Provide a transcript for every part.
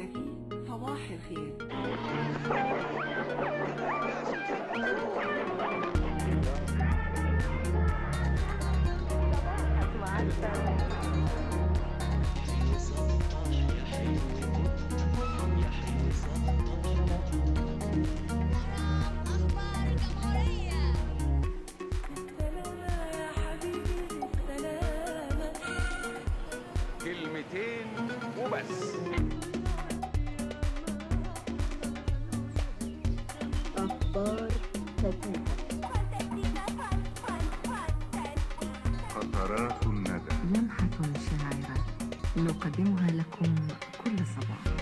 تحياتي صباح الخير أخبار الجمهورية سلامة يا حبيبي سلامة كلمتين وبس فانتستيكا فان فان فانتستيكا قطرات الندى لمحة شاعرة نقدمها لكم كل صباح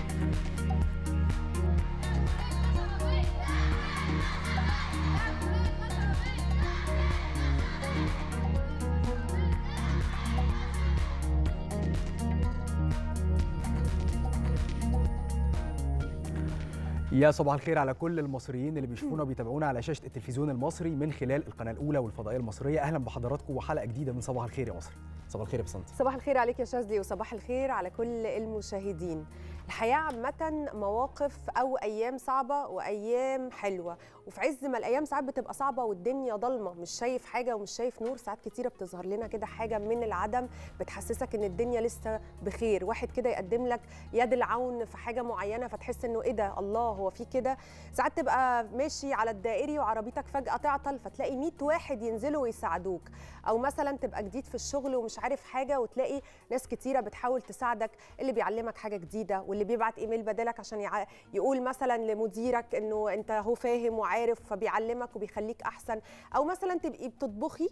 يا صباح الخير على كل المصريين اللي بيشوفونا وبيتابعونا على شاشه التلفزيون المصري من خلال القناه الاولى والفضائيه المصريه اهلا بحضراتكم وحلقه جديده من صباح الخير يا مصر صباح الخير يا بسنت صباح الخير عليك يا شاذلي وصباح الخير على كل المشاهدين الحياة عامة مواقف أو أيام صعبة وأيام حلوة وفي عز ما الأيام ساعات بتبقى صعبة والدنيا ضلمة مش شايف حاجة ومش شايف نور ساعات كتيرة بتظهر لنا كده حاجة من العدم بتحسسك إن الدنيا لسه بخير واحد كده يقدم لك يد العون في حاجة معينة فتحس إنه إيه ده الله هو في كده ساعات تبقى ماشي على الدائري وعربيتك فجأة تعطل فتلاقي 100 واحد ينزلوا ويساعدوك أو مثلا تبقى جديد في الشغل ومش عارف حاجة وتلاقي ناس كتيرة بتحاول تساعدك اللي بيعلمك حاجة جديدة واللي بيبعت ايميل بدالك عشان يع... يقول مثلا لمديرك انه انت هو فاهم وعارف فبيعلمك وبيخليك احسن او مثلا تبقي بتطبخي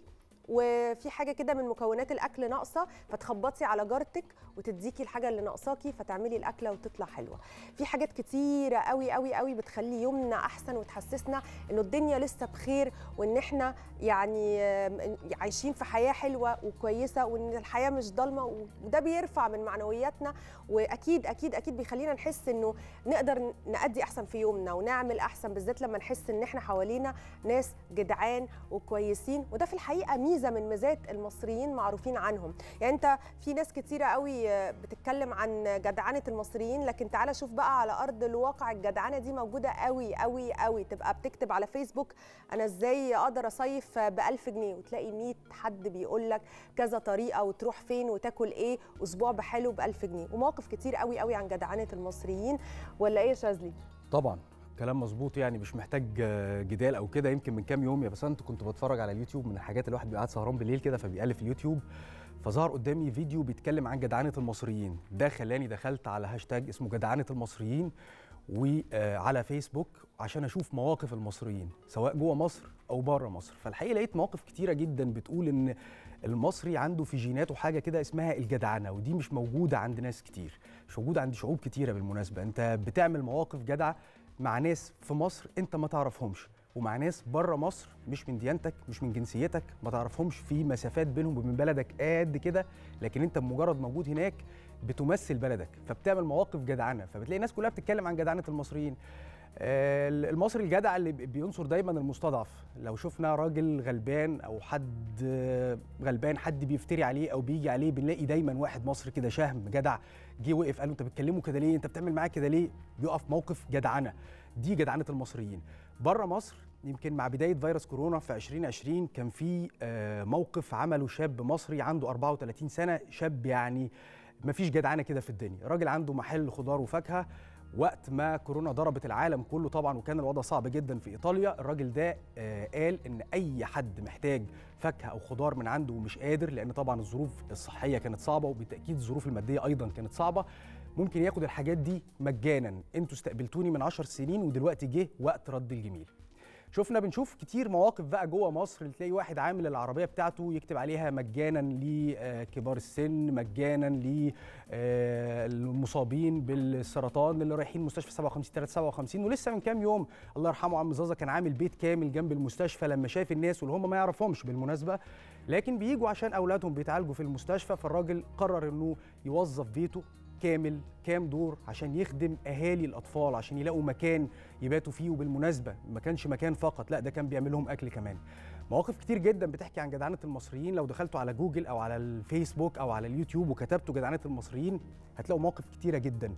وفي حاجه كده من مكونات الاكل ناقصه فتخبطي على جارتك وتديكي الحاجه اللي ناقصاكي فتعملي الاكله وتطلع حلوه في حاجات كتيره قوي قوي قوي بتخلي يومنا احسن وتحسسنا انه الدنيا لسه بخير وان احنا يعني آم، عايشين في حياه حلوه وكويسه وان الحياه مش ضلمه وده بيرفع من معنوياتنا واكيد اكيد اكيد بيخلينا نحس انه نقدر نأدي احسن في يومنا ونعمل احسن بالذات لما نحس ان احنا حوالينا ناس جدعان وكويسين وده في الحقيقه ميزه من ميزات المصريين معروفين عنهم يعني انت في ناس كتيره قوي بتتكلم عن جدعنه المصريين لكن تعالى شوف بقى على ارض الواقع الجدعنه دي موجوده قوي قوي قوي تبقى بتكتب على فيسبوك انا ازاي اقدر اصيف ب 1000 جنيه وتلاقي 100 حد بيقول لك كذا طريقه وتروح فين وتاكل ايه اسبوع بحاله ب 1000 جنيه ومواقف كتير قوي قوي عن جدعنه المصريين ولا ايه يا شاذلي طبعا كلام مظبوط يعني مش محتاج آه، جدال او كده يمكن من كام يوم يا بسنت كنت بتفرج على اليوتيوب من الحاجات اللي الواحد بيبقى قاعد سهران بالليل كده فبيقلب في اليوتيوب فظهر قدامي فيديو بيتكلم عن جدعنه المصريين ده خلاني دخلت على هاشتاج اسمه جدعنه المصريين وعلى فيسبوك عشان اشوف مواقف المصريين سواء جوه مصر او بره مصر فالحقيقه لقيت مواقف كتيره جدا بتقول ان المصري عنده في جيناته حاجه كده اسمها الجدعنه ودي مش موجوده عند ناس كتير مش موجوده عند شعوب كتيره بالمناسبه انت بتعمل مواقف جدعه مع ناس في مصر انت ما تعرفهمش ومع ناس بره مصر مش من ديانتك مش من جنسيتك ما تعرفهمش في مسافات بينهم وبين بلدك قد كده لكن انت بمجرد موجود هناك بتمثل بلدك فبتعمل مواقف جدعنه فبتلاقي الناس كلها بتتكلم عن جدعنه المصريين آه، المصري الجدع اللي بينصر دايما المستضعف لو شفنا راجل غلبان او حد آه، غلبان حد بيفتري عليه او بيجي عليه بنلاقي دايما واحد مصري كده شهم جدع جه وقف قال له انت بتكلمه كده ليه انت بتعمل معاه كده ليه بيقف موقف جدعنه دي جدعنه المصريين بره مصر يمكن مع بدايه فيروس كورونا في 2020 كان في آه، موقف عمله شاب مصري عنده 34 سنه شاب يعني ما فيش جدعنه كده في الدنيا راجل عنده محل خضار وفاكهه وقت ما كورونا ضربت العالم كله طبعا وكان الوضع صعب جدا في ايطاليا الراجل ده آه، قال ان اي حد محتاج فاكهه او خضار من عنده ومش قادر لان طبعا الظروف الصحيه كانت صعبه وبالتاكيد الظروف الماديه ايضا كانت صعبه ممكن ياخد الحاجات دي مجانا انتوا استقبلتوني من 10 سنين ودلوقتي جه وقت رد الجميل شفنا بنشوف كتير مواقف بقى جوه مصر اللي تلاقي واحد عامل العربيه بتاعته يكتب عليها مجانا لكبار السن مجانا للمصابين بالسرطان اللي رايحين مستشفى 57 357 ولسه من كام يوم الله يرحمه عم زازا كان عامل بيت كامل جنب المستشفى لما شاف الناس واللي هم ما يعرفهمش بالمناسبه لكن بيجوا عشان اولادهم بيتعالجوا في المستشفى فالراجل قرر انه يوظف بيته كامل كام دور عشان يخدم اهالي الاطفال عشان يلاقوا مكان يباتوا فيه وبالمناسبه ما كانش مكان فقط لا ده كان بيعمل لهم اكل كمان مواقف كتير جدا بتحكي عن جدعنه المصريين لو دخلتوا على جوجل او على الفيسبوك او على اليوتيوب وكتبتوا جدعنه المصريين هتلاقوا مواقف كتيره جدا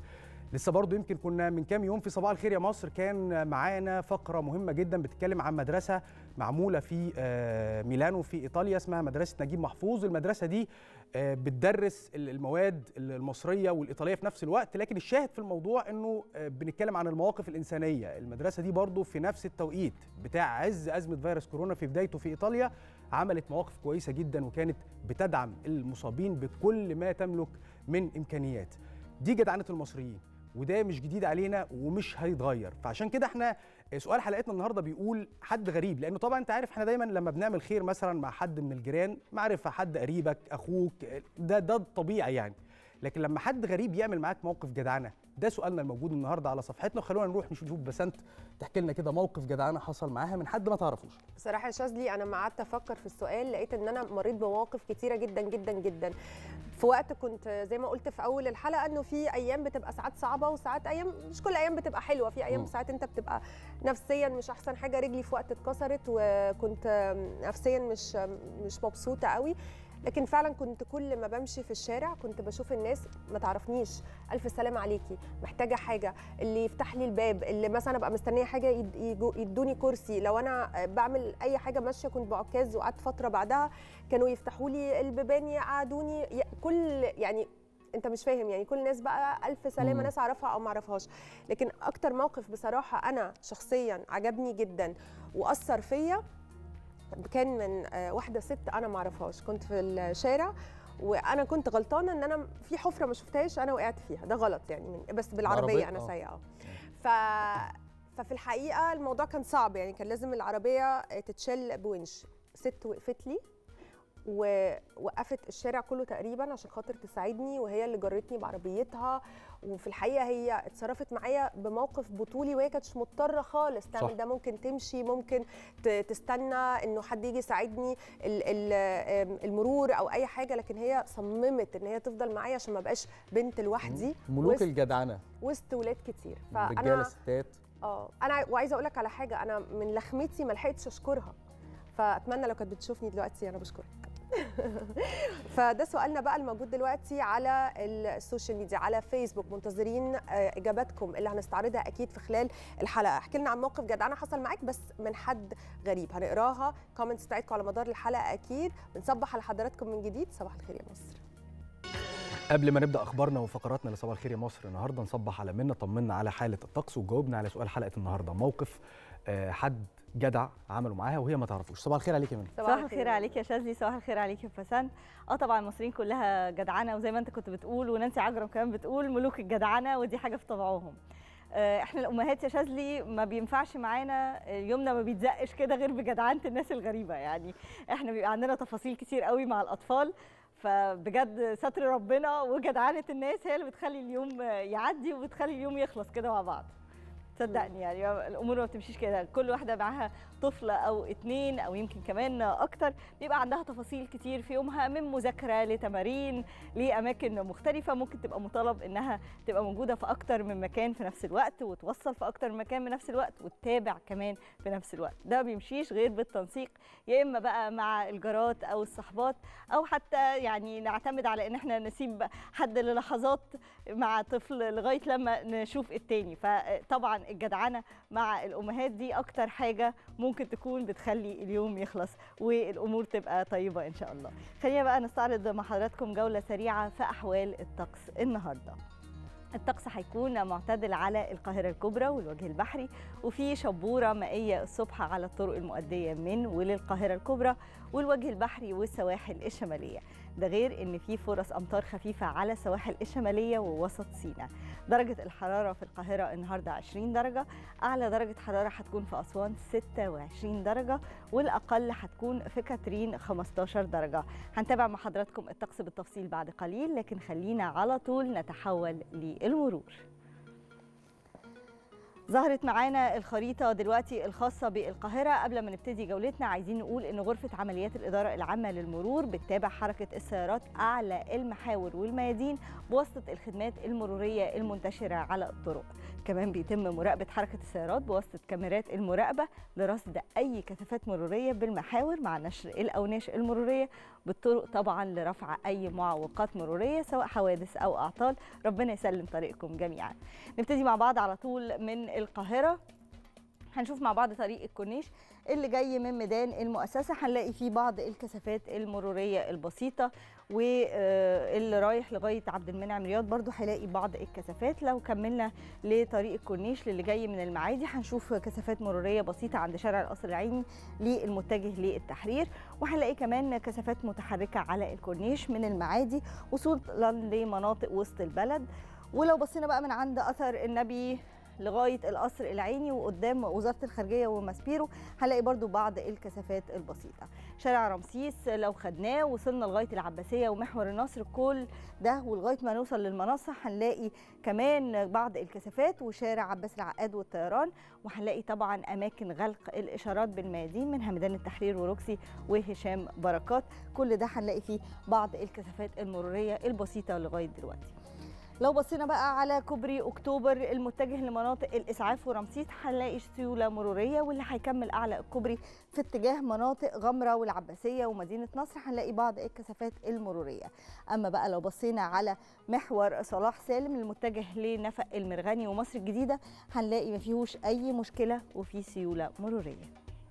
لسه برضو يمكن كنا من كام يوم في صباح الخير يا مصر كان معانا فقرة مهمة جدا بتتكلم عن مدرسة معمولة في آه، ميلانو في إيطاليا اسمها مدرسة نجيب محفوظ المدرسة دي آه، بتدرس ال- المواد المصرية والإيطالية في نفس الوقت لكن الشاهد في الموضوع أنه آه، بنتكلم عن المواقف الإنسانية المدرسة دي برضو في نفس التوقيت بتاع عز أزمة فيروس كورونا في بدايته في إيطاليا عملت مواقف كويسة جدا وكانت بتدعم المصابين بكل ما تملك من إمكانيات دي جدعنة المصريين وده مش جديد علينا ومش هيتغير فعشان كده احنا سؤال حلقتنا النهارده بيقول حد غريب لانه طبعا انت عارف احنا دايما لما بنعمل خير مثلا مع حد من الجيران معرفه حد قريبك اخوك ده ده الطبيعي يعني لكن لما حد غريب يعمل معاك موقف جدعنه ده سؤالنا الموجود النهارده على صفحتنا خلونا نروح نشوف بسنت تحكي لنا كده موقف جدعنه حصل معاها من حد ما تعرفوش بصراحه يا شاذلي انا ما قعدت افكر في السؤال لقيت ان انا مريت بمواقف كتيره جدا جدا جدا في وقت كنت زي ما قلت في اول الحلقه انه في ايام بتبقى ساعات صعبه وساعات ايام مش كل ايام بتبقى حلوه في ايام مم. ساعات انت بتبقى نفسيا مش احسن حاجه رجلي في وقت اتكسرت وكنت نفسيا مش مش مبسوطه قوي لكن فعلا كنت كل ما بمشي في الشارع كنت بشوف الناس ما تعرفنيش الف سلام عليكي محتاجه حاجه اللي يفتح لي الباب اللي مثلا ابقى مستنيه حاجه يد- يجو- يدوني كرسي لو انا بعمل اي حاجه ماشيه كنت بعكاز وقعدت فتره بعدها كانوا يفتحوا لي البيبان يقعدوني ي- كل يعني انت مش فاهم يعني كل الناس بقى الف سلامه مم. ناس اعرفها او ما اعرفهاش لكن اكتر موقف بصراحه انا شخصيا عجبني جدا واثر فيا كان من آه، واحده ست انا ما اعرفهاش كنت في الشارع وانا كنت غلطانه ان انا في حفره ما شفتهاش انا وقعت فيها ده غلط يعني من بس بالعربيه العربية؟ انا آه. سايقه ف ففي الحقيقه الموضوع كان صعب يعني كان لازم العربيه تتشال بونش ست وقفت لي ووقفت الشارع كله تقريبا عشان خاطر تساعدني وهي اللي جرتني بعربيتها وفي الحقيقه هي اتصرفت معايا بموقف بطولي وهي كانتش مضطره خالص تعمل صح. ده ممكن تمشي ممكن ت- تستنى انه حد يجي يساعدني ال- ال- آم، المرور او اي حاجه لكن هي صممت ان هي تفضل معايا عشان ما بقاش بنت لوحدي ملوك وسط- الجدعنه وسط ولاد كتير رجاله فانا ستات اه انا وعايزه اقول لك على حاجه انا من لخمتي ما لحقتش اشكرها فاتمنى لو كانت بتشوفني دلوقتي انا بشكرك فده سؤالنا بقى الموجود دلوقتي على السوشيال ميديا على فيسبوك منتظرين آه، اجاباتكم اللي هنستعرضها اكيد في خلال الحلقه احكي لنا عن موقف جدعانه حصل معاك بس من حد غريب هنقراها كومنتس بتاعتكم على مدار الحلقه اكيد بنصبح على حضراتكم من جديد صباح الخير يا مصر قبل ما نبدا اخبارنا وفقراتنا لصباح الخير يا مصر النهارده نصبح على منا طمنا على حاله الطقس وجاوبنا على سؤال حلقه النهارده موقف آه، حد جدع عملوا معاها وهي ما تعرفوش صباح الخير عليك يا منى صباح الخير عليك يا شاذلي صباح الخير عليك يا فسان اه طبعا المصريين كلها جدعانه وزي ما انت كنت بتقول ونانسي عجرم كمان بتقول ملوك الجدعنه ودي حاجه في طبعهم آه، احنا الامهات يا شاذلي ما بينفعش معانا يومنا ما بيتزقش كده غير بجدعنه الناس الغريبه يعني احنا بيبقى عندنا تفاصيل كتير قوي مع الاطفال فبجد ستر ربنا وجدعنه الناس هي اللي بتخلي اليوم يعدي وبتخلي اليوم يخلص كده مع بعض صدقني يعني الامور ما بتمشيش كده كل واحده معاها طفله او اتنين او يمكن كمان اكتر بيبقى عندها تفاصيل كتير في يومها من مذاكره لتمارين لاماكن مختلفه ممكن تبقى مطالب انها تبقى موجوده في اكتر من مكان في نفس الوقت وتوصل في اكتر من مكان في نفس الوقت وتتابع كمان في نفس الوقت ده ما بيمشيش غير بالتنسيق يا اما بقى مع الجارات او الصحبات او حتى يعني نعتمد على ان احنا نسيب حد للحظات مع طفل لغايه لما نشوف التاني فطبعا الجدعنه مع الامهات دي اكتر حاجه ممكن تكون بتخلي اليوم يخلص والامور تبقى طيبه ان شاء الله خلينا بقى نستعرض مع حضراتكم جوله سريعه في احوال الطقس النهارده الطقس هيكون معتدل على القاهرة الكبرى والوجه البحري وفي شبورة مائية الصبح على الطرق المؤدية من وللقاهرة الكبرى والوجه البحري والسواحل الشمالية ده غير ان في فرص امطار خفيفة على السواحل الشمالية ووسط سيناء درجة الحرارة في القاهرة النهاردة 20 درجة أعلى درجة حرارة هتكون في أسوان 26 درجة والأقل هتكون في كاترين 15 درجة هنتابع مع حضراتكم الطقس بالتفصيل بعد قليل لكن خلينا على طول نتحول للمرور ظهرت معانا الخريطة دلوقتي الخاصة بالقاهرة قبل ما نبتدي جولتنا عايزين نقول إن غرفة عمليات الإدارة العامة للمرور بتتابع حركة السيارات أعلى المحاور والميادين بواسطة الخدمات المرورية المنتشرة على الطرق كمان بيتم مراقبة حركة السيارات بواسطة كاميرات المراقبة لرصد أي كثافات مرورية بالمحاور مع نشر الأوناش المرورية بالطرق طبعا لرفع أي معوقات مرورية سواء حوادث أو أعطال ربنا يسلم طريقكم جميعا نبتدي مع بعض على طول من القاهرة هنشوف مع بعض طريق الكورنيش اللي جاي من ميدان المؤسسة هنلاقي فيه بعض الكثافات المرورية البسيطة واللي رايح لغاية عبد المنعم رياض برضو هيلاقي بعض الكثافات لو كملنا لطريق الكورنيش للي جاي من المعادي هنشوف كثافات مرورية بسيطة عند شارع القصر العيني للمتجه للتحرير وهنلاقي كمان كثافات متحركة على الكورنيش من المعادي وصولا لمناطق وسط البلد ولو بصينا بقى من عند أثر النبي لغايه القصر العيني وقدام وزاره الخارجيه وماسبيرو هنلاقي برضو بعض الكثافات البسيطه شارع رمسيس لو خدناه وصلنا لغايه العباسيه ومحور النصر كل ده ولغايه ما نوصل للمنصه هنلاقي كمان بعض الكثافات وشارع عباس العقاد والطيران وهنلاقي طبعا اماكن غلق الاشارات بالميادين منها ميدان التحرير وروكسي وهشام بركات كل ده هنلاقي فيه بعض الكثافات المروريه البسيطه لغايه دلوقتي لو بصينا بقى على كوبري اكتوبر المتجه لمناطق الاسعاف ورمسيس هنلاقي سيوله مروريه واللي هيكمل اعلى الكوبري في اتجاه مناطق غمره والعباسيه ومدينه نصر هنلاقي بعض الكثافات المروريه اما بقى لو بصينا على محور صلاح سالم المتجه لنفق المرغني ومصر الجديده هنلاقي ما فيهوش اي مشكله وفي سيوله مروريه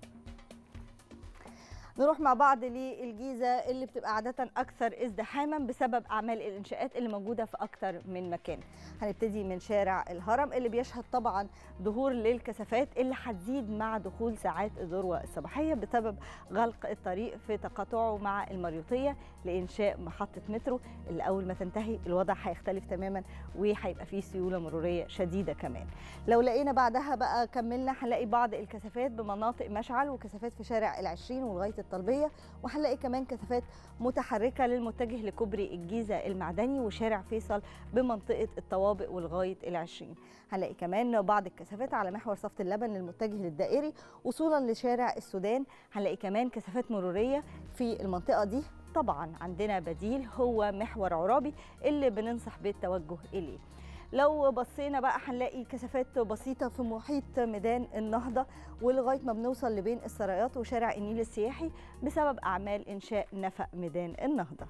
نروح مع بعض للجيزة اللي بتبقى عادة أكثر ازدحاما بسبب أعمال الإنشاءات اللي موجودة في أكثر من مكان هنبتدي من شارع الهرم اللي بيشهد طبعا ظهور للكثافات اللي هتزيد مع دخول ساعات الذروة الصباحية بسبب غلق الطريق في تقاطعه مع المريوطية لإنشاء محطة مترو اللي أول ما تنتهي الوضع هيختلف تماما وهيبقى فيه سيولة مرورية شديدة كمان لو لقينا بعدها بقى كملنا هنلاقي بعض الكثافات بمناطق مشعل وكثافات في شارع العشرين ولغاية الطلبية وهنلاقي كمان كثافات متحركة للمتجه لكوبري الجيزة المعدني وشارع فيصل بمنطقة الطوابق ولغاية العشرين هنلاقي كمان بعض الكثافات على محور صفت اللبن المتجه للدائري وصولا لشارع السودان هنلاقي كمان كثافات مرورية في المنطقة دي طبعا عندنا بديل هو محور عرابي اللي بننصح بالتوجه إليه لو بصينا بقى هنلاقي كثافات بسيطة في محيط ميدان النهضة ولغاية ما بنوصل لبين السرايات وشارع النيل السياحي بسبب أعمال إنشاء نفق ميدان النهضة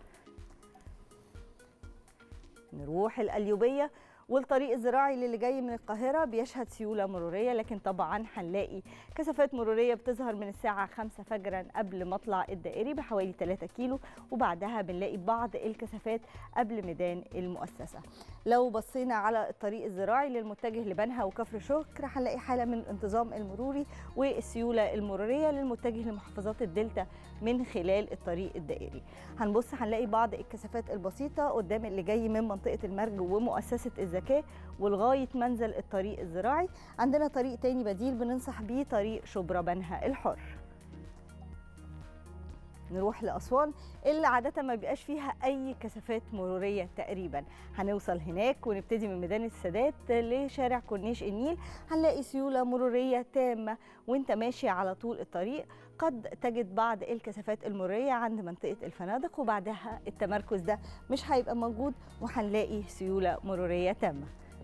نروح القليوبية والطريق الزراعي اللي جاي من القاهرة بيشهد سيولة مرورية لكن طبعا هنلاقي كثافات مرورية بتظهر من الساعة 5 فجرا قبل مطلع الدائري بحوالي 3 كيلو وبعدها بنلاقي بعض الكثافات قبل ميدان المؤسسة لو بصينا على الطريق الزراعي للمتجه لبنها وكفر شكر هنلاقي حالة من الانتظام المروري والسيولة المرورية للمتجه لمحافظات الدلتا من خلال الطريق الدائري هنبص هنلاقي بعض الكثافات البسيطة قدام اللي جاي من منطقة المرج ومؤسسة الزكاة ولغاية منزل الطريق الزراعي عندنا طريق تاني بديل بننصح بيه طريق شبرا بنها الحر نروح لأسوان اللي عادة ما بيبقاش فيها أي كثافات مرورية تقريبا هنوصل هناك ونبتدي من ميدان السادات لشارع كورنيش النيل هنلاقي سيولة مرورية تامة وانت ماشي على طول الطريق قد تجد بعض الكثافات المرورية عند منطقة الفنادق وبعدها التمركز ده مش هيبقى موجود وهنلاقي سيولة مرورية تامة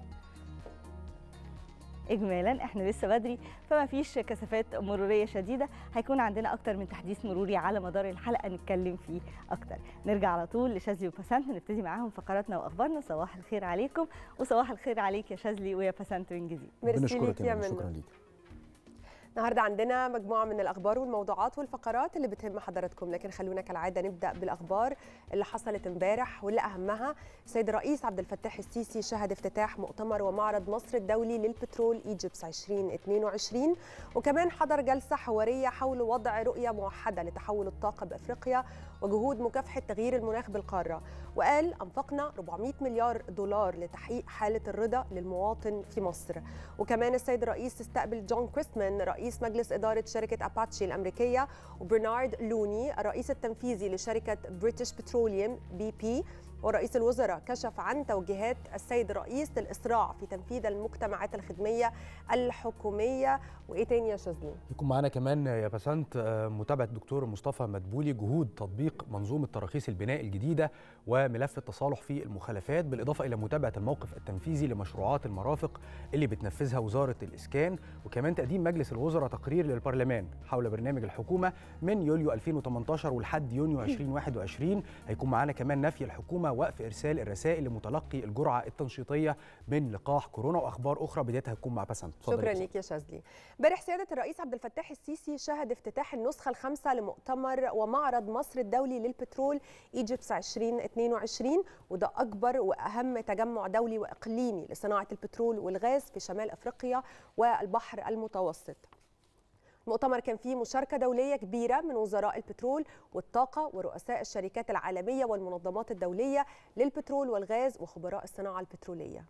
اجمالا احنا لسه بدري فما فيش كثافات مروريه شديده هيكون عندنا اكتر من تحديث مروري على مدار الحلقه نتكلم فيه اكتر نرجع على طول لشاذلي وبسنت نبتدي معاهم فقراتنا واخبارنا صباح الخير عليكم وصباح الخير عليك يا شاذلي ويا بسنت من جديد ميرسي بنشكرك ليك يا منى، شكرا منى ليك النهارده عندنا مجموعه من الاخبار والموضوعات والفقرات اللي بتهم حضراتكم لكن خلونا كالعاده نبدا بالاخبار اللي حصلت امبارح واللي اهمها السيد الرئيس عبد الفتاح السيسي شهد افتتاح مؤتمر ومعرض مصر الدولي للبترول ايجيبس 2022 وكمان حضر جلسه حواريه حول وضع رؤيه موحده لتحول الطاقه بافريقيا وجهود مكافحه تغيير المناخ بالقاره وقال انفقنا 400 مليار دولار لتحقيق حاله الرضا للمواطن في مصر وكمان السيد الرئيس استقبل جون كريستمان رئيس مجلس إدارة شركة أباتشي الأمريكية وبرنارد لوني الرئيس التنفيذي لشركة بريتش بتروليوم بي بي ورئيس الوزراء كشف عن توجيهات السيد الرئيس للإسراع في تنفيذ المجتمعات الخدمية الحكومية وإيه تاني يا شاذلي؟ يكون معانا كمان يا بسنت آه، متابعه الدكتور مصطفى مدبولي جهود تطبيق منظومه تراخيص البناء الجديده وملف التصالح في المخالفات بالاضافه الى متابعه الموقف التنفيذي لمشروعات المرافق اللي بتنفذها وزاره الاسكان وكمان تقديم مجلس الوزراء تقرير للبرلمان حول برنامج الحكومه من يوليو 2018 ولحد يونيو 2021 هيكون معانا كمان نفي الحكومه وقف ارسال الرسائل لمتلقي الجرعه التنشيطيه من لقاح كورونا واخبار اخرى بدايتها هتكون مع بسنت اتفضل يا شكرا بسنت. ليك يا شاذلي امبارح سياده الرئيس عبد الفتاح السيسي شهد افتتاح النسخه الخامسه لمؤتمر ومعرض مصر الدولي للبترول ايجيبس 2022 وده اكبر واهم تجمع دولي واقليمي لصناعه البترول والغاز في شمال افريقيا والبحر المتوسط المؤتمر كان فيه مشاركة دولية كبيرة من وزراء البترول والطاقة ورؤساء الشركات العالمية والمنظمات الدولية للبترول والغاز وخبراء الصناعة البترولية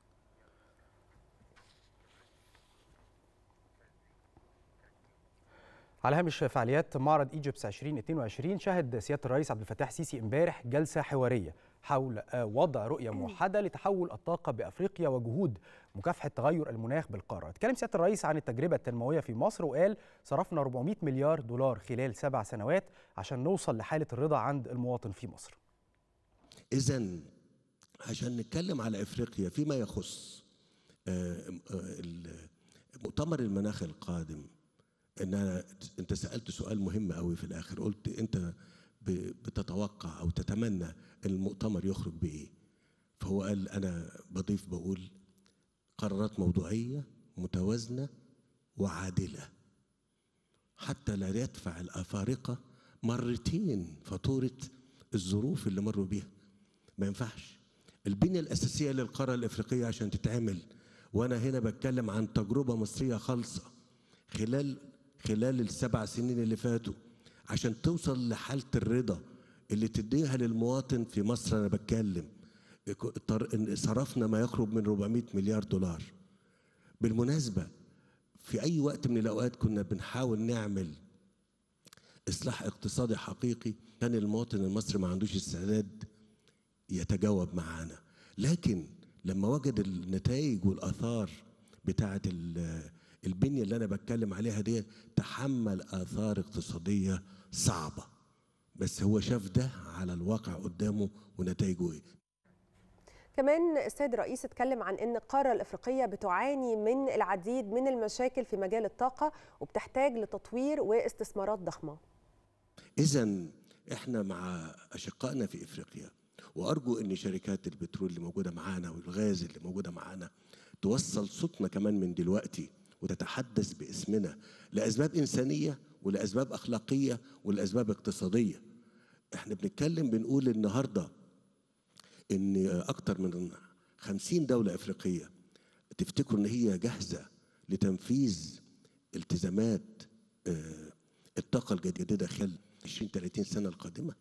على هامش فعاليات معرض ايجيبس 2022 شهد سياده الرئيس عبد الفتاح السيسي امبارح جلسه حواريه حول آه، وضع رؤيه موحده لتحول الطاقه بافريقيا وجهود مكافحه تغير المناخ بالقاره. اتكلم سياده الرئيس عن التجربه التنمويه في مصر وقال صرفنا 400 مليار دولار خلال سبع سنوات عشان نوصل لحاله الرضا عند المواطن في مصر. إذا عشان نتكلم على افريقيا فيما يخص آه، آه، ال- مؤتمر المناخ القادم ان أنا انت سالت سؤال مهم قوي في الاخر قلت انت ب- بتتوقع او تتمنى ان المؤتمر يخرج بايه فهو قال انا بضيف بقول قرارات موضوعيه متوازنه وعادله حتى لا يدفع الافارقه مرتين فاتوره الظروف اللي مروا بيها ما ينفعش البنية الأساسية للقارة الإفريقية عشان تتعمل وأنا هنا بتكلم عن تجربة مصرية خالصة خلال خلال السبع سنين اللي فاتوا عشان توصل لحالة الرضا اللي تديها للمواطن في مصر أنا بتكلم طر- صرفنا ما يقرب من 400 مليار دولار بالمناسبة في أي وقت من الأوقات كنا بنحاول نعمل إصلاح اقتصادي حقيقي كان المواطن المصري ما عندوش استعداد يتجاوب معانا لكن لما وجد النتائج والآثار بتاعة ال- البنية اللي أنا بتكلم عليها دي تحمل آثار اقتصادية صعبة بس هو شاف ده على الواقع قدامه ونتائجه ايه كمان السيد الرئيس اتكلم عن ان القاره الافريقيه بتعاني من العديد من المشاكل في مجال الطاقه وبتحتاج لتطوير واستثمارات ضخمه إذا إحنا مع أشقائنا في إفريقيا وأرجو إن شركات البترول اللي موجودة معانا والغاز اللي موجودة معانا توصل صوتنا كمان من دلوقتي وتتحدث باسمنا لأسباب إنسانية ولأسباب أخلاقية ولأسباب اقتصادية إحنا بنتكلم بنقول النهاردة إن أكتر من خمسين دولة إفريقية تفتكروا إن هي جاهزة لتنفيذ التزامات آه، الطاقة الجديدة خلال 20 30 سنة القادمة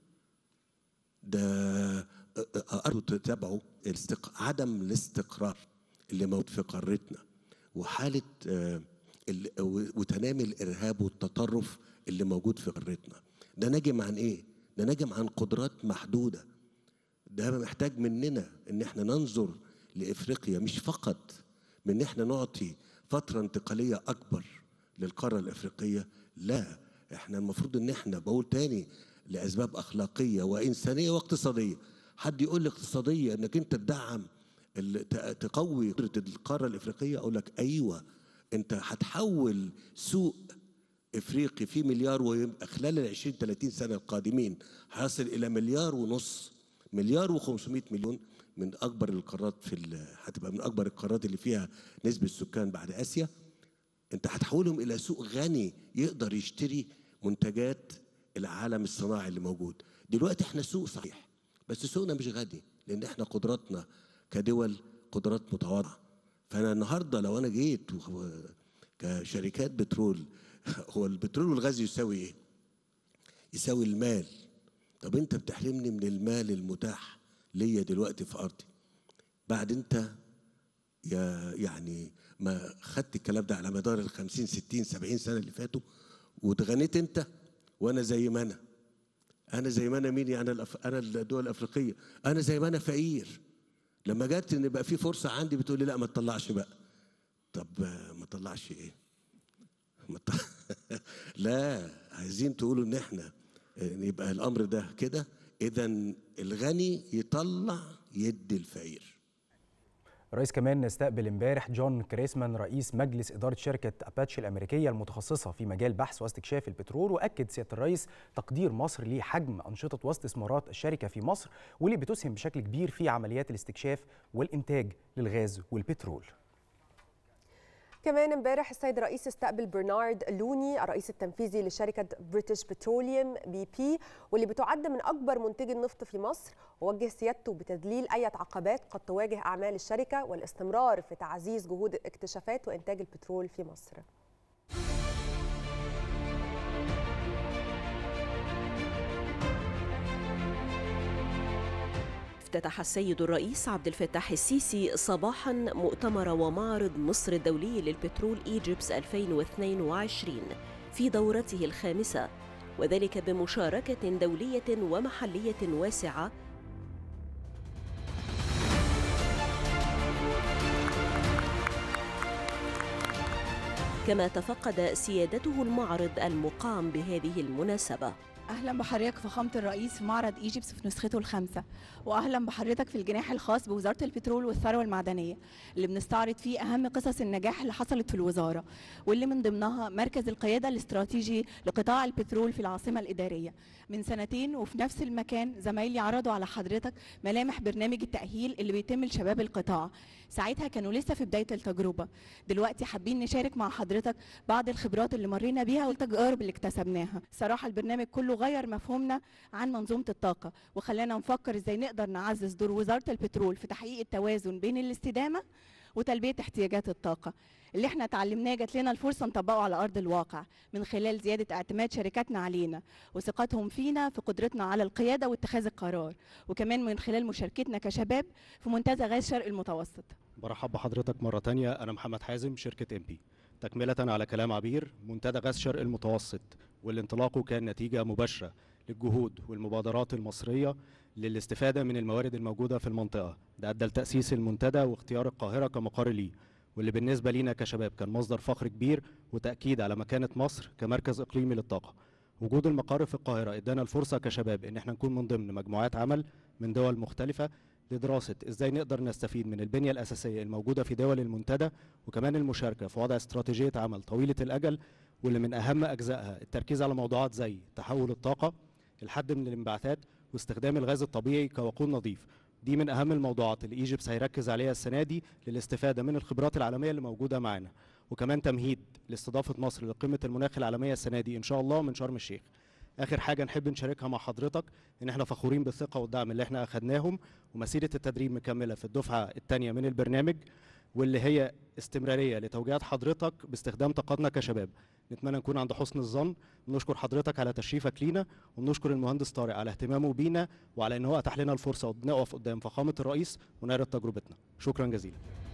ده أرجو تتابعوا الاستق... عدم الاستقرار اللي موجود في قارتنا وحالة آه، ال- وتنامي الإرهاب والتطرف اللي موجود في قارتنا ده ناجم عن إيه؟ ده ناجم عن قدرات محدودة ده محتاج مننا ان احنا ننظر لافريقيا مش فقط من ان احنا نعطي فتره انتقاليه اكبر للقاره الافريقيه لا احنا المفروض ان احنا بقول تاني لاسباب اخلاقيه وانسانيه واقتصاديه حد يقول لي اقتصاديه انك انت تدعم ال- ت- تقوي قدره القاره الافريقيه اقول لك ايوه انت هتحول سوق افريقي فيه مليار ويبقى خلال ال 20 30 سنه القادمين هيصل الى مليار ونص مليار و500 مليون من اكبر القارات في ال- هتبقى من اكبر القارات اللي فيها نسبه السكان بعد اسيا انت هتحولهم الى سوق غني يقدر يشتري منتجات العالم الصناعي اللي موجود دلوقتي احنا سوق صحيح بس سوقنا مش غني لان احنا قدراتنا كدول قدرات متواضعه فانا النهارده لو انا جيت و- كشركات بترول هو البترول والغاز يساوي ايه يساوي المال طب انت بتحرمني من المال المتاح ليا دلوقتي في ارضي بعد انت يا يعني ما خدت الكلام ده على مدار ال 50 60 70 سنه اللي فاتوا واتغنيت انت وانا زي ما انا انا زي ما انا مين يعني الأف... انا الدول الافريقيه انا زي ما انا فقير لما جت ان يبقى في فرصه عندي بتقول لي لا ما تطلعش بقى طب آه، ما تطلعش ايه ما ت... لا عايزين تقولوا ان احنا آه، يبقى الامر ده كده اذا الغني يطلع يدي الفقير الرئيس كمان استقبل امبارح جون كريسمان رئيس مجلس إدارة شركة أباتشي الأمريكية المتخصصة في مجال بحث واستكشاف البترول وأكد سيادة الرئيس تقدير مصر لحجم أنشطة واستثمارات الشركة في مصر واللي بتسهم بشكل كبير في عمليات الاستكشاف والإنتاج للغاز والبترول كمان امبارح السيد الرئيس استقبل برنارد لوني الرئيس التنفيذي لشركه بريتش بتروليوم بي بي واللي بتعد من اكبر منتجي النفط في مصر ووجه سيادته بتذليل اي عقبات قد تواجه اعمال الشركه والاستمرار في تعزيز جهود اكتشافات وانتاج البترول في مصر افتتح السيد الرئيس عبد الفتاح السيسي صباحا مؤتمر ومعرض مصر الدولي للبترول ايجيبس 2022 في دورته الخامسة وذلك بمشاركة دولية ومحلية واسعة كما تفقد سيادته المعرض المقام بهذه المناسبة اهلا بحضرتك فخامه الرئيس في معرض ايجيبس في نسخته الخامسه واهلا بحضرتك في الجناح الخاص بوزاره البترول والثروه المعدنيه اللي بنستعرض فيه اهم قصص النجاح اللي حصلت في الوزاره واللي من ضمنها مركز القياده الاستراتيجي لقطاع البترول في العاصمه الاداريه من سنتين وفي نفس المكان زمايلي عرضوا على حضرتك ملامح برنامج التاهيل اللي بيتم لشباب القطاع ساعتها كانوا لسه في بدايه التجربه دلوقتي حابين نشارك مع حضرتك بعض الخبرات اللي مرينا بيها والتجارب اللي اكتسبناها صراحه البرنامج كله غير مفهومنا عن منظومه الطاقه وخلانا نفكر ازاي نقدر نعزز دور وزاره البترول في تحقيق التوازن بين الاستدامه وتلبيه احتياجات الطاقه اللي احنا اتعلمناه جات لنا الفرصه نطبقه على ارض الواقع من خلال زياده اعتماد شركاتنا علينا وثقتهم فينا في قدرتنا على القياده واتخاذ القرار وكمان من خلال مشاركتنا كشباب في منتزه غاز شرق المتوسط برحب بحضرتك مرة تانية أنا محمد حازم شركة ام بي تكملة على كلام عبير منتدى غاز شرق المتوسط واللي انطلاقه كان نتيجة مباشرة للجهود والمبادرات المصرية للاستفادة من الموارد الموجودة في المنطقة ده أدى لتأسيس المنتدى واختيار القاهرة كمقر ليه واللي بالنسبة لينا كشباب كان مصدر فخر كبير وتأكيد على مكانة مصر كمركز إقليمي للطاقة وجود المقر في القاهرة ادانا الفرصة كشباب ان احنا نكون من ضمن مجموعات عمل من دول مختلفة لدراسة ازاي نقدر نستفيد من البنية الأساسية الموجودة في دول المنتدى وكمان المشاركة في وضع استراتيجية عمل طويلة الأجل واللي من أهم أجزائها التركيز على موضوعات زي تحول الطاقة الحد من الانبعاثات واستخدام الغاز الطبيعي كوقود نظيف دي من أهم الموضوعات اللي ايجيبس هيركز عليها السنة دي للاستفادة من الخبرات العالمية اللي موجودة معانا وكمان تمهيد لاستضافة مصر لقمة المناخ العالمية السنة دي إن شاء الله من شرم الشيخ اخر حاجه نحب نشاركها مع حضرتك ان احنا فخورين بالثقه والدعم اللي احنا اخدناهم ومسيره التدريب مكمله في الدفعه الثانيه من البرنامج واللي هي استمراريه لتوجيهات حضرتك باستخدام طاقتنا كشباب نتمنى نكون عند حسن الظن بنشكر حضرتك على تشريفك لينا وبنشكر المهندس طارق على اهتمامه بينا وعلى ان هو اتاح لنا الفرصه ونقف قدام فخامه الرئيس ونعرض تجربتنا شكرا جزيلا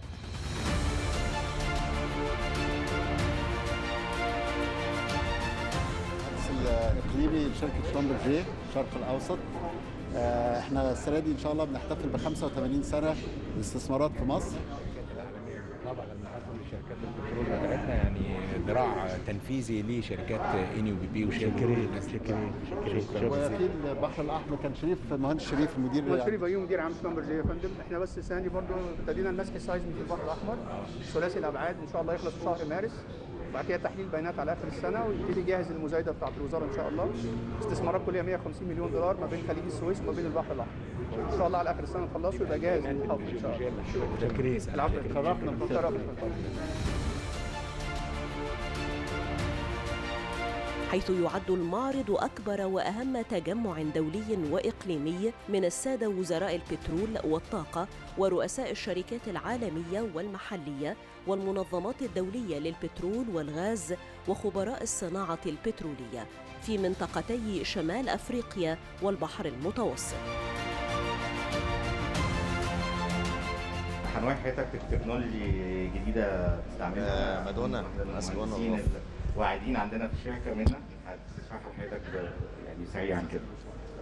الاقليمي لشركه شلومبرجي الشرق الاوسط آه، احنا السنه دي ان شاء الله بنحتفل ب 85 سنه الاستثمارات في مصر طبعا المحافظه لشركات البترول بتاعتنا يعني ذراع تنفيذي لشركات اني وبي بي وشيل شاكرين شاكرين وفي البحر الاحمر كان شريف المهندس شريف المدير هو شريف ايوب مدير عام سلامبرجي يا فندم احنا بس السنه دي برضه ابتدينا المسح السايزمي في البحر الاحمر ثلاثي الابعاد ان شاء الله يخلص في شهر مارس وبعد كده تحليل بيانات على اخر السنه ويبتدي يجهز المزايده بتاعت الوزاره ان شاء الله استثمارات كلها 150 مليون دولار ما بين خليج السويس وما بين البحر الاحمر ان شاء الله على اخر السنه نخلصه ويبقى جاهز للحفر ان شاء الله شاكرين العفو شرفنا شرفنا حيث يعد المعرض أكبر وأهم تجمع دولي وإقليمي من السادة وزراء البترول والطاقة ورؤساء الشركات العالمية والمحلية والمنظمات الدولية للبترول والغاز وخبراء الصناعة البترولية في منطقتي شمال أفريقيا والبحر المتوسط هنوعي حضرتك بتكنولوجي جديده بتستعملها آه، مادونا. المهندسين مادونا. الواعدين عندنا في الشركه منها هتشرح لحضرتك ب- يعني سريعا كده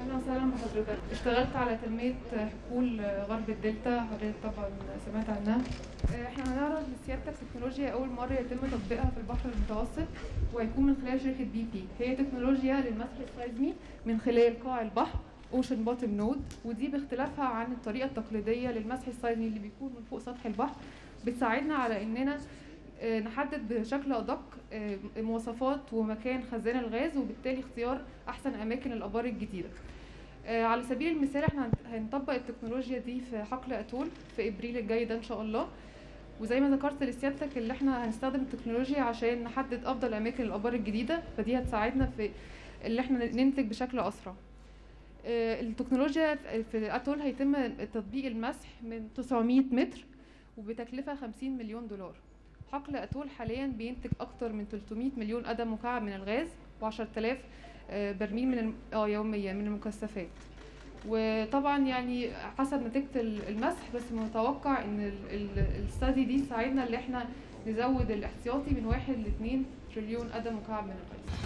اهلا وسهلا بحضرتك اشتغلت على تنميه حقول غرب الدلتا حضرتك طبعا سمعت عنها احنا هنعرض لسيادتك تكنولوجيا اول مره يتم تطبيقها في البحر المتوسط وهيكون من خلال شركه بي بي هي تكنولوجيا للمسح السيزمي من خلال قاع البحر اوشن بوتم نود ودي باختلافها عن الطريقه التقليديه للمسح السيزمي اللي بيكون من فوق سطح البحر بتساعدنا على اننا آه، نحدد بشكل ادق آه، مواصفات ومكان خزان الغاز وبالتالي اختيار احسن اماكن الابار الجديده آه، على سبيل المثال احنا هنت- هنطبق التكنولوجيا دي في حقل اتول في ابريل الجاي ده ان شاء الله وزي ما ذكرت لسيادتك اللي احنا هنستخدم التكنولوجيا عشان نحدد افضل اماكن الابار الجديده فدي هتساعدنا في اللي احنا ننتج بشكل اسرع آه، التكنولوجيا في اتول هيتم تطبيق المسح من 900 متر وبتكلفه 50 مليون دولار حقل اتول حاليا بينتج اكتر من 300 مليون قدم مكعب من الغاز و10000 برميل من الم- اه يوميا من المكثفات وطبعا يعني حسب نتيجه ال- المسح بس متوقع ان الستادي دي تساعدنا ان احنا نزود الاحتياطي من 1 ل 2 تريليون قدم مكعب من الغاز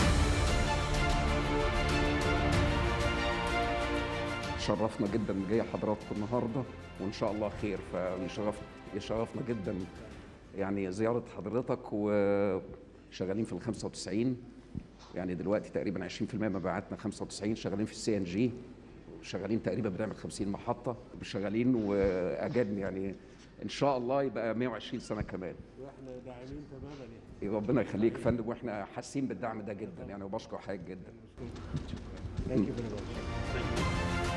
شرفنا جدا جاي حضراتكم النهارده وان شاء الله خير فيشرف يشرفنا جدا يعني زياره حضرتك وشغالين في ال 95 يعني دلوقتي تقريبا 20% من مبيعاتنا 95 شغالين في السي ان جي شغالين تقريبا بنعمل 50 محطه شغالين واجاد يعني ان شاء الله يبقى 120 سنه كمان واحنا داعمين تماما يعني ربنا يخليك يا فندم واحنا حاسين بالدعم ده جدا يعني وبشكر حضرتك جدا ثانك يو فيري ماتش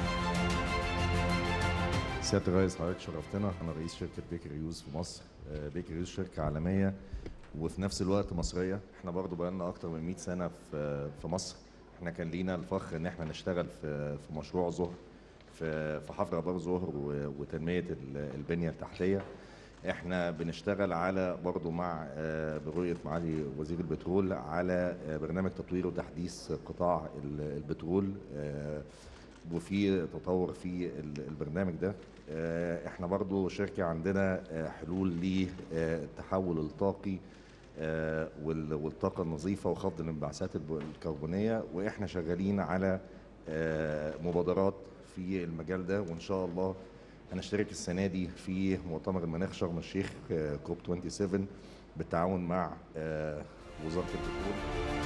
سيادة الرئيس حضرتك شرفتنا أنا رئيس شركة بيكر يوز في مصر آه، بيكر يوز شركة عالمية وفي نفس الوقت مصرية احنا برضو بقالنا أكتر من 100 سنة في في مصر احنا كان لينا الفخر إن احنا نشتغل في في مشروع زهر في في حفر آبار زهر و- وتنمية ال- البنية التحتية احنا بنشتغل على برضو مع آه، برؤية معالي وزير البترول على آه، برنامج تطوير وتحديث قطاع ال- البترول آه، وفي تطور في ال- البرنامج ده آه، احنا برضو شركة عندنا آه، حلول للتحول الطاقي آه، وال- والطاقة النظيفة وخفض الانبعاثات الب- الكربونية واحنا شغالين على آه، مبادرات في المجال ده وان شاء الله هنشترك السنة دي في مؤتمر المناخ شرم الشيخ آه، كوب 27 بالتعاون مع آه، وزارة البترول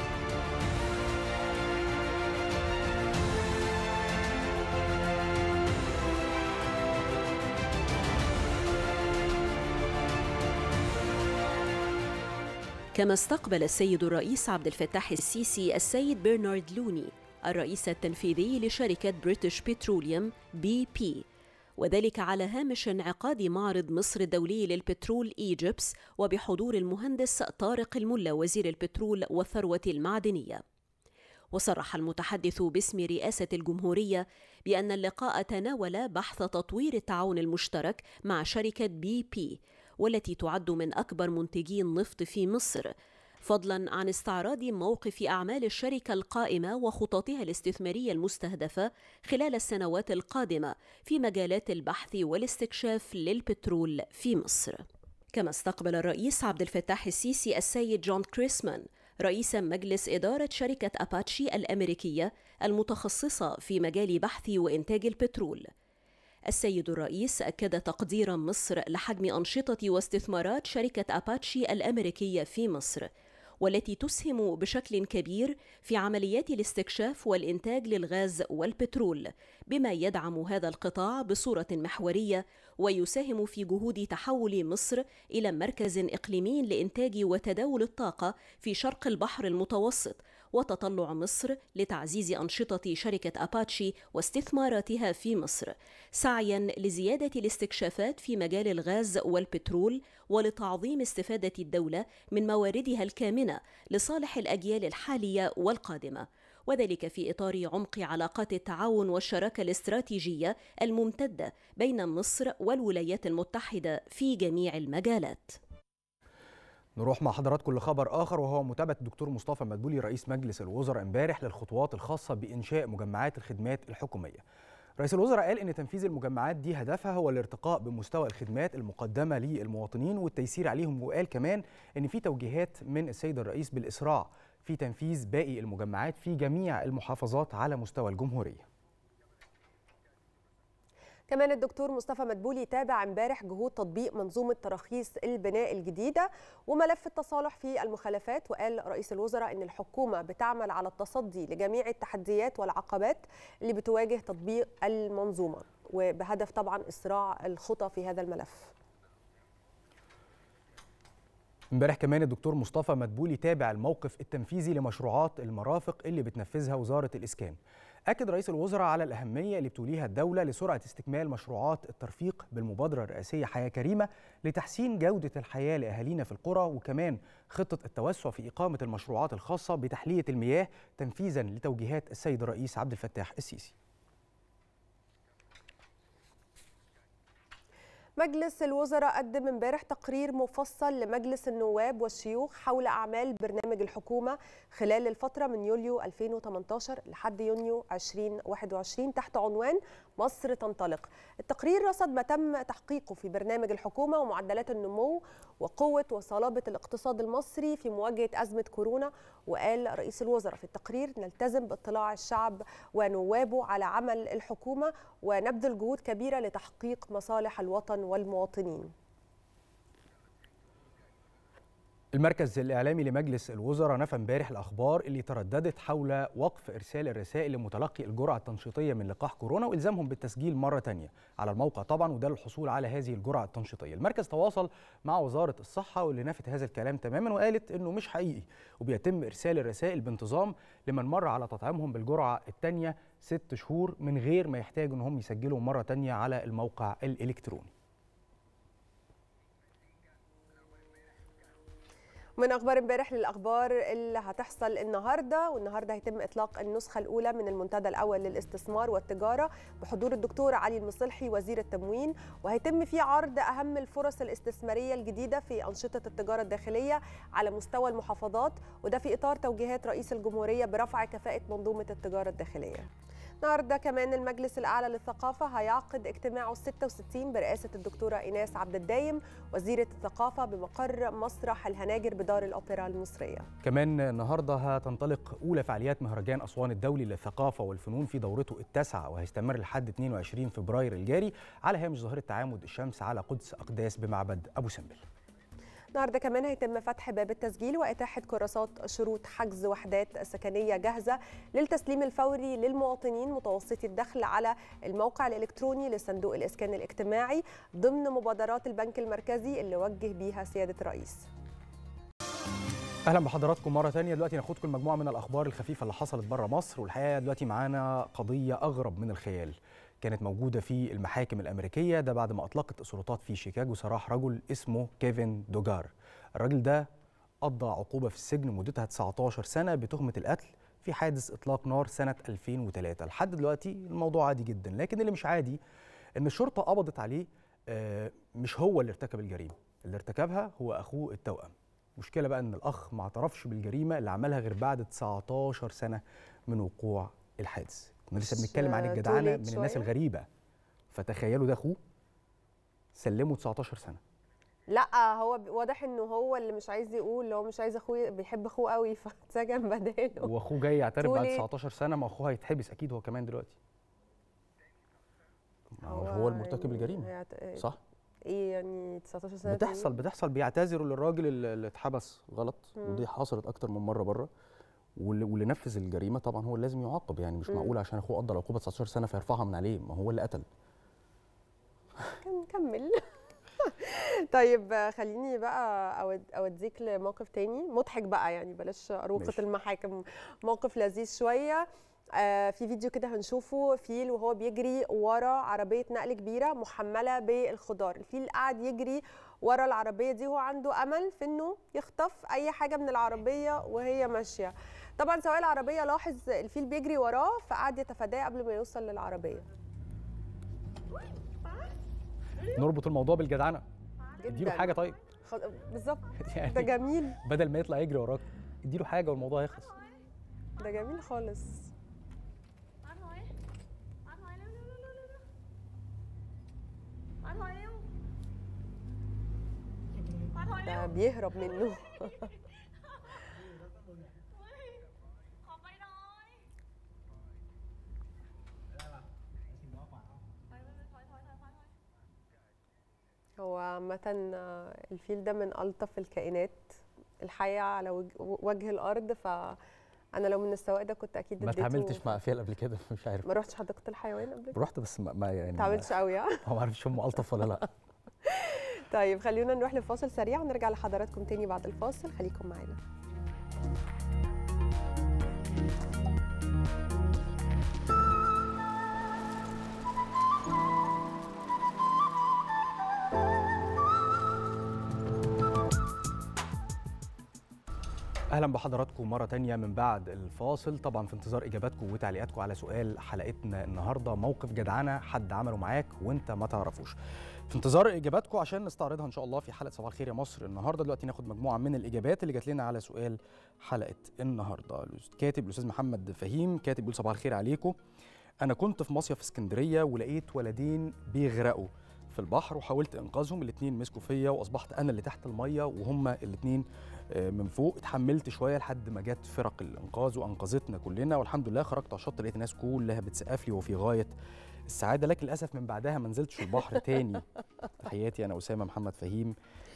كما استقبل السيد الرئيس عبد الفتاح السيسي السيد برنارد لوني الرئيس التنفيذي لشركة بريتش بتروليوم بي بي وذلك على هامش انعقاد معرض مصر الدولي للبترول ايجيبس وبحضور المهندس طارق الملا وزير البترول والثروة المعدنية وصرح المتحدث باسم رئاسة الجمهورية بأن اللقاء تناول بحث تطوير التعاون المشترك مع شركة بي بي والتي تعد من أكبر منتجي النفط في مصر فضلا عن استعراض موقف أعمال الشركة القائمة وخططها الاستثمارية المستهدفة خلال السنوات القادمة في مجالات البحث والاستكشاف للبترول في مصر كما استقبل الرئيس عبد الفتاح السيسي السيد جون كريسمان رئيس مجلس إدارة شركة أباتشي الأمريكية المتخصصة في مجال بحث وإنتاج البترول السيد الرئيس أكد تقدير مصر لحجم أنشطة واستثمارات شركة أباتشي الأمريكية في مصر والتي تسهم بشكل كبير في عمليات الاستكشاف والإنتاج للغاز والبترول بما يدعم هذا القطاع بصورة محورية ويساهم في جهود تحول مصر إلى مركز إقليمي لإنتاج وتداول الطاقة في شرق البحر المتوسط وتطلع مصر لتعزيز أنشطة شركة أباتشي واستثماراتها في مصر سعيا لزيادة الاستكشافات في مجال الغاز والبترول ولتعظيم استفادة الدولة من مواردها الكامنة لصالح الأجيال الحالية والقادمة وذلك في إطار عمق علاقات التعاون والشراكة الاستراتيجية الممتدة بين مصر والولايات المتحدة في جميع المجالات نروح مع حضراتكم لخبر اخر وهو متابعه الدكتور مصطفى مدبولي رئيس مجلس الوزراء امبارح للخطوات الخاصه بانشاء مجمعات الخدمات الحكوميه. رئيس الوزراء قال ان تنفيذ المجمعات دي هدفها هو الارتقاء بمستوى الخدمات المقدمه للمواطنين والتيسير عليهم وقال كمان ان في توجيهات من السيد الرئيس بالاسراع في تنفيذ باقي المجمعات في جميع المحافظات على مستوى الجمهوريه كمان الدكتور مصطفى مدبولي تابع امبارح جهود تطبيق منظومه تراخيص البناء الجديده وملف التصالح في المخالفات وقال رئيس الوزراء ان الحكومه بتعمل على التصدي لجميع التحديات والعقبات اللي بتواجه تطبيق المنظومه وبهدف طبعا اسراع الخطى في هذا الملف امبارح كمان الدكتور مصطفى مدبولي تابع الموقف التنفيذي لمشروعات المرافق اللي بتنفذها وزاره الاسكان أكد رئيس الوزراء على الأهمية اللي بتوليها الدولة لسرعة استكمال مشروعات الترفيق بالمبادرة الرئاسية حياة كريمة لتحسين جودة الحياة لأهالينا في القرى وكمان خطة التوسع في إقامة المشروعات الخاصة بتحلية المياه تنفيذا لتوجيهات السيد الرئيس عبد الفتاح السيسي مجلس الوزراء قدم امبارح تقرير مفصل لمجلس النواب والشيوخ حول اعمال برنامج الحكومه خلال الفتره من يوليو 2018 لحد يونيو 2021 تحت عنوان مصر تنطلق. التقرير رصد ما تم تحقيقه في برنامج الحكومه ومعدلات النمو وقوه وصلابه الاقتصاد المصري في مواجهه ازمه كورونا وقال رئيس الوزراء في التقرير نلتزم باطلاع الشعب ونوابه على عمل الحكومه ونبذل جهود كبيره لتحقيق مصالح الوطن والمواطنين. المركز الإعلامي لمجلس الوزراء نفى امبارح الأخبار اللي ترددت حول وقف إرسال الرسائل لمتلقي الجرعة التنشيطية من لقاح كورونا وإلزامهم بالتسجيل مرة تانية على الموقع طبعا وده للحصول على هذه الجرعة التنشيطية المركز تواصل مع وزارة الصحة واللي نفت هذا الكلام تماما وقالت إنه مش حقيقي وبيتم إرسال الرسائل بانتظام لمن مر على تطعيمهم بالجرعة الثانية ست شهور من غير ما يحتاجوا إنهم يسجلوا مرة تانية على الموقع الإلكتروني من اخبار امبارح للاخبار اللي هتحصل النهارده والنهارده هيتم اطلاق النسخه الاولى من المنتدى الاول للاستثمار والتجاره بحضور الدكتور علي المصلحي وزير التموين وهيتم فيه عرض اهم الفرص الاستثماريه الجديده في انشطه التجاره الداخليه على مستوى المحافظات وده في اطار توجيهات رئيس الجمهوريه برفع كفاءه منظومه التجاره الداخليه النهارده كمان المجلس الاعلى للثقافه هيعقد اجتماعه 66 برئاسه الدكتوره ايناس عبد الدايم وزيره الثقافه بمقر مسرح الهناجر بدار الاوبرا المصريه. كمان النهارده هتنطلق اولى فعاليات مهرجان اسوان الدولي للثقافه والفنون في دورته التاسعه وهيستمر لحد 22 فبراير الجاري على هامش ظاهره تعامد الشمس على قدس اقداس بمعبد ابو سمبل. النهارده كمان هيتم فتح باب التسجيل واتاحه كراسات شروط حجز وحدات سكنيه جاهزه للتسليم الفوري للمواطنين متوسطي الدخل على الموقع الالكتروني لصندوق الاسكان الاجتماعي ضمن مبادرات البنك المركزي اللي وجه بيها سياده الرئيس. اهلا بحضراتكم مره ثانيه دلوقتي ناخدكم مجموعه من الاخبار الخفيفه اللي حصلت بره مصر والحقيقه دلوقتي معانا قضيه اغرب من الخيال كانت موجوده في المحاكم الامريكيه ده بعد ما اطلقت السلطات في شيكاغو سراح رجل اسمه كيفن دوجار الراجل ده قضى عقوبه في السجن مدتها 19 سنه بتهمه القتل في حادث اطلاق نار سنه 2003 لحد دلوقتي الموضوع عادي جدا لكن اللي مش عادي ان الشرطه قبضت عليه مش هو اللي ارتكب الجريمه اللي ارتكبها هو اخوه التوأم مشكله بقى ان الاخ ما اعترفش بالجريمه اللي عملها غير بعد 19 سنه من وقوع الحادث كنا لسه بنتكلم عن الجدعنه من الناس الغريبه فتخيلوا ده اخوه سلمه 19 سنه لا هو واضح انه هو اللي مش عايز يقول هو مش عايز اخوه بيحب اخوه قوي فاتسجن بداله واخوه جاي يعترف بعد 19 سنه ما اخوه هيتحبس اكيد هو كمان دلوقتي هو, هو المرتكب الجريمه يعني صح ايه يعني 19 سنه بتحصل بتحصل بيعتذروا للراجل اللي اتحبس غلط ودي حصلت اكتر من مره بره واللي نفذ الجريمه طبعا هو اللي لازم يعاقب يعني مش معقول عشان اخوه قضى العقوبه 19 سنه فيرفعها من عليه ما هو اللي قتل نكمل طيب خليني بقى أود اوديك لموقف تاني مضحك بقى يعني بلاش اروقه المحاكم موقف لذيذ شويه آه في فيديو كده هنشوفه فيل وهو بيجري ورا عربيه نقل كبيره محمله بالخضار الفيل قاعد يجري ورا العربيه دي وهو عنده امل في انه يخطف اي حاجه من العربيه وهي ماشيه طبعا سواق العربيه لاحظ الفيل بيجري وراه فقعد يتفاداه قبل ما يوصل للعربيه نربط الموضوع بالجدعنه اديله حاجه طيب خ... بالظبط يعني ده جميل بدل ما يطلع يجري وراك اديله حاجه والموضوع هيخلص ده جميل خالص ده بيهرب منه هو عامة آه، الفيل ده من ألطف الكائنات الحية على وج- وجه الأرض فأنا لو من السواق ده كنت أكيد ما اديته- اتعاملتش مع فيل قبل كده مش عارف ما رحتش حديقة الحيوان قبل كده؟ رحت بس ما, ما يعني ما تعاملتش قوي ها؟ ما اعرفش هم الطف ولا لا طيب خلينا نروح لفاصل سريع ونرجع لحضراتكم تاني بعد الفاصل خليكم معانا اهلا بحضراتكم مره تانية من بعد الفاصل طبعا في انتظار اجاباتكم وتعليقاتكم على سؤال حلقتنا النهارده موقف جدعنه حد عمله معاك وانت ما تعرفوش في انتظار اجاباتكم عشان نستعرضها ان شاء الله في حلقه صباح الخير يا مصر النهارده دلوقتي ناخد مجموعه من الاجابات اللي جات لنا على سؤال حلقه النهارده كاتب الاستاذ محمد فهيم كاتب بيقول صباح الخير عليكم انا كنت في مصيف في اسكندريه ولقيت ولدين بيغرقوا في البحر وحاولت انقاذهم الاثنين مسكوا فيا واصبحت انا اللي تحت الميه وهما الاثنين من فوق اتحملت شويه لحد ما جت فرق الانقاذ وانقذتنا كلنا والحمد لله خرجت على الشط لقيت الناس كلها بتسقف لي وفي غايه السعاده لكن للاسف من بعدها ما نزلتش البحر تاني تحياتي انا اسامه محمد فهيم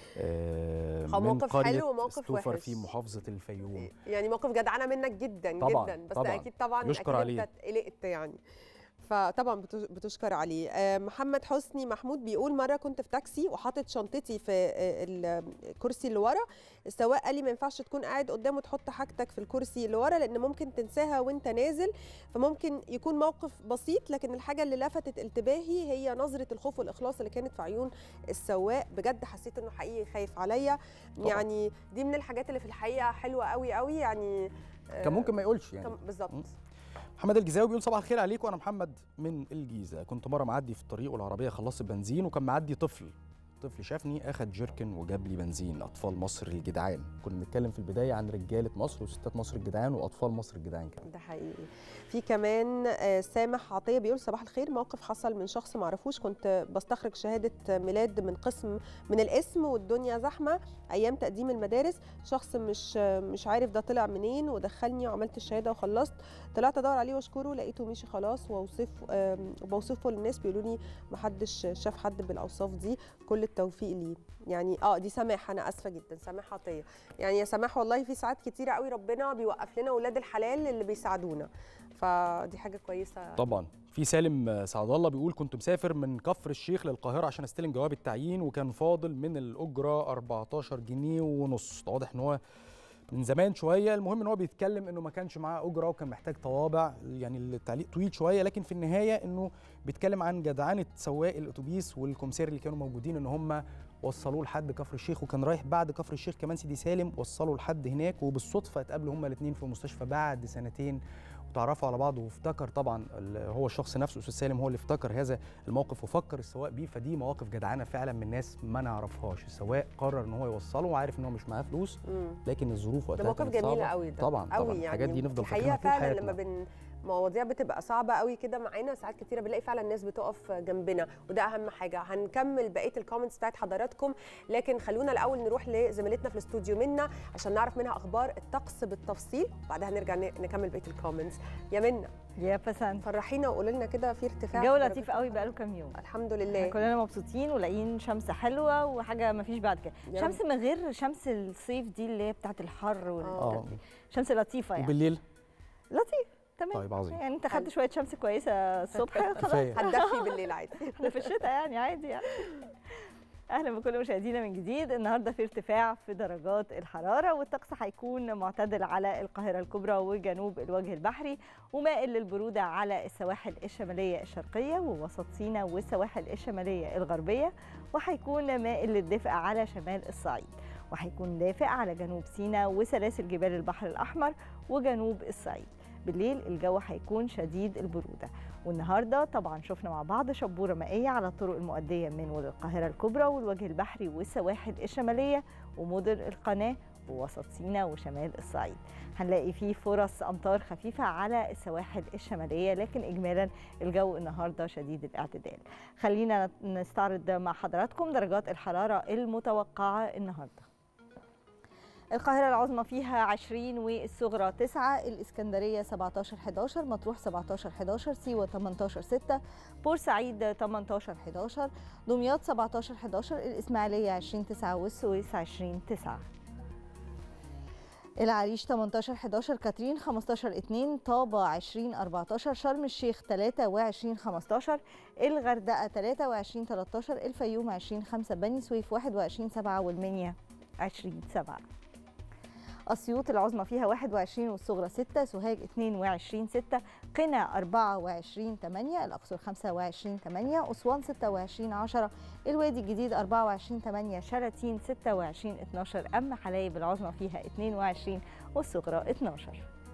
آه، هو من موقف قرية حلو وموقف ستوفر وحش. في محافظه الفيوم يعني موقف جدعانه منك جدا طبعاً، جدا بس طبعاً. اكيد طبعا يشكر أكيد عليه. انت قلقت يعني فطبعا بتش- بتشكر عليه آه، محمد حسني محمود بيقول مره كنت في تاكسي وحاطط شنطتي في آه، الكرسي اللي ورا السواق قال لي ما ينفعش تكون قاعد قدامه تحط حاجتك في الكرسي اللي ورا لان ممكن تنساها وانت نازل فممكن يكون موقف بسيط لكن الحاجه اللي لفتت انتباهي هي نظره الخوف والاخلاص اللي كانت في عيون السواق بجد حسيت انه حقيقي خايف عليا طبعاً. يعني دي من الحاجات اللي في الحقيقه حلوه قوي قوي يعني آه، كان ممكن ما يقولش يعني كان- بالظبط محمد الجزاوي بيقول صباح الخير عليكم انا محمد من الجيزه كنت مره معدي في الطريق والعربيه خلصت بنزين وكان معدي طفل طفل شافني اخد جيركن وجاب لي بنزين اطفال مصر الجدعان كنا بنتكلم في البدايه عن رجاله مصر وستات مصر الجدعان واطفال مصر الجدعان كمان ده حقيقي في كمان آه، سامح عطيه بيقول صباح الخير موقف حصل من شخص معرفوش كنت بستخرج شهاده ميلاد من قسم من الاسم والدنيا زحمه ايام تقديم المدارس شخص مش آه، مش عارف ده طلع منين ودخلني وعملت الشهاده وخلصت طلعت ادور عليه واشكره لقيته مشي خلاص واوصف آم، وبوصفه للناس بيقولوا لي محدش شاف حد بالاوصاف دي كل التوفيق ليه يعني اه دي سماح انا اسفه جدا سماح عطيه يعني يا سماح والله في ساعات كتيره قوي ربنا بيوقف لنا اولاد الحلال اللي بيساعدونا فدي حاجه كويسه طبعا في سالم سعد الله بيقول كنت مسافر من كفر الشيخ للقاهره عشان استلم جواب التعيين وكان فاضل من الاجره 14 جنيه ونص ده واضح ان هو من زمان شويه المهم ان هو بيتكلم انه ما كانش معاه اجره وكان محتاج طوابع يعني التعليق طويل شويه لكن في النهايه انه بيتكلم عن جدعنه سواق الاتوبيس والكمسير اللي كانوا موجودين ان هم وصلوه لحد كفر الشيخ وكان رايح بعد كفر الشيخ كمان سيدي سالم وصلوا لحد هناك وبالصدفه اتقابلوا هما الاثنين في مستشفى بعد سنتين وتعرفوا على بعض وافتكر طبعا ال- هو الشخص نفسه استاذ سالم هو اللي افتكر هذا الموقف وفكر السواق بيه فدي مواقف جدعانه فعلا من ناس ما نعرفهاش السواق قرر ان هو يوصله وعارف ان هو مش معاه فلوس مم. لكن الظروف ده وقتها موقف كانت جميل صعبة. قوي ده طبعا قوي طبعا يعني الحاجات دي نفضل الحقيقه فاكرينها طول فعلا حياتنا لما بن مواضيع بتبقى صعبه قوي كده معانا ساعات كتيره بنلاقي فعلا الناس بتقف جنبنا وده اهم حاجه هنكمل بقيه الكومنتس بتاعت حضراتكم لكن خلونا الاول نروح لزميلتنا في الاستوديو منا عشان نعرف منها اخبار الطقس بالتفصيل وبعدها نرجع ن- نكمل بقيه الكومنتس يا منا يا بسنت فرحينا وقولي لنا كده في ارتفاع جو في لطيف درجات قوي بقاله كام يوم الحمد لله كلنا مبسوطين ولاقيين شمس حلوه وحاجه ما فيش بعد كده يا شمس من غير شمس الصيف دي اللي هي بتاعت الحر وال... اه شمس لطيفه يعني وبالليل لطيف تمام طيب عظيم يعني انت خدت شويه شمس كويسه الصبح خلاص كفاية. هتدفي بالليل عادي احنا في الشتاء يعني عادي يعني اهلا بكل مشاهدينا من جديد النهارده في ارتفاع في درجات الحراره والطقس هيكون معتدل على القاهره الكبرى وجنوب الوجه البحري ومائل للبروده على السواحل الشماليه الشرقيه ووسط سيناء والسواحل الشماليه الغربيه وهيكون مائل للدفء على شمال الصعيد وهيكون دافئ على جنوب سيناء وسلاسل جبال البحر الاحمر وجنوب الصعيد بالليل الجو هيكون شديد البروده والنهارده طبعا شفنا مع بعض شبوره مائيه على الطرق المؤديه من القاهره الكبرى والوجه البحري والسواحل الشماليه ومدن القناه ووسط سيناء وشمال الصعيد هنلاقي فيه فرص امطار خفيفه على السواحل الشماليه لكن اجمالا الجو النهارده شديد الاعتدال خلينا نستعرض مع حضراتكم درجات الحراره المتوقعه النهارده القاهرة العظمى فيها 20 والصغرى 9 الإسكندرية 17 11 مطروح 17 11 سيوة 18 6 بورسعيد 18 11 دمياط 17 11 الإسماعيلية 20 9 والسويس 20 9 العريش 18 11 كاترين 15 2 طابة 20 14 شرم الشيخ 23 15 الغردقة 23 13 الفيوم 20 5 بني سويف 21 7 والمنيا 20 7 أسيوط العظمى فيها 21 والصغرى 6 سوهاج 22 6 قنا 24 8 الأقصر 25 8 أسوان 26 10 الوادي الجديد 24 8 شلاتين 26 12 أما حلايب العظمى فيها 22 والصغرى 12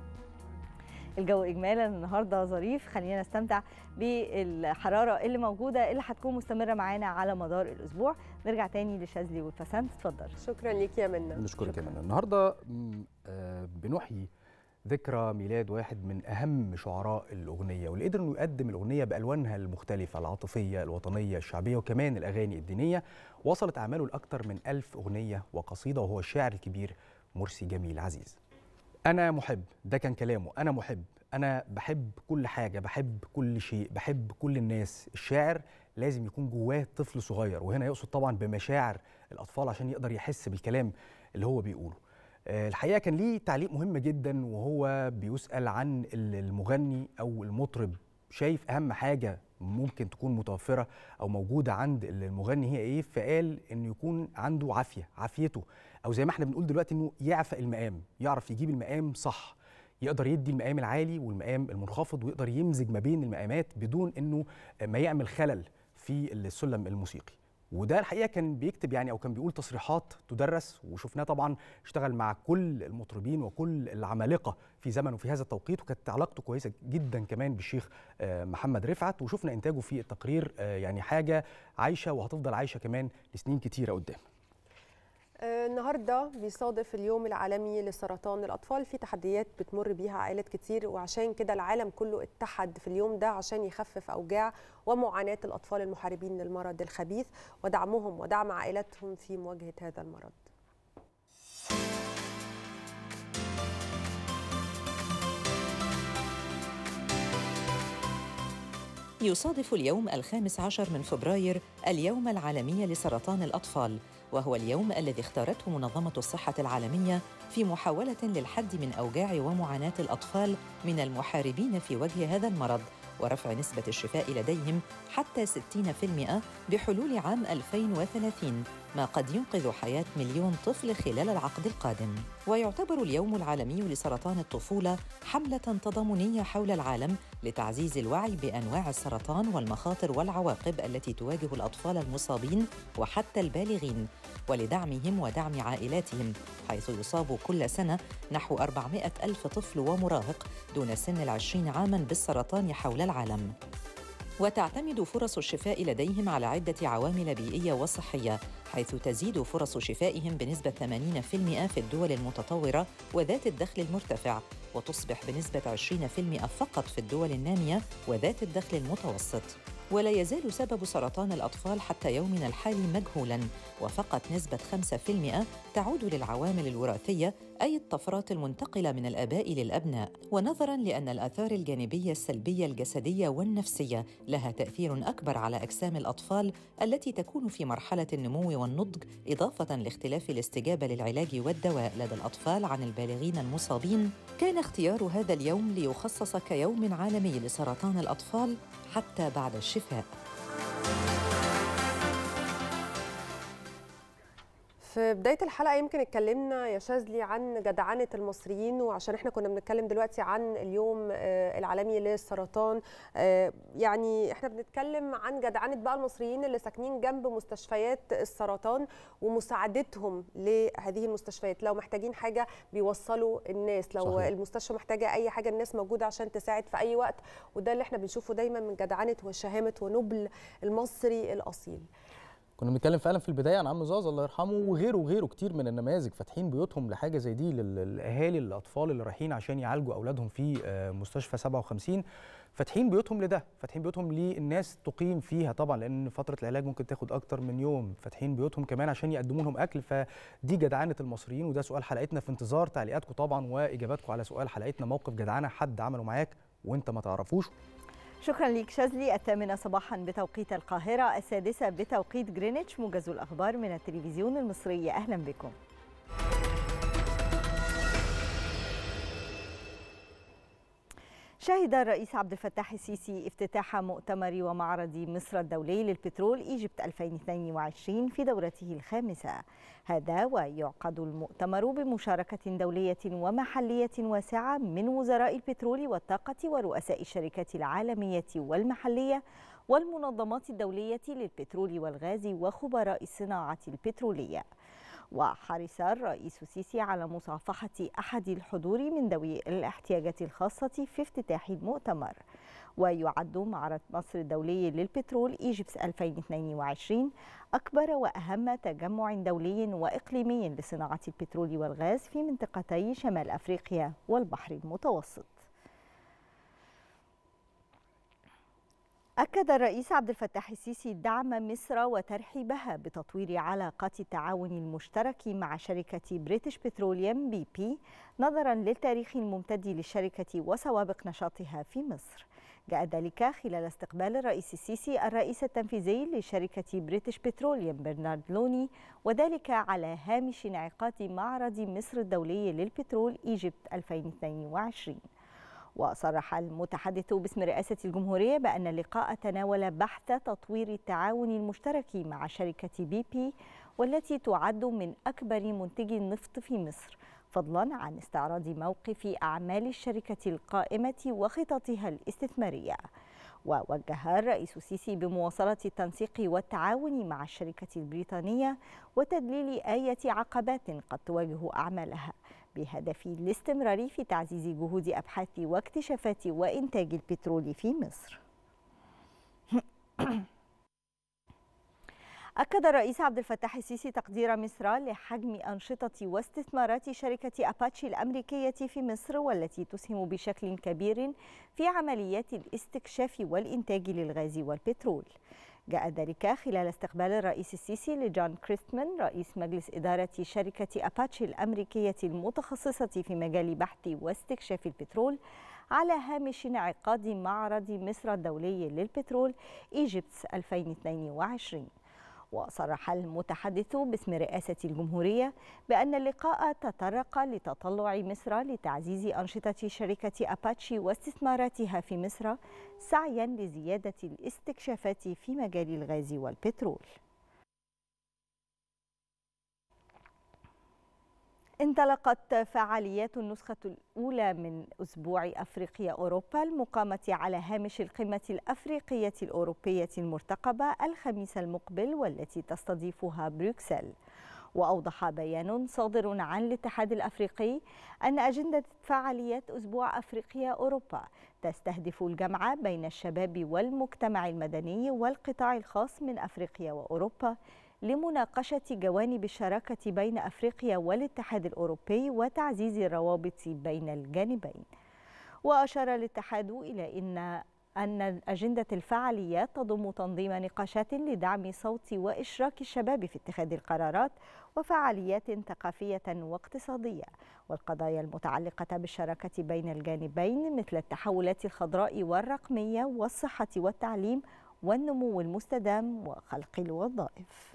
الجو اجمالا النهارده ظريف خلينا نستمتع بالحراره اللي موجوده اللي هتكون مستمره معانا على مدار الاسبوع نرجع تاني لشاذلي والفسنت اتفضل شكرا ليك يا منى نشكرك كمان النهارده م، آه، بنحيي ذكرى ميلاد واحد من اهم شعراء الاغنيه واللي قدر انه يقدم الاغنيه بالوانها المختلفه العاطفيه الوطنيه الشعبيه وكمان الاغاني الدينيه وصلت اعماله لاكثر من ألف اغنيه وقصيده وهو الشاعر الكبير مرسي جميل عزيز انا محب ده كان كلامه انا محب انا بحب كل حاجه بحب كل شيء بحب كل الناس الشاعر لازم يكون جواه طفل صغير وهنا يقصد طبعا بمشاعر الاطفال عشان يقدر يحس بالكلام اللي هو بيقوله آه، الحقيقه كان ليه تعليق مهم جدا وهو بيسال عن ال- المغني او المطرب شايف اهم حاجه ممكن تكون متوفره او موجوده عند المغني هي ايه فقال انه يكون عنده عافيه عافيته او زي ما احنا بنقول دلوقتي انه يعفى المقام يعرف يجيب المقام صح يقدر يدي المقام العالي والمقام المنخفض ويقدر يمزج ما بين المقامات بدون انه ما يعمل خلل في السلم الموسيقي وده الحقيقه كان بيكتب يعني او كان بيقول تصريحات تدرس وشفناه طبعا اشتغل مع كل المطربين وكل العمالقه في زمنه في هذا التوقيت وكانت علاقته كويسه جدا كمان بالشيخ آه، محمد رفعت وشفنا انتاجه في التقرير آه، يعني حاجه عايشه وهتفضل عايشه كمان لسنين كتيره قدام آه، النهارده بيصادف اليوم العالمي لسرطان الاطفال في تحديات بتمر بيها عائلات كتير وعشان كده العالم كله اتحد في اليوم ده عشان يخفف اوجاع ومعاناه الاطفال المحاربين للمرض الخبيث ودعمهم ودعم عائلاتهم في مواجهه هذا المرض يصادف اليوم الخامس عشر من فبراير اليوم العالمي لسرطان الأطفال وهو اليوم الذي اختارته منظمة الصحة العالمية في محاولة للحد من أوجاع ومعاناة الأطفال من المحاربين في وجه هذا المرض ورفع نسبة الشفاء لديهم حتى 60% بحلول عام 2030 ما قد ينقذ حياة مليون طفل خلال العقد القادم ويعتبر اليوم العالمي لسرطان الطفولة حملة تضامنية حول العالم لتعزيز الوعي بأنواع السرطان والمخاطر والعواقب التي تواجه الأطفال المصابين وحتى البالغين ولدعمهم ودعم عائلاتهم حيث يصاب كل سنة نحو 400 ألف طفل ومراهق دون سن العشرين عاماً بالسرطان حول العالم وتعتمد فرص الشفاء لديهم على عدة عوامل بيئية وصحية حيث تزيد فرص شفائهم بنسبة 80% في الدول المتطورة وذات الدخل المرتفع وتصبح بنسبة 20% فقط في الدول النامية وذات الدخل المتوسط ولا يزال سبب سرطان الأطفال حتى يومنا الحالي مجهولاً وفقط نسبة 5% تعود للعوامل الوراثية أي الطفرات المنتقلة من الآباء للأبناء ونظراً لأن الآثار الجانبية السلبية الجسدية والنفسية لها تأثير أكبر على أجسام الأطفال التي تكون في مرحلة النمو والنضج إضافة لاختلاف الاستجابة للعلاج والدواء لدى الأطفال عن البالغين المصابين كان اختيار هذا اليوم ليخصص كيوم عالمي لسرطان الأطفال حتى بعد الشفاء في بداية الحلقة يمكن اتكلمنا يا شاذلي عن جدعنة المصريين وعشان احنا كنا بنتكلم دلوقتي عن اليوم آه، العالمي للسرطان آه، يعني احنا بنتكلم عن جدعنة بقى المصريين اللي ساكنين جنب مستشفيات السرطان ومساعدتهم لهذه المستشفيات لو محتاجين حاجة بيوصلوا الناس لو صحيح. المستشفى محتاجة أي حاجة الناس موجودة عشان تساعد في أي وقت وده اللي احنا بنشوفه دايما من جدعنة وشهامة ونبل المصري الأصيل كنا بنتكلم فعلا في البدايه عن عم زازا الله يرحمه وغيره وغيره كتير من النماذج فاتحين بيوتهم لحاجه زي دي لل- للاهالي الاطفال اللي رايحين عشان يعالجوا اولادهم في آه، مستشفى 57 فاتحين بيوتهم لده فاتحين بيوتهم للناس تقيم فيها طبعا لان فتره العلاج ممكن تاخد اكتر من يوم فاتحين بيوتهم كمان عشان يقدموا لهم اكل فدي جدعانه المصريين وده سؤال حلقتنا في انتظار تعليقاتكم طبعا واجاباتكم على سؤال حلقتنا موقف جدعانه حد عمله معاك وانت ما تعرفوش شكرا ليك شاذلي الثامنة صباحا بتوقيت القاهرة السادسة بتوقيت جرينتش موجز الأخبار من التلفزيون المصري أهلا بكم شهد الرئيس عبد الفتاح السيسي افتتاح مؤتمر ومعرض مصر الدولي للبترول ايجيبت 2022 في دورته الخامسة هذا ويعقد المؤتمر بمشاركة دولية ومحلية واسعة من وزراء البترول والطاقة ورؤساء الشركات العالمية والمحلية والمنظمات الدولية للبترول والغاز وخبراء الصناعة البترولية وحرص الرئيس السيسي على مصافحة أحد الحضور من ذوي الاحتياجات الخاصة في افتتاح المؤتمر ويعد معرض مصر الدولي للبترول ايجيبس 2022 أكبر وأهم تجمع دولي وإقليمي لصناعة البترول والغاز في منطقتي شمال أفريقيا والبحر المتوسط أكد الرئيس عبد الفتاح السيسي دعم مصر وترحيبها بتطوير علاقات التعاون المشترك مع شركة بريتش بتروليوم بي بي نظرا للتاريخ الممتد للشركة وسوابق نشاطها في مصر جاء ذلك خلال استقبال الرئيس السيسي الرئيس التنفيذي لشركة بريتش بتروليوم برنارد لوني وذلك على هامش انعقاد معرض مصر الدولي للبترول ايجيبت 2022 وصرح المتحدث باسم رئاسة الجمهورية بأن اللقاء تناول بحث تطوير التعاون المشترك مع شركة بي بي والتي تعد من أكبر منتجي النفط في مصر فضلا عن استعراض موقف أعمال الشركة القائمة وخططها الاستثمارية ووجه الرئيس السيسي بمواصلة التنسيق والتعاون مع الشركة البريطانية وتدليل آية عقبات قد تواجه أعمالها بهدف الاستمرار في تعزيز جهود أبحاث واكتشافات وإنتاج البترول في مصر أكد الرئيس عبد الفتاح السيسي تقدير مصر لحجم أنشطة واستثمارات شركة أباتشي الأمريكية في مصر والتي تسهم بشكل كبير في عمليات الاستكشاف والإنتاج للغاز والبترول جاء ذلك خلال استقبال الرئيس السيسي لجون كريستمان رئيس مجلس إدارة شركة أباتشي الأمريكية المتخصصة في مجال بحث واستكشاف البترول على هامش انعقاد معرض مصر الدولي للبترول ايجيبتس 2022 وصرح المتحدث باسم رئاسة الجمهورية بأن اللقاء تطرق لتطلع مصر لتعزيز أنشطة شركة أباتشي واستثماراتها في مصر سعيا لزيادة الاستكشافات في مجال الغاز والبترول انطلقت فعاليات النسخة الأولى من أسبوع أفريقيا أوروبا المقامة على هامش القمة الأفريقية الأوروبية المرتقبة الخميس المقبل والتي تستضيفها بروكسل وأوضح بيان صادر عن الاتحاد الأفريقي أن أجندة فعاليات أسبوع أفريقيا أوروبا تستهدف الجمع بين الشباب والمجتمع المدني والقطاع الخاص من أفريقيا وأوروبا لمناقشة جوانب الشراكة بين أفريقيا والاتحاد الأوروبي وتعزيز الروابط بين الجانبين وأشار الاتحاد إلى أن أن أجندة الفعاليات تضم تنظيم نقاشات لدعم صوت وإشراك الشباب في اتخاذ القرارات وفعاليات ثقافية واقتصادية والقضايا المتعلقة بالشراكة بين الجانبين مثل التحولات الخضراء والرقمية والصحة والتعليم والنمو المستدام وخلق الوظائف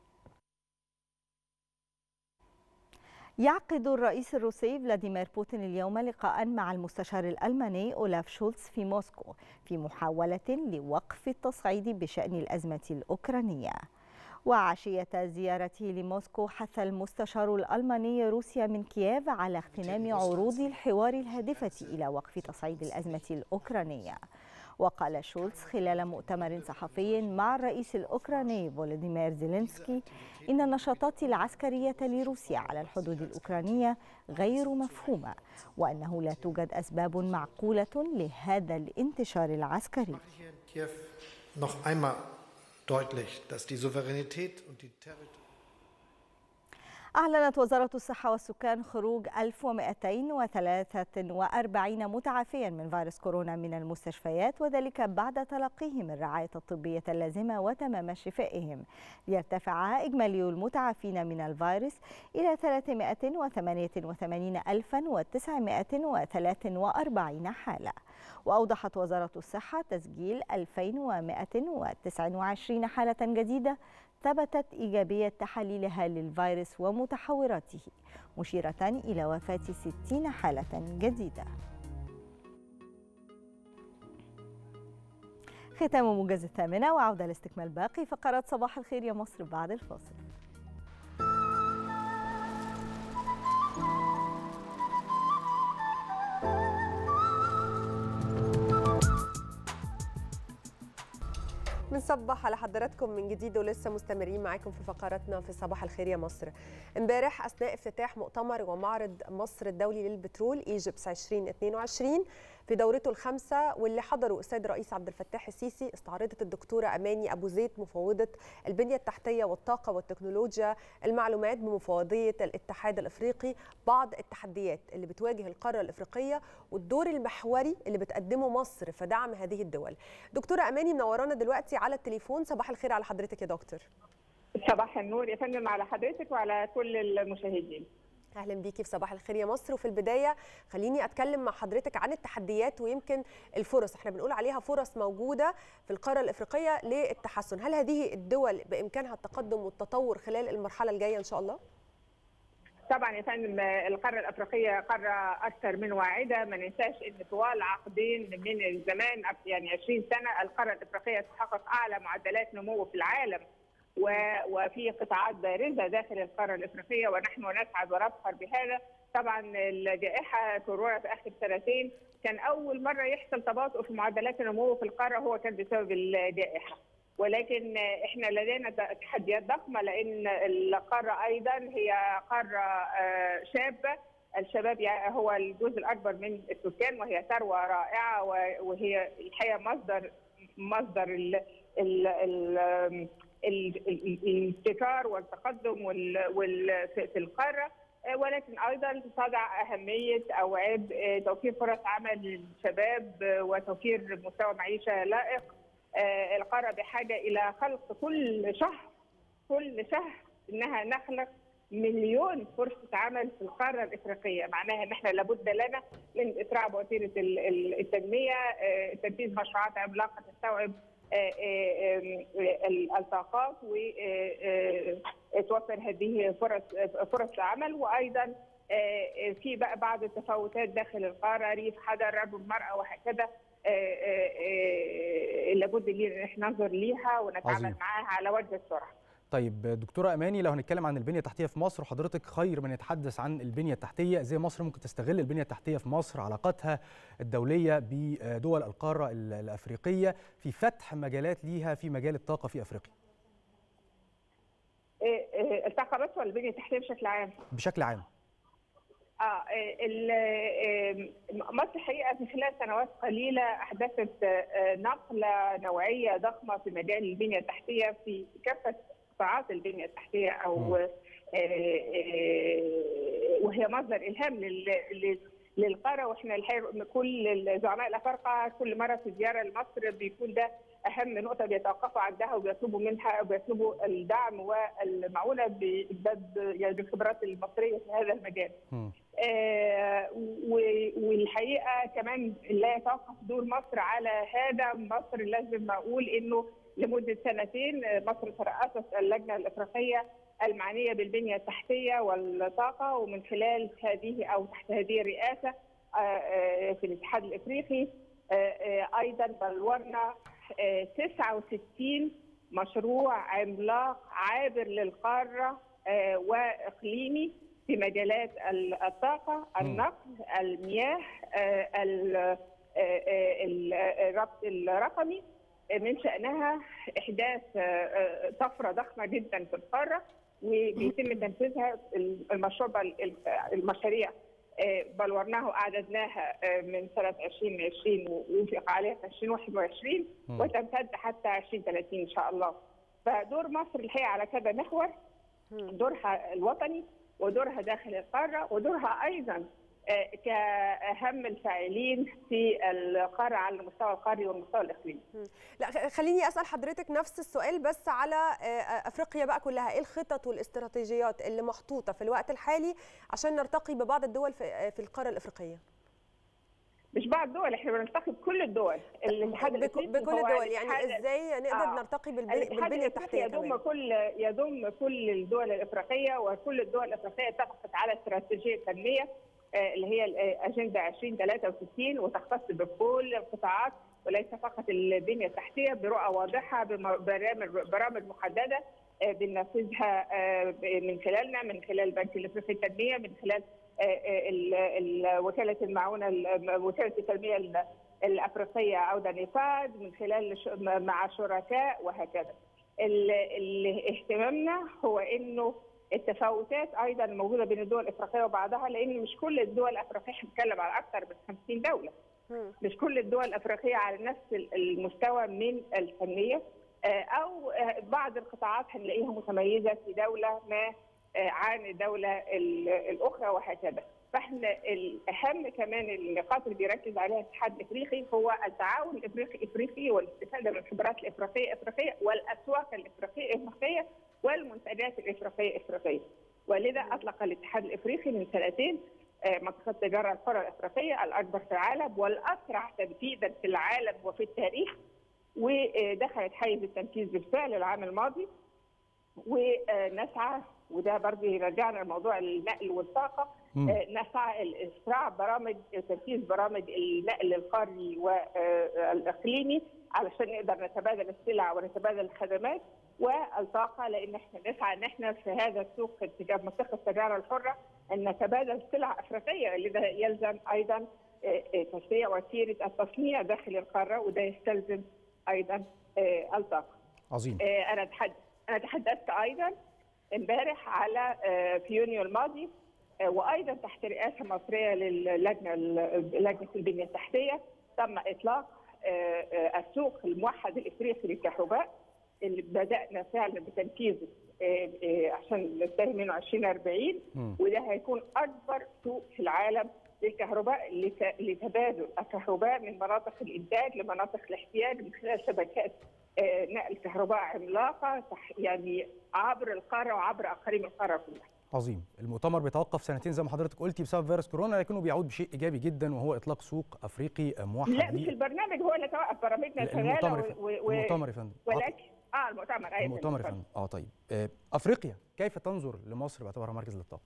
يعقد الرئيس الروسي فلاديمير بوتين اليوم لقاء مع المستشار الألماني أولاف شولتز في موسكو في محاولة لوقف التصعيد بشأن الأزمة الأوكرانية وعشية زيارته لموسكو حث المستشار الألماني روسيا من كييف على اغتنام عروض الحوار الهادفة إلى وقف تصعيد الأزمة الأوكرانية وقال شولتز خلال مؤتمر صحفي مع الرئيس الأوكراني فولوديمير زيلينسكي إن النشاطات العسكرية لروسيا على الحدود الأوكرانية غير مفهومة وأنه لا توجد أسباب معقولة لهذا الانتشار العسكري Kiew noch einmal deutlich, dass die Souveränität und die Territorialität أعلنت وزارة الصحة والسكان خروج 1243 متعافيا من فيروس كورونا من المستشفيات وذلك بعد تلقيهم الرعاية الطبية اللازمة وتمام شفائهم ليرتفع إجمالي المتعافين من الفيروس إلى 388943 حالة وأوضحت وزارة الصحة تسجيل 2129 حالة جديدة ثبتت إيجابية تحاليلها للفيروس ومتحوراته مشيرة إلى وفاة 60 حالة جديدة ختام موجز الثامنة وعودة لاستكمال باقي فقرات صباح الخير يا مصر بعد الفاصل بنصبح على حضراتكم من جديد ولسه مستمرين معاكم في فقراتنا في صباح الخير يا مصر. امبارح اثناء افتتاح مؤتمر ومعرض مصر الدولي للبترول ايجيبس 2022 في دورته الخامسه واللي حضروا السيد الرئيس عبد الفتاح السيسي استعرضت الدكتوره اماني ابو زيد مفوضه البنيه التحتيه والطاقه والتكنولوجيا المعلومات بمفوضيه الاتحاد الافريقي بعض التحديات اللي بتواجه القاره الافريقيه والدور المحوري اللي بتقدمه مصر في دعم هذه الدول. دكتوره اماني منورانا دلوقتي على التليفون صباح الخير على حضرتك يا دكتور. صباح النور يا فندم على حضرتك وعلى كل المشاهدين. اهلا بيكي في صباح الخير يا مصر وفي البدايه خليني اتكلم مع حضرتك عن التحديات ويمكن الفرص احنا بنقول عليها فرص موجوده في القاره الافريقيه للتحسن هل هذه الدول بامكانها التقدم والتطور خلال المرحله الجايه ان شاء الله طبعا يا فندم القاره الافريقيه قاره اكثر من واعده ما ننساش ان طوال عقدين من الزمان يعني 20 سنه القاره الافريقيه تحقق اعلى معدلات نمو في العالم وفي قطاعات بارزه داخل القاره الافريقيه ونحن نسعد ونفخر بهذا طبعا الجائحه كورونا في اخر سنتين كان اول مره يحصل تباطؤ في معدلات النمو في القاره هو كان بسبب الجائحه ولكن احنا لدينا تحديات ضخمه لان القاره ايضا هي قاره شابه الشباب هو الجزء الاكبر من السكان وهي ثروه رائعه وهي الحقيقه مصدر مصدر ال ال ال الابتكار والتقدم في القاره ولكن ايضا تضع اهميه او عبء توفير فرص عمل للشباب وتوفير مستوى معيشه لائق القاره بحاجه الى خلق كل شهر كل شهر انها نخلق مليون فرصه عمل في القاره الافريقيه معناها ان احنا لابد لنا من اسراع بوتيره التنميه تنفيذ مشروعات عملاقه تستوعب الطاقات وتوفر هذه فرص فرص عمل وايضا في بقى بعض التفاوتات داخل القاره ريف حضر رجل المراه وهكذا لابد لينا ان احنا ننظر ليها ونتعامل عظيم. معاها على وجه السرعه. طيب دكتوره اماني لو هنتكلم عن البنيه التحتيه في مصر وحضرتك خير من يتحدث عن البنيه التحتيه ازاي مصر ممكن تستغل البنيه التحتيه في مصر علاقاتها الدوليه بدول القاره الافريقيه في فتح مجالات ليها في مجال الطاقه في افريقيا الطاقه بس ولا البنيه التحتيه بشكل عام؟ بشكل عام اه مصر حقيقه في خلال سنوات قليله احدثت نقله نوعيه ضخمه في مجال البنيه التحتيه في كافه قطاعات البنيه التحتيه او وهي مصدر الهام للقاره واحنا الحقيقه كل زعماء الافارقه كل مره في زياره لمصر بيكون ده اهم نقطه بيتوقفوا عندها وبيطلبوا منها وبيطلبوا الدعم والمعونه بامداد يعني الخبرات المصريه في هذا المجال. آه والحقيقه كمان لا يتوقف دور مصر على هذا مصر لازم اقول انه لمده سنتين مصر ترأست اللجنه الافريقيه المعنيه بالبنيه التحتيه والطاقه ومن خلال هذه او تحت هذه الرئاسه في الاتحاد الافريقي ايضا بلورنا 69 مشروع عملاق عابر للقاره واقليمي في مجالات الطاقه، النقل، المياه، الربط الرقمي من شانها احداث طفره ضخمه جدا في القاره وبيتم تنفيذها المشروع المشاريع بلورناها واعددناها من سنه 2020 ووفق عليها في 2021 وتمتد حتى 2030 ان شاء الله. فدور مصر الحقيقه على كذا محور دورها الوطني ودورها داخل القاره ودورها ايضا آه، كاهم الفاعلين في القاره على المستوى القاري والمستوى الاقليمي. لا خ- خليني اسال حضرتك نفس السؤال بس على آه، افريقيا بقى كلها ايه الخطط والاستراتيجيات اللي محطوطه في الوقت الحالي عشان نرتقي ببعض الدول في آه، في القاره الافريقيه مش بعض الدول احنا بنلتقي بكل الدول الاتحاد بك- الافريقي بكل هو الدول يعني الاتحاد- ازاي نقدر نرتقي بالبني- الاتحاد بالبنيه الافريقي التحتيه يضم كمان كل يضم كل الدول الافريقيه وكل الدول الافريقيه اتفقت على استراتيجيه تنميه آه، اللي هي الاجنده 2063 وتختص بكل القطاعات وليس فقط البنيه التحتيه برؤى واضحه ببرامج برامج محدده آه، بننفذها آه، من خلالنا من خلال البنك الافريقي للتنميه من خلال آه، آه، ال- ال- وكاله المعونه ال- وكاله التنميه ال- الافريقيه عوده نيفاد من خلال ش- مع شركاء وهكذا. ال- ال- اهتمامنا هو انه التفاوتات ايضا موجوده بين الدول الافريقيه وبعضها لان مش كل الدول الافريقيه هنتكلم على اكثر من 50 دوله. مش كل الدول الافريقيه على نفس المستوى من الفنيه آه، او آه، بعض القطاعات هنلاقيها متميزه في دوله ما آه، عن الدوله ال- الاخرى وهكذا. فاحنا الاهم كمان النقاط اللي بيركز عليها الاتحاد الافريقي هو التعاون الافريقي افريقي والاستفاده من الخبرات الافريقيه افريقيه والاسواق الافريقيه افريقيه والمنتجات الافريقيه افريقيه. ولذا اطلق الاتحاد الافريقي من سنتين آه، منطقه التجاره الحره الافريقيه الاكبر في العالم والاسرع تنفيذا في العالم وفي التاريخ ودخلت حيز التنفيذ بالفعل العام الماضي ونسعى وده برضه يرجعنا لموضوع النقل والطاقه مم. آه، نسعى لاسراع برامج تنفيذ برامج النقل القاري والاقليمي علشان نقدر نتبادل السلع ونتبادل الخدمات والطاقه لان احنا نسعى ان احنا في هذا السوق اتجاه منطقه التجاره الحره ان نتبادل سلع افريقيه لذا يلزم ايضا آه، آه، تسويه وسيله التصنيع داخل القاره وده يستلزم ايضا آه، الطاقه. عظيم آه، انا تحد... انا تحدثت ايضا امبارح على آه، في يونيو الماضي آه، وايضا تحت رئاسه مصريه للجنه لجنه البنيه التحتيه تم اطلاق آه، آه، السوق الموحد الافريقي للكهرباء اللي بدانا فعلا بتنفيذه آه، آه، عشان ننتهي منه 2040 مم. وده هيكون اكبر سوق في العالم للكهرباء لت- لتبادل الكهرباء من مناطق الانتاج لمناطق الاحتياج من خلال شبكات آه، نقل كهرباء عملاقه تح- يعني عبر القاره وعبر اقاليم القاره كلها. عظيم المؤتمر بيتوقف سنتين زي ما حضرتك قلتي بسبب فيروس كورونا لكنه بيعود بشيء ايجابي جدا وهو اطلاق سوق افريقي موحد لا مش ليه. البرنامج هو اللي توقف برامجنا لا، شغاله المؤتمر يا و- فندم. و- و- المؤتمر يا فندم. آه، ولكن اه المؤتمر ايوه المؤتمر يا فندم اه طيب آه، افريقيا كيف تنظر لمصر باعتبارها مركز للطاقه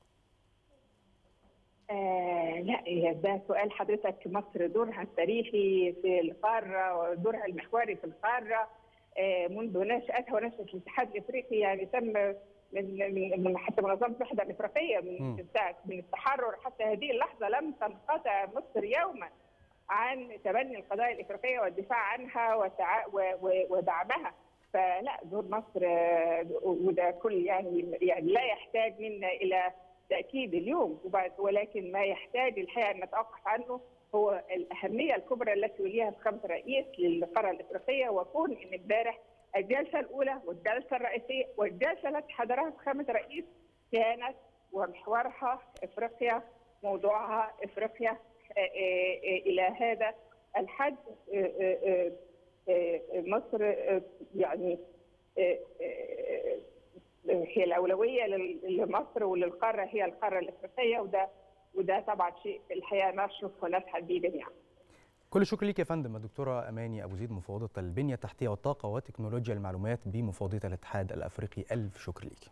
آه لا هي ده سؤال حضرتك مصر دورها التاريخي في القاره ودورها المحوري في القاره آه منذ نشاتها ونشاه الاتحاد الافريقي يعني تم من من من حتى منظمه الوحده الافريقيه من مم. من ساعه من التحرر حتى هذه اللحظه لم تنقطع مصر يوما عن تبني القضايا الافريقيه والدفاع عنها وتع... و... و... ودعمها فلا دور مصر آه، وده كل يعني يعني لا يحتاج منا الى تاكيد اليوم وبعد ولكن ما يحتاج الحقيقه ان نتوقف عنه هو الاهميه الكبرى التي وليها فخامه الرئيس للقاره الافريقيه وكون ان امبارح الجلسه الاولى والجلسه الرئيسيه والجلسه التي حضرها فخامه الرئيس كانت ومحورها افريقيا موضوعها افريقيا آه، آه، آه، الى هذا الحد آه، آه، آه، آه، مصر آه، يعني آه، آه، هي الاولويه لل- لمصر وللقاره هي القاره الافريقيه وده وده طبعا شيء الحقيقه نشرف ونسعد به جميعا. كل الشكر ليك يا فندم الدكتوره اماني ابو زيد مفوضه البنيه التحتيه والطاقه وتكنولوجيا المعلومات بمفوضيه الاتحاد الافريقي الف شكر ليك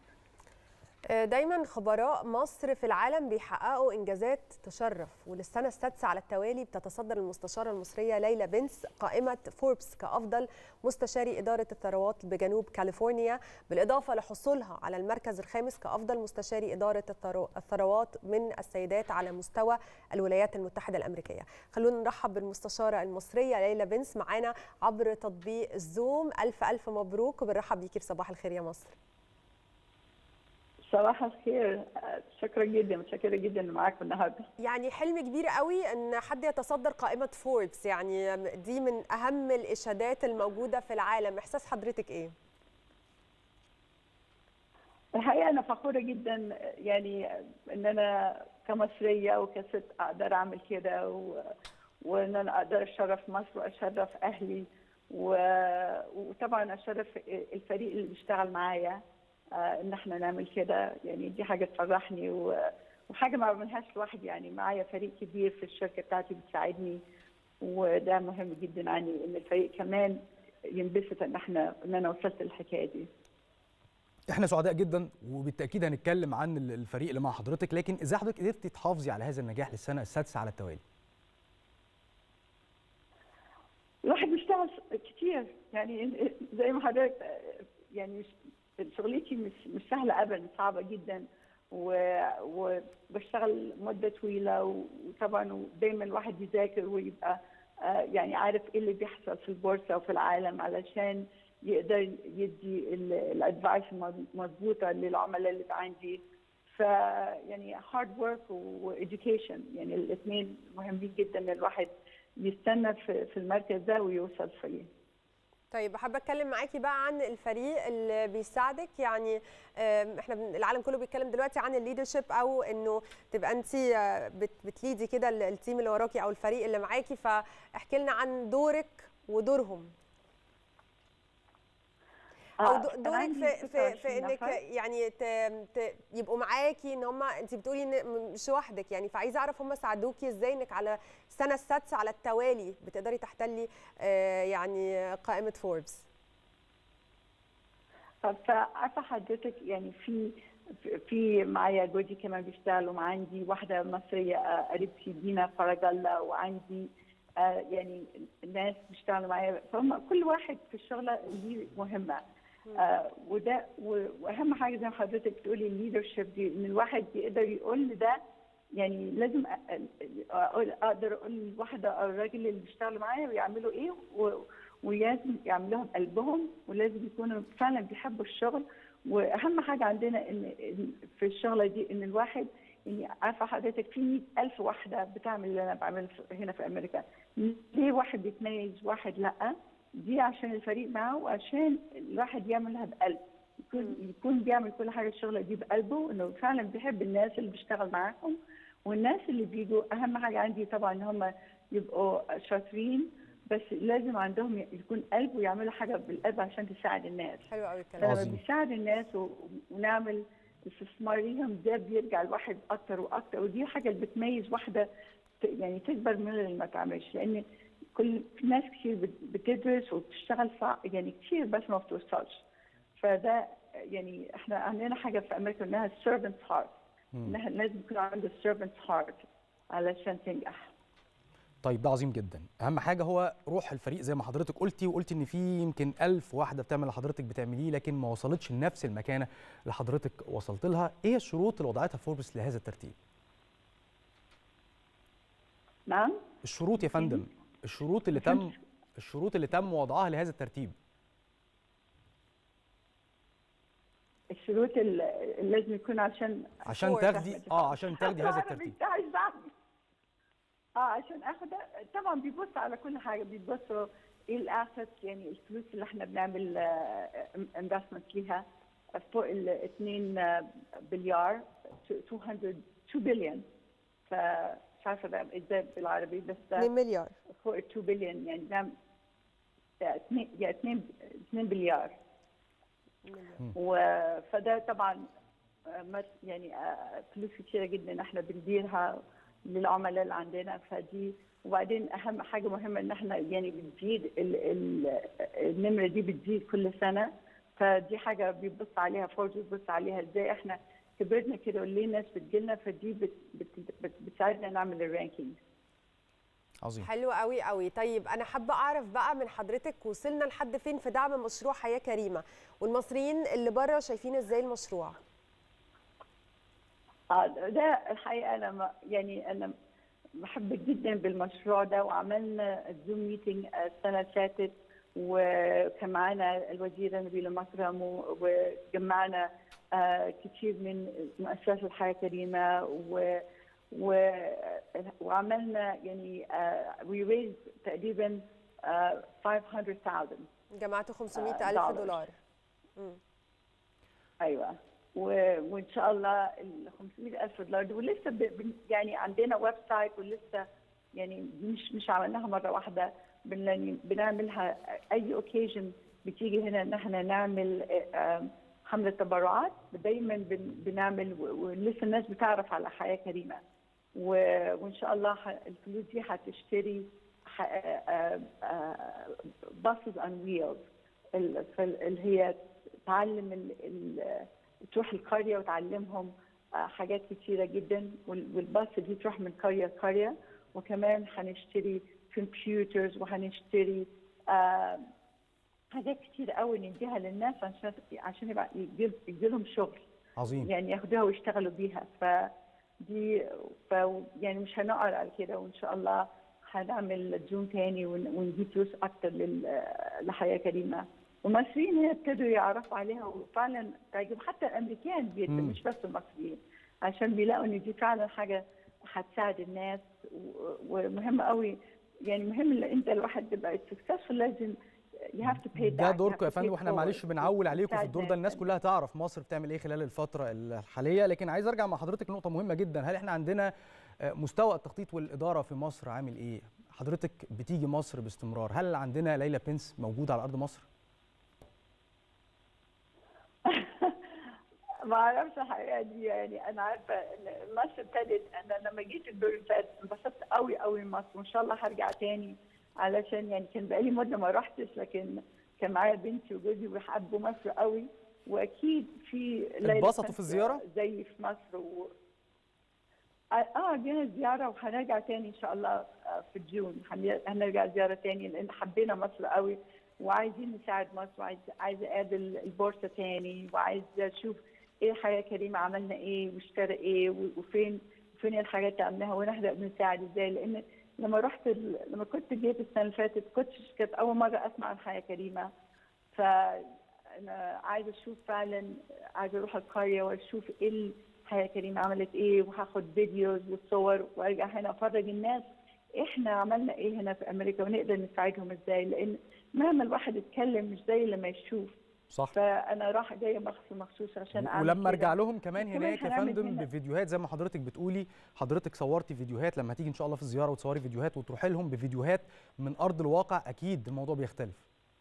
دايما خبراء مصر في العالم بيحققوا انجازات تشرف وللسنه السادسه على التوالي بتتصدر المستشاره المصريه ليلى بنس قائمه فوربس كافضل مستشاري اداره الثروات بجنوب كاليفورنيا بالاضافه لحصولها على المركز الخامس كافضل مستشاري اداره الثرو- الثروات من السيدات على مستوى الولايات المتحده الامريكيه خلونا نرحب بالمستشاره المصريه ليلى بنس معانا عبر تطبيق الزوم الف الف مبروك وبنرحب بيكي في صباح الخير يا مصر صباح الخير شكرا جدا متشكره جدا إني معاكم النهارده يعني حلم كبير قوي ان حد يتصدر قائمه فوربس يعني دي من اهم الاشادات الموجوده في العالم احساس حضرتك ايه الحقيقه انا فخوره جدا يعني ان انا كمصريه وكست اقدر اعمل كده و... وان انا اقدر اشرف مصر واشرف اهلي و... وطبعا اشرف الفريق اللي بيشتغل معايا آه، ان احنا نعمل كده يعني دي حاجه تفرحني و... وحاجه ما بعملهاش لوحدي يعني معايا فريق كبير في الشركه بتاعتي بتساعدني وده مهم جدا عني ان الفريق كمان ينبسط ان احنا ان انا وصلت للحكايه دي احنا سعداء جدا وبالتاكيد هنتكلم عن الفريق اللي مع حضرتك لكن ازاي حضرتك قدرتي تحافظي على هذا النجاح للسنه السادسه على التوالي الواحد بيشتغل كتير يعني زي ما حضرتك يعني مش شغلتي مش مش سهله ابدا صعبه جدا و- وبشتغل مده طويله وطبعا دايما الواحد يذاكر ويبقى آه، يعني عارف ايه اللي بيحصل في البورصه وفي العالم علشان يقدر يدي الادفايس المضبوطه للعملاء اللي عندي ف يعني هارد ورك واديوكيشن يعني الاثنين مهمين جدا ان الواحد يستنى في في المركز ده ويوصل فيه طيب حابه اتكلم معاكي بقى عن الفريق اللي بيساعدك يعني آم، احنا بن- العالم كله بيتكلم دلوقتي عن الليدرشيب او انه تبقى انت بتليدي كده ال- التيم اللي وراكي او الفريق اللي معاكي فاحكي لنا عن دورك ودورهم او آه، دو- أنا دورك عندي في في 26 في انك نفر. يعني ت ت يبقوا معاكي ان هم انت بتقولي ان م- مش لوحدك يعني فعايزه اعرف هم ساعدوكي ازاي انك على السنه السادسه على التوالي بتقدري تحتلي آه، يعني قائمه فوربس فعارفه حضرتك يعني في في معايا جوزي كمان بيشتغلوا وعندي واحده مصريه آه، قريبتي دينا فرج الله وعندي آه، يعني ناس بيشتغلوا معايا فهم كل واحد في الشغله ليه مهمه آه، وده و- واهم حاجه زي ما حضرتك بتقولي الليدرشيب دي ان الواحد يقدر يقول لده يعني لازم أ- أ- اقول اقدر اقول للواحده او الراجل اللي بيشتغلوا معايا ويعملوا ايه و- ولازم يعملوها بقلبهم ولازم يكونوا فعلا بيحبوا الشغل واهم حاجه عندنا ان إن في الشغله دي ان الواحد يعني عارفه حضرتك في 100000 واحده بتعمل اللي انا بعمله في- هنا في امريكا ليه واحد بيتميز واحد لا دي عشان الفريق معه وعشان الواحد يعملها بقلب يكون يكون بيعمل كل حاجه الشغله دي بقلبه انه فعلا بيحب الناس اللي بيشتغل معاهم والناس اللي بيجوا اهم حاجه عندي طبعا ان هم يبقوا شاطرين بس لازم عندهم يكون قلب ويعملوا حاجه بالقلب عشان تساعد الناس حلو قوي الكلام فلما عظيم. بيساعد الناس و... ونعمل استثمار ليهم ده بيرجع الواحد اكتر واكتر ودي حاجه اللي بتميز واحده ت... يعني تكبر من اللي ما تعملش لان كل في ناس كتير بت- بتدرس وبتشتغل صع... يعني كتير بس ما بتوصلش فده يعني احنا عندنا حاجه في امريكا انها servant's heart انها لازم يكون عنده servant's heart علشان تنجح طيب ده عظيم جدا اهم حاجه هو روح الفريق زي ما حضرتك قلتي وقلتي ان في يمكن ألف واحده بتعمل اللي حضرتك بتعمليه لكن ما وصلتش لنفس المكانه اللي حضرتك وصلت لها ايه الشروط اللي وضعتها فوربس لهذا الترتيب نعم الشروط يا فندم الشروط اللي تم الشروط اللي تم وضعها لهذا الترتيب الشروط اللي لازم يكون عشان عشان تاخدي اه عشان تاخدي هذا العربي الترتيب بتاعي صعب. اه عشان اخد طبعا بيبص على كل حاجه بيبصوا ايه الاسيت يعني الفلوس اللي احنا بنعمل انفستمنت ليها فوق ال 2 بليار 200 2 بليون فمش عارفه بقى ازاي بالعربي بس 2 مليار فوق ال 2 بليون يعني نعم 2 يعني 2 2 بليار و- فده طبعا آه، مس- يعني آه، فلوس كتيره جدا احنا بنديرها للعملاء اللي عندنا فدي وبعدين اهم حاجه مهمه ان احنا يعني بتزيد ال- ال- النمره دي بتزيد كل سنه فدي حاجه بيبص عليها فورج بيبص عليها ازاي احنا كبرنا كده وليه الناس بتجيلنا فدي بت بت بت بتساعدنا نعمل الرانكينج عظيم حلو قوي قوي طيب انا حابه اعرف بقى من حضرتك وصلنا لحد فين في دعم مشروع حياه كريمه والمصريين اللي بره شايفين ازاي المشروع آه، ده الحقيقه انا ما يعني انا بحب جدا بالمشروع ده وعملنا زوم ميتنج السنه اللي فاتت وكان معانا الوزيره نبيله مكرم و- وجمعنا آه، كتير من مؤسسات الحياه كريمه و و وعملنا يعني وي ريز تقريبا آه، 500000 جمعتوا 500 آه، الف دولار. دولار مم. ايوه و- وان شاء الله ال 500 الف دولار دول ولسه ب... ب- يعني عندنا ويب سايت ولسه يعني مش مش عملناها مره واحده بن- يعني بنعملها اي اوكيجن بتيجي هنا ان احنا نعمل آه، آه، حمله تبرعات دايما بن- بنعمل و- ولسه الناس بتعرف على حياه كريمه و- وان شاء الله ح- الفلوس دي هتشتري باصز اون ويلز اللي هي تعلم ال- ال- تروح القريه وتعلمهم آه، حاجات كتيره جدا وال- والباص دي تروح من قريه لقريه وكمان هنشتري كمبيوترز وهنشتري آه، حاجات كتير قوي نديها للناس عشان عشان يبقى يجي يجي لهم شغل عظيم يعني ياخدوها ويشتغلوا بيها فدي ف يعني مش هنقعد على كده وان شاء الله هنعمل جون تاني ون- ونجيب فلوس اكتر لل- لحياه كريمه والمصريين هنا ابتدوا يعرفوا عليها وفعلا تعجب حتى الامريكان بيت مم. مش بس المصريين عشان بيلاقوا ان دي فعلا حاجه هتساعد الناس و- ومهم قوي يعني مهم ان انت الواحد تبقى سكسسفul لازم you have to pay back ده you دوركم have يا to فندم pay واحنا forward. معلش بنعول عليكم في تساعد الدور ده ناس. الناس كلها تعرف مصر بتعمل ايه خلال الفتره الحاليه لكن عايز ارجع مع حضرتك لنقطه مهمه جدا هل احنا عندنا آه، مستوى التخطيط والاداره في مصر عامل ايه حضرتك بتيجي مصر باستمرار هل عندنا ليلى بنس موجوده على ارض مصر ما اعرفش الحقيقه دي يعني انا عارفه ان مصر ابتدت انا لما جيت الدور اللي فات انبسطت قوي قوي مصر وان شاء الله هرجع تاني علشان يعني كان بقالي مده ما رحتش لكن كان معايا بنتي وجوزي وحبوا مصر قوي واكيد في ليلة اتبسطوا كانت في الزيارة؟ زي في مصر و... اه جينا زياره وهنرجع تاني ان شاء الله آه، في جون هن- هنرجع زياره تاني لان حبينا مصر قوي وعايزين نساعد مصر وعايز عايزه اقابل البورصه تاني وعايزه اشوف ايه حياه كريمه عملنا ايه واشترى ايه و- وفين فين الحاجات اللي عملناها ونحن بنساعد ازاي لان لما رحت ال... لما كنت جيت السنه اللي فاتت كنتش كانت اول مره اسمع عن حياه كريمه فانا عايزه اشوف فعلا عايزه اروح القريه واشوف ايه الحياه كريمه عملت ايه وهاخد فيديوز وصور وارجع هنا افرج الناس احنا عملنا ايه هنا في امريكا ونقدر نساعدهم ازاي لان مهما الواحد يتكلم مش زي لما يشوف صح فانا راح جايه مخصوص مخصوص عشان اعمل ولما كده. ارجع لهم كمان وكمان هناك يا هنعمل فندم هنا- بفيديوهات زي ما حضرتك بتقولي حضرتك صورتي فيديوهات لما تيجي ان شاء الله في الزياره وتصوري فيديوهات وتروحي لهم بفيديوهات من ارض الواقع اكيد الموضوع بيختلف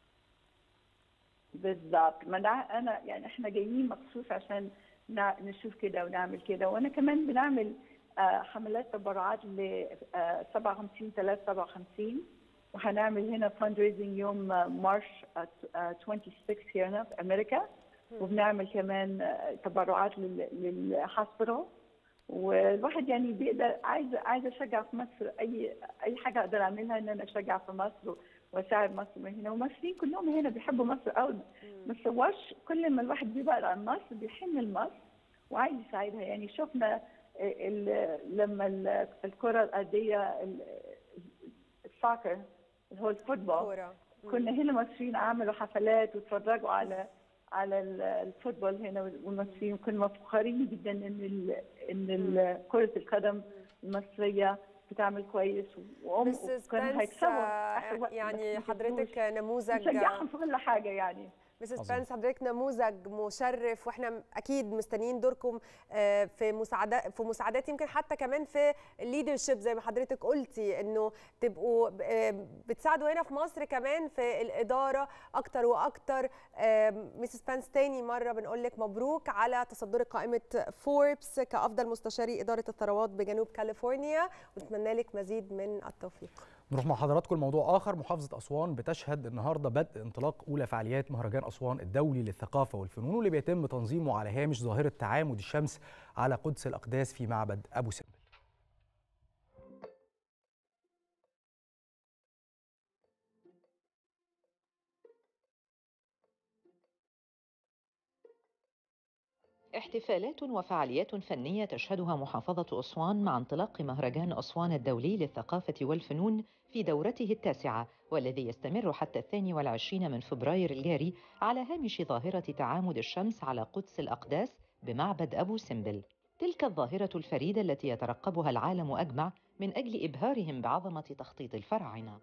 بالظبط ما ده انا يعني احنا جايين مخصوص عشان نع- نشوف كده ونعمل كده وانا كمان بنعمل آه، حملات تبرعات ل آه، 57 3 57 وهنعمل هنا فاند ريزنج يوم آه، مارش آه، آه، 26 هنا في امريكا وبنعمل كمان آه، تبرعات لل- للهوسبيتال والواحد يعني بيقدر عايز عايز اشجع في مصر اي اي حاجه اقدر اعملها ان انا اشجع في مصر واساعد مصر من هنا والمصريين كلهم هنا بيحبوا مصر قوي ما تصورش كل ما الواحد بيبعد عن مصر بيحن لمصر وعايز يساعدها يعني شفنا ال- لما ال- الكره الارضيه ال- الساكر اللي هو الفوتبول كنا هنا مصريين عملوا حفلات وتفرجوا على على ال- الفوتبول هنا والمصريين كنا مفخورين جدا ان ال ان ال- كره القدم المصريه بتعمل كويس وهم مسز كانوا بنس هيكسبوا آه، آخر وقت، يعني بس ما حضرتك كسبوش. نموذج نشجعهم في كل حاجه يعني مسز عظيم. بنس حضرتك نموذج مشرف واحنا اكيد مستنيين دوركم آه، في مساعدات في مساعدات يمكن حتى كمان في الليدرشيب زي ما حضرتك قلتي انه تبقوا آه، بتساعدوا هنا في مصر كمان في الاداره اكتر واكتر مسز بنس تاني مره بنقول لك مبروك على تصدر قائمه فوربس كافضل مستشاري اداره الثروات بجنوب كاليفورنيا ونتمنى لك مزيد من التوفيق نروح مع حضراتكم لموضوع اخر محافظه اسوان بتشهد النهارده بدء انطلاق اولى فعاليات مهرجان اسوان الدولي للثقافه والفنون واللي بيتم تنظيمه على هامش ظاهره تعامد الشمس على قدس الاقداس في معبد ابو سمبل احتفالات وفعاليات فنية تشهدها محافظة أسوان مع انطلاق مهرجان أسوان الدولي للثقافة والفنون في دورته التاسعة والذي يستمر حتى الثاني والعشرين من فبراير الجاري على هامش ظاهرة تعامد الشمس على قدس الأقداس بمعبد أبو سمبل تلك الظاهرة الفريدة التي يترقبها العالم أجمع من أجل إبهارهم بعظمة تخطيط الفراعنة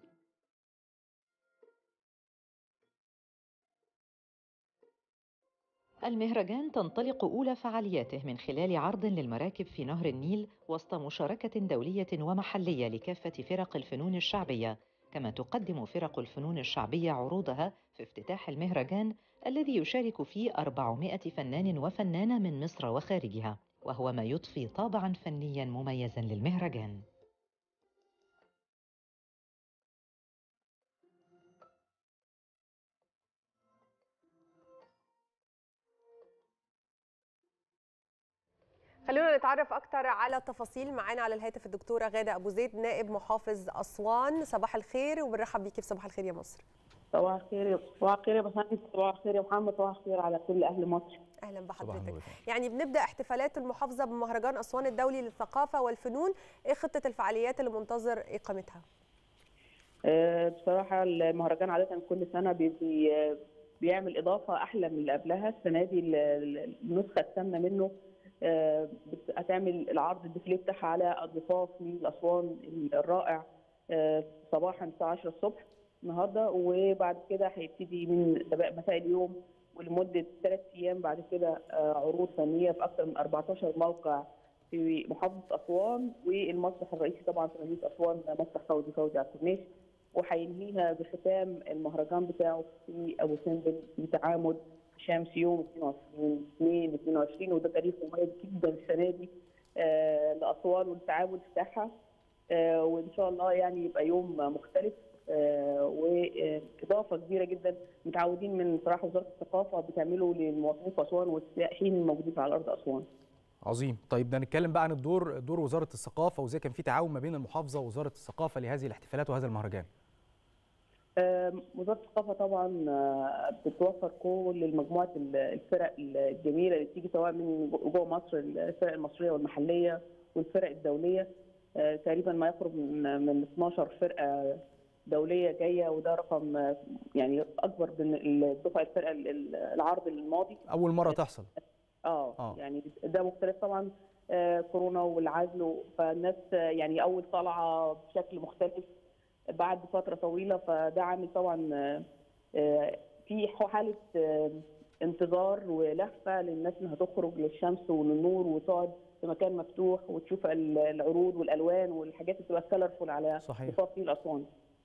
المهرجان تنطلق أولى فعالياته من خلال عرض للمراكب في نهر النيل وسط مشاركة دولية ومحلية لكافة فرق الفنون الشعبية كما تقدم فرق الفنون الشعبية عروضها في افتتاح المهرجان الذي يشارك فيه 400 فنان وفنانة من مصر وخارجها وهو ما يضفي طابعا فنيا مميزا للمهرجان خلونا نتعرف اكتر على التفاصيل معانا على الهاتف الدكتوره غاده ابو زيد نائب محافظ اسوان صباح الخير وبنرحب بيكي في صباح الخير يا مصر صباح الخير صباح الخير يا باشمهندس صباح الخير يا محمد صباح الخير على كل اهل مصر اهلا بحضرتك يعني بنبدا احتفالات المحافظه بمهرجان اسوان الدولي للثقافه والفنون ايه خطه الفعاليات اللي منتظر اقامتها أه بصراحه المهرجان عاده كل سنه بي بيعمل اضافه احلى من اللي قبلها السنه دي النسخه الثامنه منه أه هتعمل العرض الديفلي بتاعها على الضفاف من اسوان الرائع أه صباحا الساعه 10 الصبح النهارده وبعد كده هيبتدي من مساء اليوم ولمده ثلاث ايام بعد كده عروض فنيه في اكثر من 14 موقع في محافظه اسوان والمسرح الرئيسي طبعا في مدينه اسوان مسرح فوزي فوزي على الكورنيش وهينهيها بختام المهرجان بتاعه في ابو سمبل في تعامد شمس يوم 22 2 22 وده تاريخ مميز جدا السنه دي آه لاسوان والتعامد بتاعها آه وان شاء الله يعني يبقى يوم مختلف آه واضافه كبيره جدا متعودين من صراحه وزاره الثقافه بتعمله للمواطنين في اسوان والسائحين الموجودين على ارض اسوان. عظيم طيب ده نتكلم بقى عن الدور دور وزاره الثقافه وازاي كان في تعاون ما بين المحافظه ووزاره الثقافه لهذه الاحتفالات وهذا المهرجان. وزاره الثقافه طبعا بتوفر كل مجموعه الفرق الجميله اللي بتيجي سواء من جوه مصر الفرق المصريه والمحليه والفرق الدوليه تقريبا ما يقرب من من 12 فرقه دوليه جايه وده رقم يعني اكبر من الدفعه الفرقه العرض الماضي اول مره تحصل اه, آه. يعني ده مختلف طبعا آه كورونا والعزل فالناس يعني اول طلعه بشكل مختلف بعد فتره طويله فده عامل طبعا آه في حاله انتظار ولهفه للناس انها تخرج للشمس وللنور وتقعد في مكان مفتوح وتشوف العروض والالوان والحاجات اللي بتبقى كلرفول على ضفاف نيل اسوان.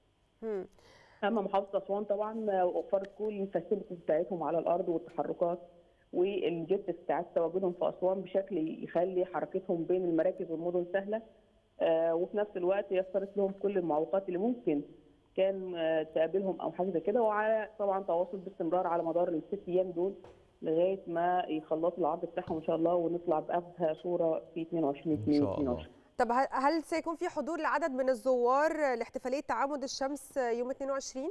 اما محافظه اسوان طبعا وفرت كل الفاسيلتيز بتاعتهم على الارض والتحركات والجيت بتاعت تواجدهم في اسوان بشكل يخلي حركتهم بين المراكز والمدن سهله آه وفي نفس الوقت يسرت لهم كل المعوقات اللي ممكن كان آه تقابلهم او حاجه زي كده وعلى طبعا تواصل باستمرار على مدار الست ايام دول لغايه ما يخلصوا العرض بتاعهم ان شاء الله ونطلع بابهى صوره في 22 22 طب هل سيكون في حضور لعدد من الزوار لاحتفاليه تعامد الشمس يوم 22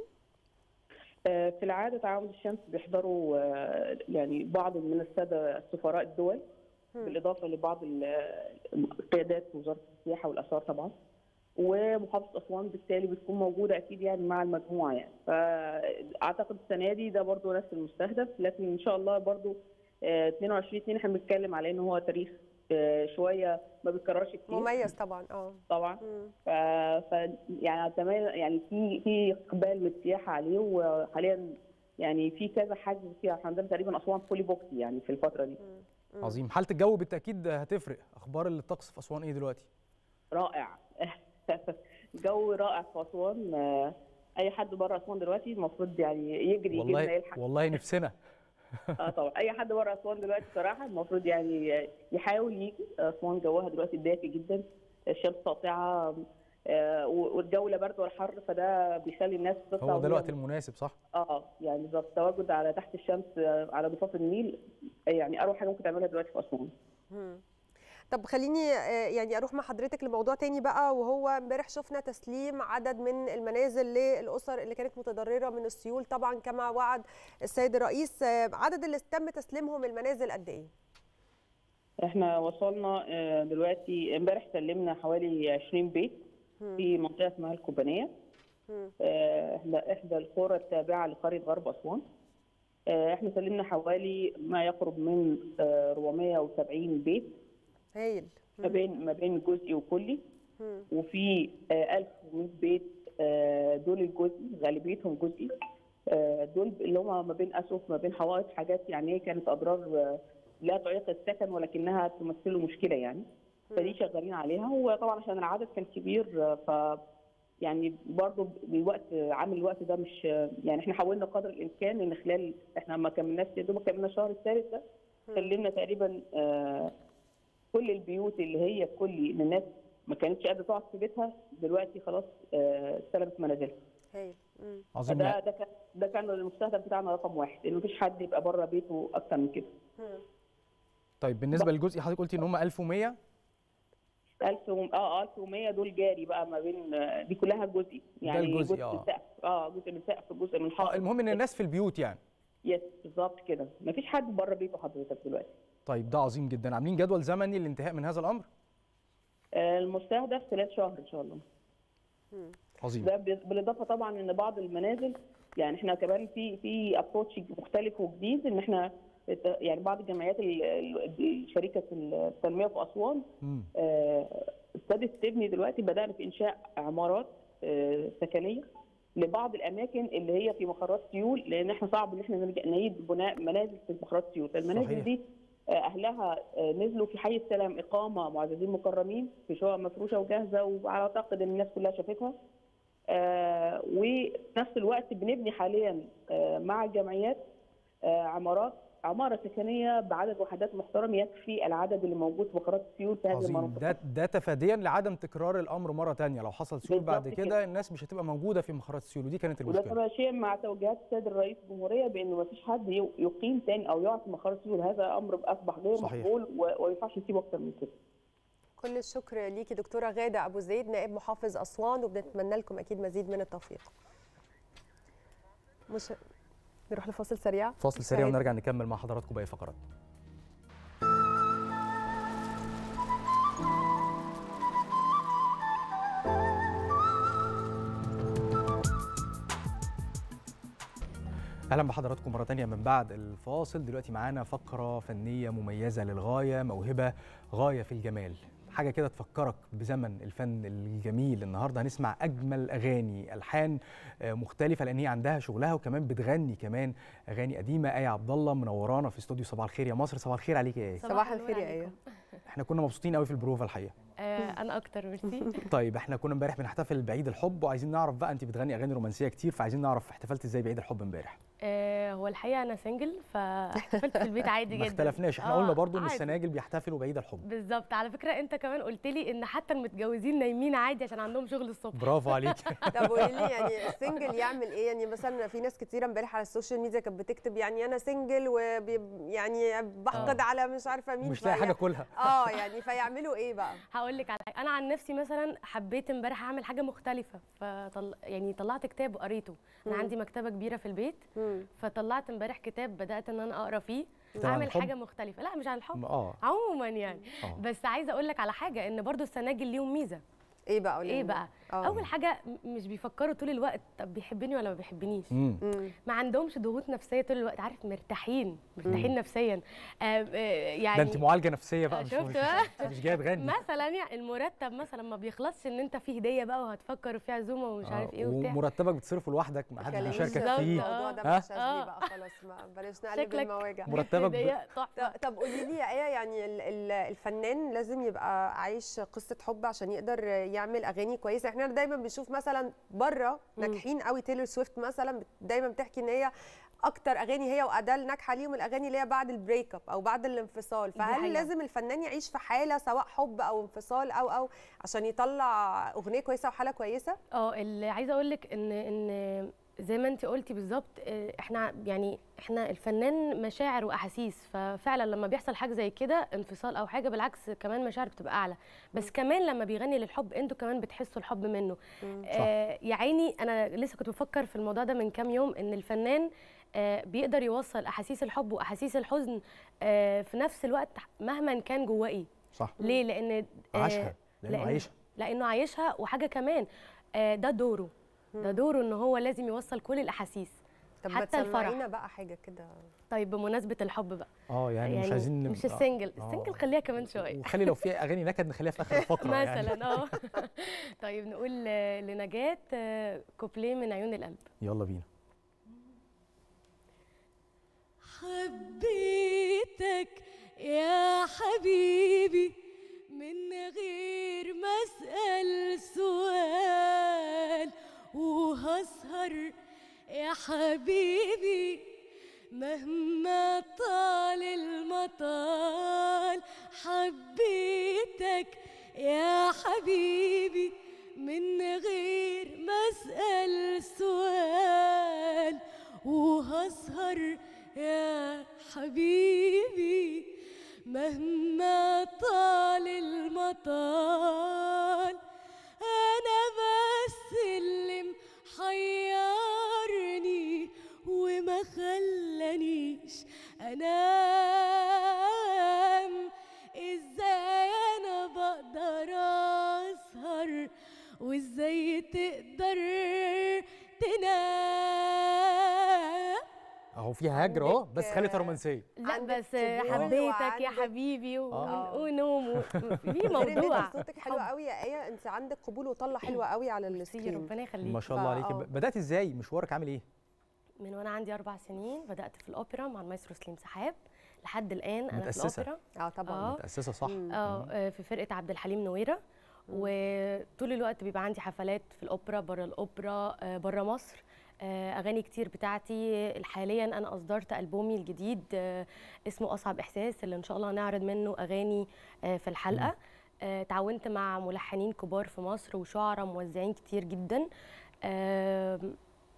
في العاده تعامد الشمس بيحضروا يعني بعض من الساده السفراء الدول بالاضافه لبعض القيادات وزاره السياحه والاثار طبعا ومحافظه اسوان بالتالي بتكون موجوده اكيد يعني مع المجموعه يعني فاعتقد السنه دي ده برضو نفس المستهدف لكن ان شاء الله برضو 22 2 احنا بنتكلم على ان هو تاريخ شويه ما بيتكررش كتير مميز طبعا اه طبعا ف... ف يعني تمام يعني في في اقبال من السياحه عليه وحاليا يعني في كذا حجز فيها احنا عندنا تقريبا اسوان فولي بوكس يعني في الفتره دي عظيم حاله الجو بالتاكيد هتفرق اخبار الطقس في اسوان ايه دلوقتي رائع الجو رائع في اسوان اي حد بره اسوان دلوقتي المفروض يعني يجري والله يلحق والله نفسنا اه طبعا اي حد بره اسوان دلوقتي صراحه المفروض يعني يحاول يجي اسوان جوها دلوقتي دافي جدا الشمس ساطعه آه والجو لا برد ولا حر فده بيخلي الناس تطلع هو ده الوقت المناسب صح؟ اه يعني بالظبط التواجد على تحت الشمس على ضفاف النيل يعني اروع حاجه ممكن تعملها دلوقتي في اسوان. طب خليني يعني اروح مع حضرتك لموضوع تاني بقى وهو امبارح شفنا تسليم عدد من المنازل للاسر اللي كانت متضرره من السيول طبعا كما وعد السيد الرئيس عدد اللي تم تسليمهم المنازل قد ايه؟ احنا وصلنا دلوقتي امبارح سلمنا حوالي 20 بيت في منطقه اسمها الكوبانيه احدى القرى التابعه لقريه غرب اسوان احنا سلمنا حوالي ما يقرب من 470 بيت هايل ما بين ما بين جزئي وكلي وفي 1100 بيت دول الجزئي غالبيتهم جزئي آه، دول اللي هم ما بين اسقف ما بين حوائط حاجات يعني هي كانت اضرار آه، لا تعيق السكن ولكنها تمثل له مشكله يعني فدي شغالين عليها وطبعا عشان العدد كان كبير آه، ف يعني برضه الوقت عامل الوقت ده مش يعني احنا حاولنا قدر الامكان ان خلال احنا ما كملناش يا دوب كملنا الشهر الثالث ده سلمنا تقريبا آه، كل البيوت اللي هي كل اللي الناس ما كانتش قادره تقعد في بيتها دلوقتي خلاص آه، استلمت منازلها هايل مم. عظيم ده لا. ده كان ده كان المستهدف بتاعنا رقم واحد ان مفيش حد يبقى بره بيته اكتر من كده مم. طيب بالنسبه للجزء حضرتك قلتي ان هم 1100 1000 و... اه 1100 دول جاري بقى ما بين آه، دي كلها جزء يعني الجزء، جزء آه. من السقف اه جزء من السقف جزء من الحائط اه المهم ان الناس في البيوت يعني يس بالظبط كده مفيش حد بره بيته حضرتك دلوقتي طيب ده عظيم جدا عاملين جدول زمني للانتهاء من هذا الامر آه، المستهدف خلال شهر ان شاء الله عظيم ده بال- بالاضافه طبعا ان بعض المنازل يعني احنا كمان في في ابروتش مختلف وجديد ان احنا الت- يعني بعض الجمعيات ال- ال- شركه التنميه في اسوان مم. آه، ابتدت تبني دلوقتي بدانا في انشاء عمارات آه، سكنيه لبعض الاماكن اللي هي في مخرات سيول لان احنا صعب ان احنا نرجع نعيد بناء منازل في مخرات سيول فالمنازل صحيح. دي آه، اهلها آه، نزلوا في حي السلام اقامه معززين مكرمين في شقق مفروشه وجاهزه واعتقد ان الناس كلها شافتها آه، وفي نفس الوقت بنبني حاليا آه، مع الجمعيات آه، عمارات عماره سكنيه بعدد وحدات محترم يكفي العدد اللي موجود في مخرات السيول في هذه عظيم المناطق ده ده تفاديا لعدم تكرار الامر مره تانية لو حصل سيول بعد بالظبط كده كده. الناس مش هتبقى موجوده في مخرات السيول ودي كانت وده المشكله تماشيا مع توجيهات السيد الرئيس الجمهوريه بانه ما فيش حد يو- يقيم تاني او يقعد في مخرات السيول هذا امر اصبح غير صحيح. مقبول و- وما ينفعش نسيبه اكتر من كده كل الشكر ليكي دكتوره غاده ابو زيد نائب محافظ اسوان وبنتمنى لكم اكيد مزيد من التوفيق مش نروح لفاصل سريع فاصل سريع مشاهد- ونرجع نكمل مع حضراتكم باقي فقرات اهلا بحضراتكم مره تانية من بعد الفاصل دلوقتي معانا فقره فنيه مميزه للغايه موهبه غايه في الجمال حاجه كده تفكرك بزمن الفن الجميل النهارده هنسمع اجمل اغاني الحان آه، مختلفه لان هي عندها شغلها وكمان بتغني كمان اغاني قديمه ايه عبد الله منورانا في استوديو صباح الخير يا مصر صباح الخير عليك يا ايه صباح الخير يا ايه احنا كنا مبسوطين قوي في البروفه الحقيقه آه، انا اكتر ميرسي طيب احنا كنا امبارح بنحتفل بعيد الحب وعايزين نعرف بقى انت بتغني اغاني رومانسيه كتير فعايزين نعرف احتفلت ازاي بعيد الحب امبارح آه، هو الحقيقه انا سنجل فاحتفلت في البيت عادي ما جدا اختلفناش احنا آه، قلنا برضو ان عادي. السناجل بيحتفلوا بعيد الحب بالظبط على فكره انت كمان قلت لي ان حتى المتجوزين نايمين عادي عشان عندهم شغل الصبح برافو عليك طب قولي لي يعني السنجل يعمل ايه يعني مثلا في ناس كتيره امبارح على السوشيال ميديا كانت بتكتب يعني انا سنجل ويعني بحقد آه. على مش عارفه مين مش لاقي فهي- حاجه كلها اه يعني فيعملوا ايه بقى هقول لك على حاجه انا عن نفسي مثلا حبيت امبارح اعمل حاجه مختلفه فطل... يعني طلعت كتاب وقريته انا مم. عندي مكتبه كبيره في البيت فطلعت امبارح كتاب بدات ان انا اقرا فيه كتاب عن اعمل الحب؟ حاجه مختلفه لا مش عن الحب اه عموما يعني آه. بس عايزه اقول لك على حاجه ان برضو السناجل ليهم ميزه ايه بقى قولي ايه لنا. بقى آه. اول حاجه م- مش بيفكروا طول الوقت طب بيحبني ولا ما بيحبنيش مم. ما عندهمش ضغوط نفسيه طول الوقت عارف مرتاحين مرتاحين مم. نفسيا آه آه يعني ده انت معالجه نفسيه بقى مش شفت مش, بقى؟ مش جايه تغني مثلا يعني المرتب مثلا ما بيخلصش ان انت فيه هديه بقى وهتفكر وفي عزومه ومش آه، عارف ايه وبتاع ومرتبك بتصرفه لوحدك ما حدش كلميني بيشاركك بقى فيه الموضوع ده ها؟ مش شاذلي بقى خلاص ما بلاش نقلب شكلك المواجع مرتبك ب- هدية تحفة. ط- طب قولي لي يا ايه يعني ال- ال- الفنان لازم يبقى عايش قصه حب عشان يقدر يعمل اغاني كويسه احنا دايما بنشوف مثلا بره ناجحين قوي تايلور سويفت مثلا بت- دايما بتحكي ان هي اكتر اغاني هي وادال ناجحه ليهم الاغاني اللي هي بعد البريك اب او بعد الانفصال فهل حقيقة. لازم الفنان يعيش في حاله سواء حب او انفصال او او عشان يطلع اغنيه كويسه وحاله كويسه اه اللي عايزه اقول لك ان ان زي ما انت قلتي بالظبط آه، احنا يعني احنا الفنان مشاعر واحاسيس ففعلا لما بيحصل حاجه زي كده انفصال او حاجه بالعكس كمان مشاعر بتبقى اعلى بس كمان لما بيغني للحب انتوا كمان بتحسوا الحب منه آه يا عيني انا لسه كنت بفكر في الموضوع ده من كام يوم ان الفنان آه بيقدر يوصل احاسيس الحب واحاسيس الحزن آه في نفس الوقت مهما كان جواه ايه صح ليه لان آه، عاشها لانه لأن- عايشها لانه عايشها وحاجه كمان آه، ده دوره ده دوره ان هو لازم يوصل كل الاحاسيس طب ما حتى الفرح تسمعينا بقى حاجه كده طيب بمناسبه الحب بقى اه يعني, مش عايزين مش آه. السنجل آه. السنجل خليها كمان شويه وخلي لو في اغاني نكد نخليها في اخر الفقره يعني. مثلا اه طيب نقول آه، لنجاة آه، كوبليه من عيون القلب يلا بينا حبيتك يا حبيبي من غير ما اسال سؤال وهسهر يا حبيبي مهما طال المطال حبيتك يا حبيبي من غير ما اسال سؤال وهسهر يا حبيبي مهما طال المطال انا بس اللي محيرني وما خلانيش انام ازاي انا بقدر اسهر وازاي تقدر تنام اهو فيها هجر اهو بس خلت رومانسيه لا عندك بس قبول حبيتك يا وعندك- حبيبي و- آه. ونوم و- في غير إن أنت موضوع صوتك حلو قوي يا ايه انت عندك قبول وطله حلوه قوي على السكرين ربنا يخليك ما شاء الله عليكي فآه. بدات ازاي مشوارك عامل ايه من وانا عندي اربع سنين بدات في الاوبرا مع المايسترو سليم سحاب لحد الان انا في متأسسة. الاوبرا اه طبعا متاسسه صح اه آه، في فرقه عبد الحليم نويره وطول الوقت بيبقى عندي حفلات في الاوبرا بره الاوبرا آه، بره مصر آه، اغاني كتير بتاعتي حاليا انا اصدرت البومي الجديد آه، اسمه اصعب احساس اللي ان شاء الله هنعرض منه اغاني آه، في الحلقه آه، تعاونت مع ملحنين كبار في مصر وشعراء موزعين كتير جدا آم،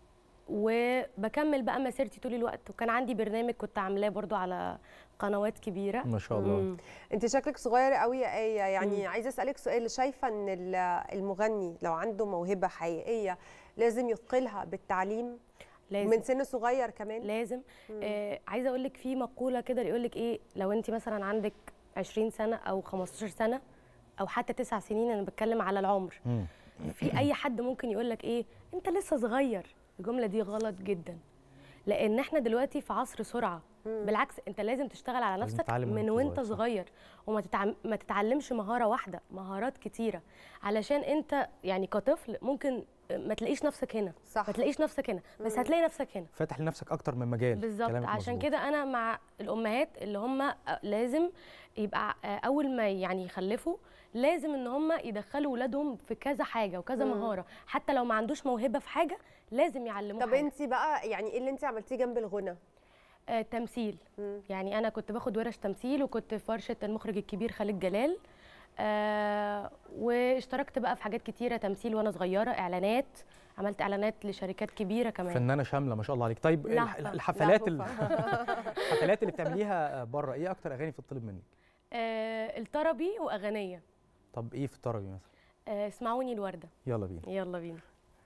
وبكمل بقى مسيرتي طول الوقت وكان عندي برنامج كنت عاملاه برضو على قنوات كبيره ما شاء الله مم. انت شكلك صغير قوي يا ايه يعني عايزه اسالك سؤال شايفه ان ال- المغني لو عنده موهبه حقيقيه لازم يثقلها بالتعليم لازم. من سن صغير كمان لازم آه عايزه اقول لك في مقوله كده يقول لك ايه لو انت مثلا عندك 20 سنه او 15 سنه او حتى 9 سنين انا بتكلم على العمر في اي حد ممكن يقول لك ايه انت لسه صغير الجمله دي غلط جدا لان احنا دلوقتي في عصر سرعه بالعكس انت لازم تشتغل على لازم نفسك تتعلم من وانت وانت صغير، صح. صغير وما تتعم... ما تتعلمش مهاره واحده مهارات كتيره علشان انت يعني كطفل ممكن ما تلاقيش نفسك هنا صح. ما تلاقيش نفسك هنا بس هتلاقي نفسك هنا فاتح لنفسك اكتر من مجال بالظبط كلامك عشان مظبوط. كده انا مع الامهات اللي هم لازم يبقى اول ما يعني يخلفوا لازم ان هم يدخلوا ولادهم في كذا حاجه وكذا مم. مهاره حتى لو ما عندوش موهبه في حاجه لازم يعلموه طب حاجة. انت بقى يعني ايه اللي انت عملتيه جنب الغنى آه تمثيل يعني انا كنت باخد ورش تمثيل وكنت في ورشه المخرج الكبير خالد جلال آه واشتركت بقى في حاجات كتيره تمثيل وانا صغيره اعلانات عملت اعلانات لشركات كبيره كمان فنانه شامله ما شاء الله عليك طيب الح- لهفة. الحفلات ال- لهفة. الحفلات اللي بتعمليها بره ايه اكتر اغاني بتطلب منك آه الطربي واغنيه طب ايه في الطربي مثلا آه اسمعوني الورده يلا بينا يلا بينا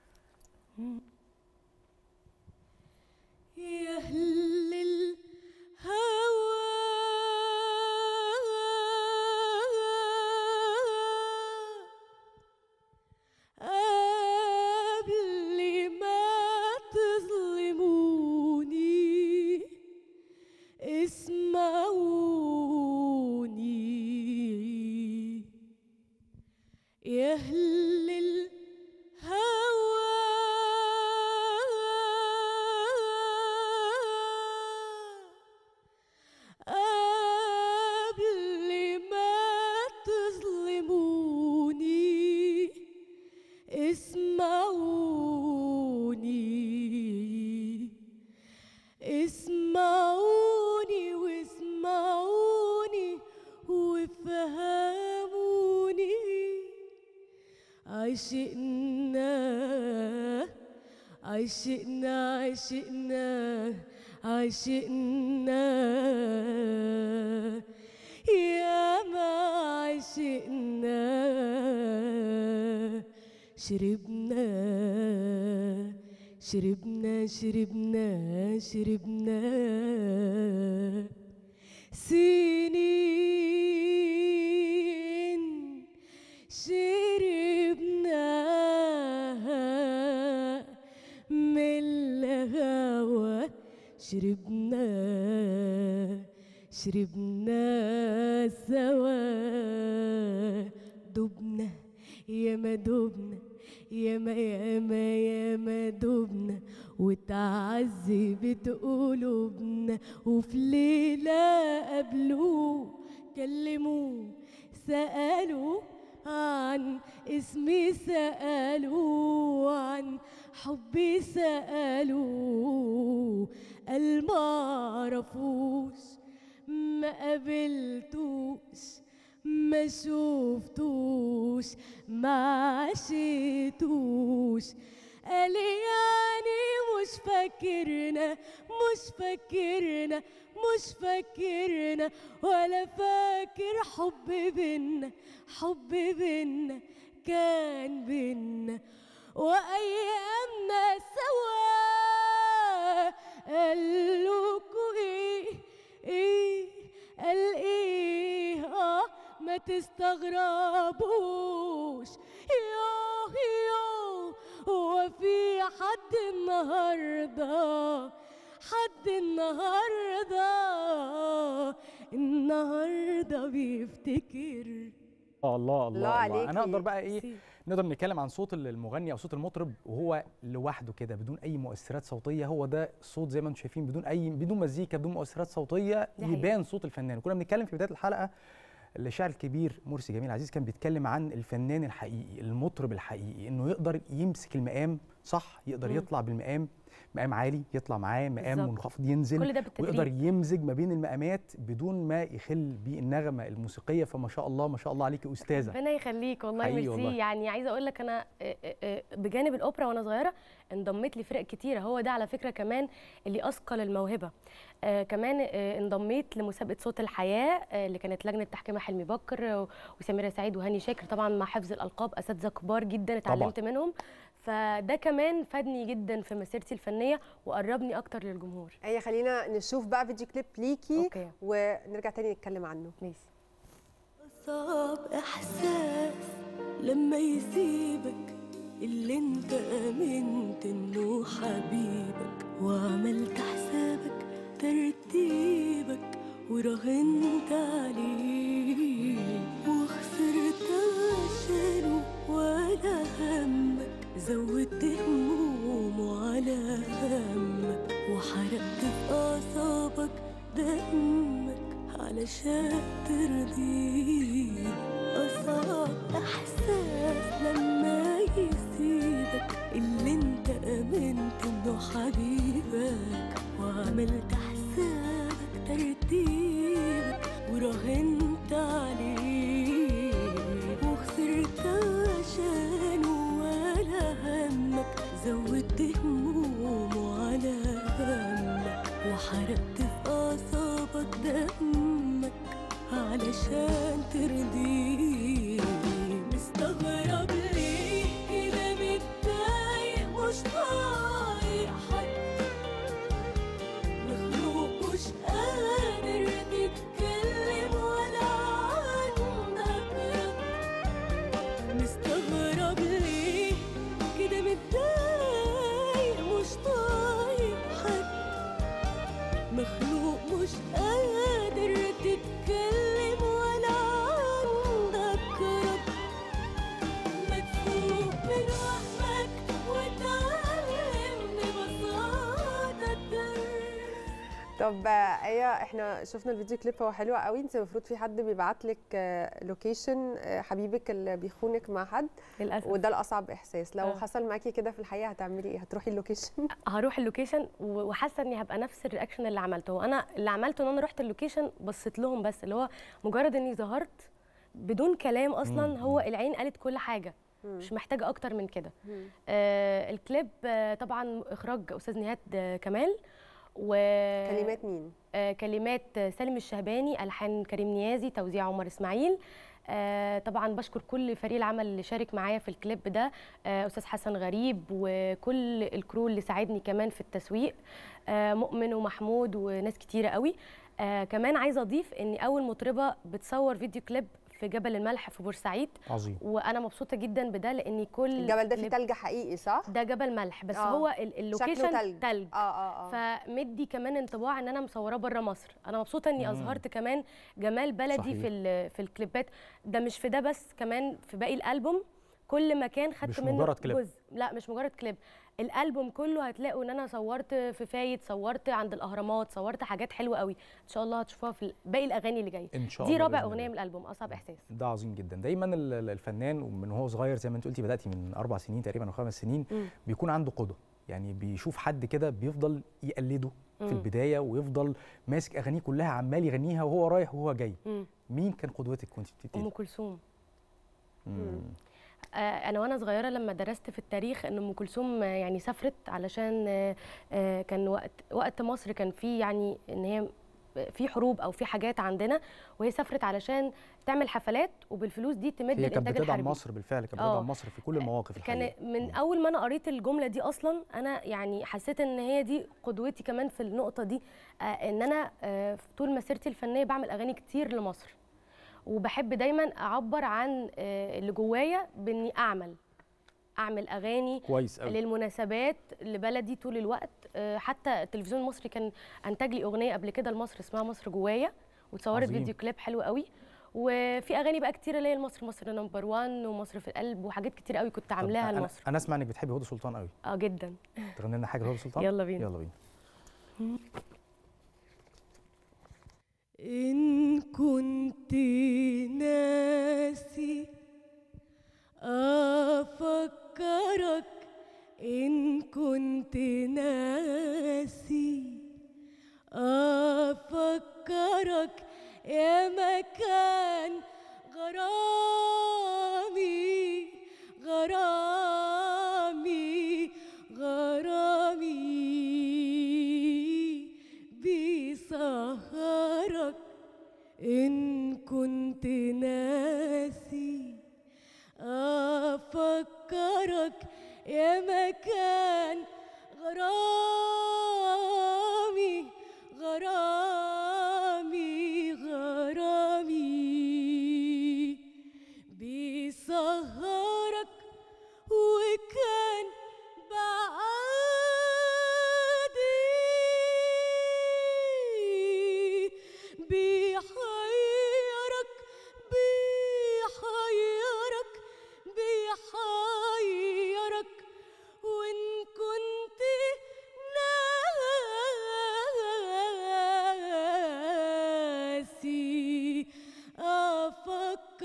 يا أهل الهوى قبل ما تظلموني اسمعوني يا أهل الهوى قبل ما تظلموني اسمعوني اسمعوني واسمعوني وافهموني عشقنا عشقنا عشقنا عشقنا يا ما عشقنا شربنا شربنا شربنا شربنا سنين شربنا من الهوى شربنا شربنا سوا دبنا ياما دبنا ياما ياما ياما دبنا وتعذبت قلوبنا وفي ليلة قابلوه كلموه سألوا عن اسمي سألوا عن حبي سألوا قال ما عرفوش ما قابلتوش ما شفتوش ما عشتوش قال يعني مش فاكرنا مش فاكرنا مش فاكرنا ولا فاكر حب بينا حب بينا كان بينا وايامنا سوا قالوكوا ايه ايه قال ايه اه ما تستغربوش يوه يوه هو في حد النهارده حد النهارده النهارده بيفتكر الله الله الله, الله عليكي. انا اقدر بقى ايه نقدر نتكلم عن صوت المغني او صوت المطرب وهو لوحده كده بدون اي مؤثرات صوتيه هو ده الصوت زي ما انتم شايفين بدون اي بدون مزيكا بدون مؤثرات صوتيه دي حقيقة. يبان صوت الفنان وكنا بنتكلم في بدايه الحلقه الشاعر الكبير مرسي جميل عزيز كان بيتكلم عن الفنان الحقيقي المطرب الحقيقي انه يقدر يمسك المقام صح يقدر مم. يطلع بالمقام مقام عالي يطلع معاه مقام بالظبط. منخفض ينزل كل ده بالتدريب. ويقدر يمزج ما بين المقامات بدون ما يخل بالنغمه الموسيقيه فما شاء الله ما شاء الله عليكي استاذه ربنا يخليك والله حقيقي ميرسي والله. يعني عايزه اقول لك انا آه، آه، آه، بجانب الاوبرا وانا صغيره انضميت لفرق كتيره هو ده على فكره كمان اللي اثقل الموهبه آه كمان آه انضميت لمسابقه صوت الحياه آه اللي كانت لجنه تحكيمها حلمي بكر آه، وسميره سعيد وهاني شاكر طبعا مع حفظ الالقاب اساتذه كبار جدا اتعلمت منهم فده كمان فادني جدا في مسيرتي الفنيه وقربني اكتر للجمهور ايه خلينا نشوف بقى فيديو كليب ليكي أوكي. ونرجع تاني نتكلم عنه ماشي صعب احساس لما يسيبك اللي انت امنت انه حبيبك وعملت حسابك ترتيبك وراهنت عليه وخسرت عشانه ولا همك زودت همومه على همك وحرقت في اعصابك دمك علشان ترضيه أصعب إحساس لما يسيبك اللي انت آمنت إنه حبيبك وعملت حسابك ترتيبك وراهنت عليه وخسرت عشانه ولا همك زودت همومه على همك وحرقت في أعصابك دمك علشان ترضيه مستغرب ليه كده متضايق مش طايق حد مخلوق مش قادر تتكلم ولا عندك رد مستغرب ليه كده متضايق مش طايق حد مخلوق مش قادر تتكلم ولا عندك رد مدفوق من وهمك وتعلم ببساطة الدرس طب آه، ايه احنا شفنا الفيديو كليب هو حلو قوي انت المفروض في حد بيبعت لك لوكيشن حبيبك اللي بيخونك مع حد للاسف وده الاصعب احساس لو آه. حصل معاكي كده في الحقيقه هتعملي ايه هتروحي اللوكيشن هروح اللوكيشن و- وحاسه اني هبقى نفس الرياكشن اللي عملته وانا اللي عملته ان انا رحت اللوكيشن بصيت لهم بس اللي هو مجرد اني ظهرت بدون كلام اصلا مم. هو العين قالت كل حاجه مش محتاجه اكتر من كده آه الكليب آه طبعا اخراج استاذ نهاد آه كمال و كلمات مين آه كلمات آه، سالم الشهباني الحان كريم نيازي توزيع عمر اسماعيل آه طبعا بشكر كل فريق العمل اللي شارك معايا في الكليب ده آه استاذ حسن غريب وكل الكرو اللي ساعدني كمان في التسويق آه مؤمن ومحمود وناس كتيره قوي آه كمان عايزه اضيف اني اول مطربه بتصور فيديو كليب في جبل الملح في بورسعيد عظيم وانا مبسوطه جدا بده لاني كل الجبل ده فيه كليب- تلج حقيقي صح ده جبل ملح بس آه. هو ال- شكله اللوكيشن تلج. تلج اه اه اه فمدي كمان انطباع ان انا مصوراه بره مصر انا مبسوطه اني مم. اظهرت كمان جمال بلدي صحيح. في ال- في الكليبات ده مش في ده بس كمان في باقي الالبوم كل مكان خدت مش منه مجرد كليب. جزء لا مش مجرد كليب الالبوم كله هتلاقوا ان انا صورت في فايد صورت عند الاهرامات صورت حاجات حلوه قوي ان شاء الله هتشوفوها في باقي الاغاني اللي جايه إن شاء دي الله رابع بإذن اغنيه الله. من الالبوم اصعب احساس ده عظيم جدا دايما ال- ال- الفنان ومن هو صغير زي ما انت قلتي بداتي من اربع سنين تقريبا او خمس سنين مم. بيكون عنده قدوه يعني بيشوف حد كده بيفضل يقلده في مم. البدايه ويفضل ماسك اغانيه كلها عمال يغنيها وهو رايح وهو جاي مم. مين كان قدوتك وانت بتبتدي ام كلثوم مم. آه، انا وانا صغيره لما درست في التاريخ ان ام كلثوم آه، يعني سافرت علشان آه، آه، كان وقت وقت مصر كان في يعني ان هي في حروب او في حاجات عندنا وهي سافرت علشان تعمل حفلات وبالفلوس دي تمد هي كانت الانتاج بتدعم الحربي مصر بالفعل كانت آه. بتدعم مصر في كل المواقف الحقيقه كان من اول ما انا قريت الجمله دي اصلا انا يعني حسيت ان هي دي قدوتي كمان في النقطه دي آه ان انا آه في طول مسيرتي الفنيه بعمل اغاني كتير لمصر وبحب دايما اعبر عن آه اللي جوايا باني اعمل اعمل اغاني كويس أوي. للمناسبات لبلدي طول الوقت آه حتى التلفزيون المصري كان انتج لي اغنيه قبل كده لمصر اسمها مصر جوايا وتصورت عظيم. فيديو كليب حلو قوي وفي اغاني بقى كتير اللي هي لمصر مصر نمبر 1 ومصر في القلب وحاجات كتير قوي كنت طب عاملاها أنا- لمصر انا اسمع انك بتحبي هدى سلطان قوي اه جدا تغني لنا حاجه لهدى سلطان يلا بينا. يلا بينا إن كنت ناسي أفكرك إن كنت ناسي أفكرك يا مكان غرامي غرامي غرامي بيسهرك إن كنت ناسي أفكرك يا مكان غرامي غرامي غرامي بيسهرك وكان بعادي بيحيرك بيحيرك بيحيرك وإن كنت ناسي أفكرك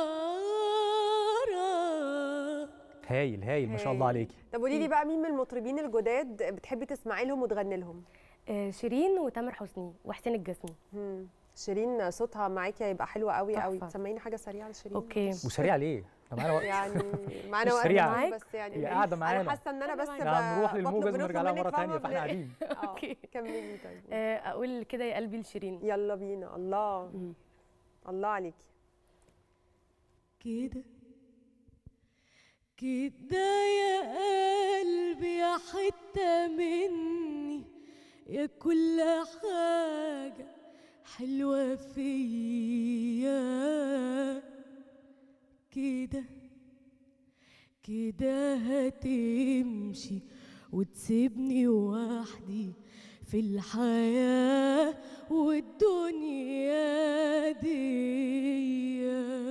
هايل هايل ما شاء الله عليكي طب قولي لي بقى مين من المطربين الجداد بتحبي تسمعي لهم وتغني لهم آه شيرين وتامر حسني وحسين الجسمي مم. شيرين صوتها معاكي هيبقى حلو قوي قوي تحفة. سمعيني حاجه سريعه لشيرين أوكي. وسريع ليه؟ احنا معانا وقت يعني معانا مش وقت سريعة. معاك بس يعني هي قاعدة معانا. انا حاسه ان انا بس احنا هنروح للموجز بطلب ونرجع لها منك مرة تانية، فاهمة فاحنا بن- قاعدين. اوكي كملي طيب آه اقول كده يا قلبي لشيرين يلا بينا الله الله عليكي كده كده يا قلبي يا حتة مني يا كل حاجة حلوة فيا كده كده هتمشي وتسيبني وحدي في الحياة والدنيا دي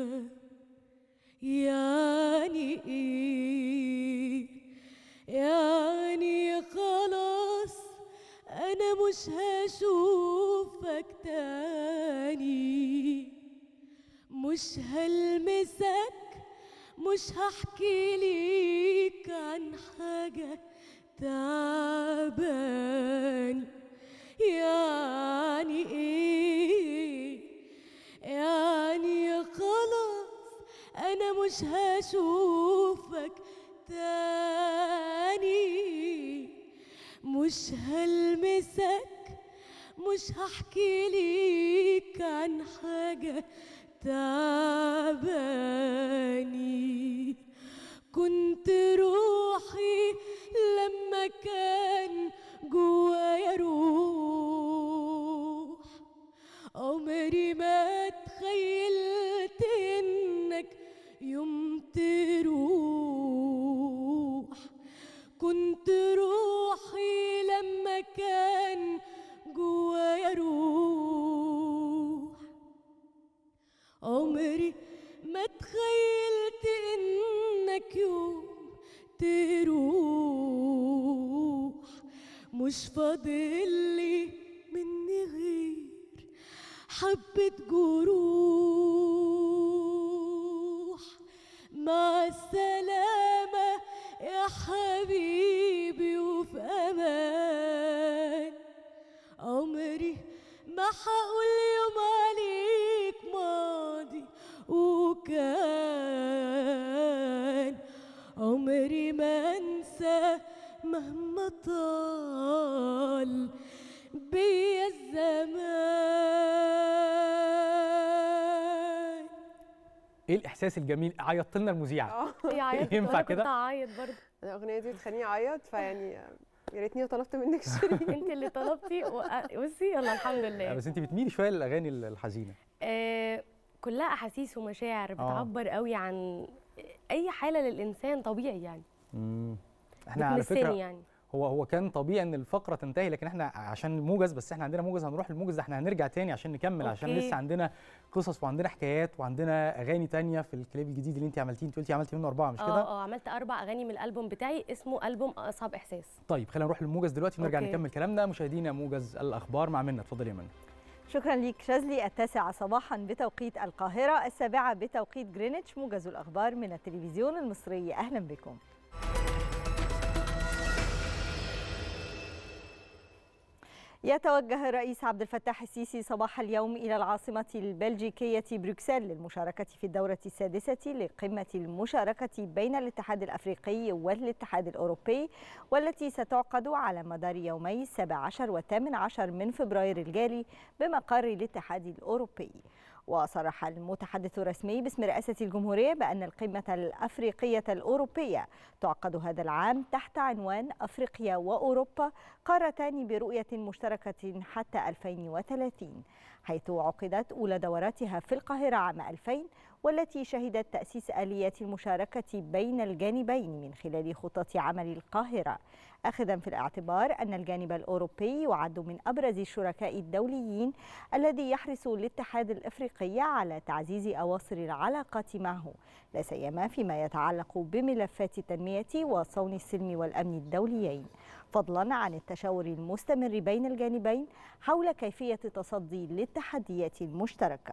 يعني ايه يعني خلاص انا مش هشوفك تاني مش هلمسك مش هحكي ليك عن حاجة تعباني يعني ايه يعني خلاص انا مش هشوفك تاني مش هلمسك مش هحكي ليك عن حاجة تعباني كنت روحي لما كان جوايا روح عمري ما تخيلت انك يوم تروح كنت روحي لما كان جوايا روح عمري ما تخيلت انك مش فاضلي مني غير حبة جروح مع السلامة يا حبيبي وفي أمان عمري ما هقول يوم عليك ماضي وكان عمري ما انسى مهما طال بيا الزمان ايه الاحساس الجميل عيطت لنا المذيعه هي عيطت ينفع وأنا كده كنت اعيط برضه الاغنيه دي بتخليني اعيط فيعني يا ريتني طلبت منك شيرين انت اللي طلبتي وأ- بصي يلا الحمد لا، لله بس انت بتميلي شويه للاغاني الحزينه آه كلها احاسيس ومشاعر آه. بتعبر قوي عن اي حاله للانسان طبيعي يعني امم احنا على بتمسني فكره يعني هو هو كان طبيعي ان الفقره تنتهي لكن احنا عشان الموجز بس احنا عندنا موجز هنروح الموجز ده احنا هنرجع تاني عشان نكمل عشان أوكي. لسه عندنا قصص وعندنا حكايات وعندنا اغاني تانية في الكليب الجديد اللي انت عملتيه انت قلتي عملتي منه اربعه مش اه كده اه عملت اربع اغاني من الالبوم بتاعي اسمه البوم اصعب احساس طيب خلينا نروح للموجز دلوقتي ونرجع أوكي. نكمل كلامنا مشاهدينا موجز الاخبار مع منى اتفضلي يا منى شكرا ليك شاذلي التاسعة صباحا بتوقيت القاهرة السابعة بتوقيت جرينتش موجز الأخبار من التلفزيون المصري أهلا بكم يتوجه الرئيس عبد الفتاح السيسي صباح اليوم إلى العاصمة البلجيكية بروكسل للمشاركة في الدورة السادسة لقمة المشاركة بين الاتحاد الأفريقي والاتحاد الأوروبي والتي ستعقد على مدار يومي 17 و 18 من فبراير الجاري بمقر الاتحاد الأوروبي وصرح المتحدث الرسمي باسم رئاسة الجمهورية بأن القمة الأفريقية الأوروبية تعقد هذا العام تحت عنوان أفريقيا وأوروبا قارتان برؤية مشتركة حتى 2030 حيث عقدت أولى دوراتها في القاهرة عام 2000 والتي شهدت تأسيس آليات المشاركة بين الجانبين من خلال خطة عمل القاهرة أخذا في الاعتبار أن الجانب الأوروبي يعد من أبرز الشركاء الدوليين الذي يحرص الاتحاد الأفريقي على تعزيز أواصر العلاقات معه لا سيما فيما يتعلق بملفات التنمية وصون السلم والأمن الدوليين فضلا عن التشاور المستمر بين الجانبين حول كيفية تصدي للتحديات المشتركة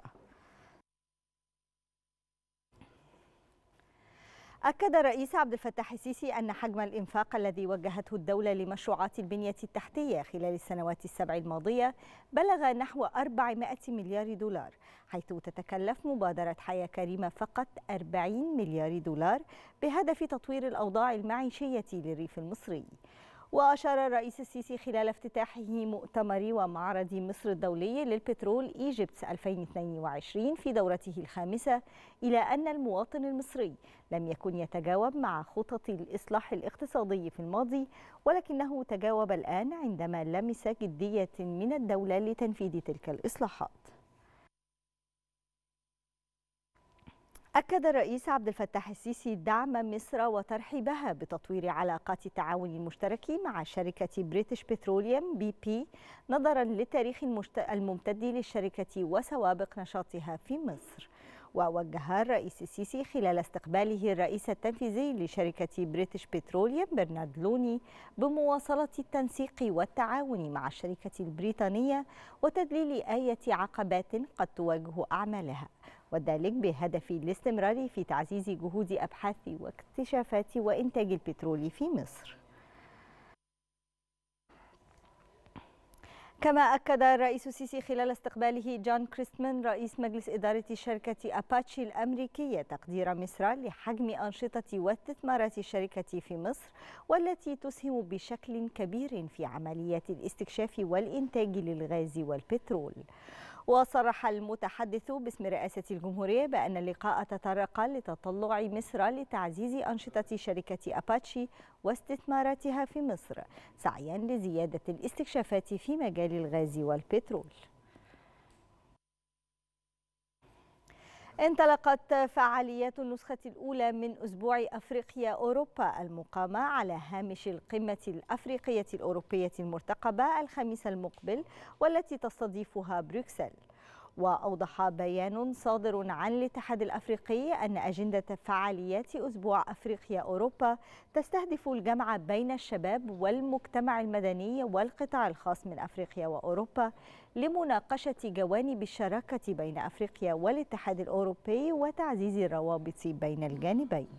أكد الرئيس عبد الفتاح السيسي أن حجم الإنفاق الذي وجهته الدولة لمشروعات البنية التحتية خلال السنوات السبع الماضية بلغ نحو 400 مليار دولار حيث تتكلف مبادرة حياة كريمة فقط 40 مليار دولار بهدف تطوير الأوضاع المعيشية للريف المصري وأشار الرئيس السيسي خلال افتتاحه مؤتمر ومعرض مصر الدولي للبترول إيجيبتس 2022 في دورته الخامسة إلى أن المواطن المصري لم يكن يتجاوب مع خطط الإصلاح الاقتصادي في الماضي ولكنه تجاوب الآن عندما لمس جدية من الدولة لتنفيذ تلك الإصلاحات أكد الرئيس عبد الفتاح السيسي دعم مصر وترحيبها بتطوير علاقات التعاون المشترك مع شركة بريتش بتروليوم بي بي نظرا للتاريخ المشت... الممتد للشركة وسوابق نشاطها في مصر ووجه الرئيس السيسي خلال استقباله الرئيس التنفيذي لشركة بريتش بتروليوم برنارد لوني بمواصلة التنسيق والتعاون مع الشركة البريطانية وتدليل آية عقبات قد تواجه أعمالها وذلك بهدف الاستمرار في تعزيز جهود أبحاث واكتشافات وإنتاج البترول في مصر كما أكد الرئيس السيسي خلال استقباله جون كريستمان رئيس مجلس إدارة شركة أباتشي الأمريكية تقدير مصر لحجم أنشطة واستثمارات الشركة في مصر والتي تسهم بشكل كبير في عمليات الاستكشاف والإنتاج للغاز والبترول وصرح المتحدث باسم رئاسة الجمهورية بأن اللقاء تطرق لتطلع مصر لتعزيز أنشطة شركة أباتشي واستثماراتها في مصر سعيا لزيادة الاستكشافات في مجال الغاز والبترول انطلقت فعاليات النسخة الأولى من أسبوع أفريقيا أوروبا المقامة على هامش القمة الأفريقية الأوروبية المرتقبة الخميس المقبل والتي تستضيفها بروكسل وأوضح بيان صادر عن الاتحاد الأفريقي أن أجندة فعاليات أسبوع أفريقيا أوروبا تستهدف الجمع بين الشباب والمجتمع المدني والقطاع الخاص من أفريقيا وأوروبا لمناقشة جوانب الشراكة بين أفريقيا والاتحاد الأوروبي وتعزيز الروابط بين الجانبين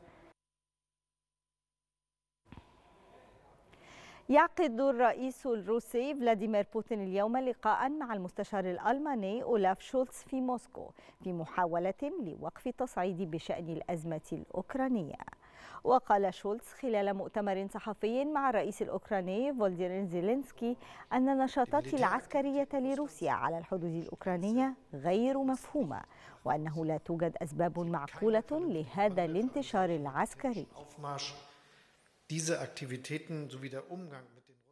يعقد الرئيس الروسي فلاديمير بوتين اليوم لقاء مع المستشار الألماني أولاف شولتز في موسكو في محاولة لوقف التصعيد بشأن الأزمة الأوكرانية وقال شولتز خلال مؤتمر صحفي مع الرئيس الأوكراني فولديمير زيلينسكي أن النشاطات العسكرية لروسيا على الحدود الأوكرانية غير مفهومة وأنه لا توجد أسباب معقولة لهذا الانتشار العسكري diese Aktivitäten sowie der Umgang mit den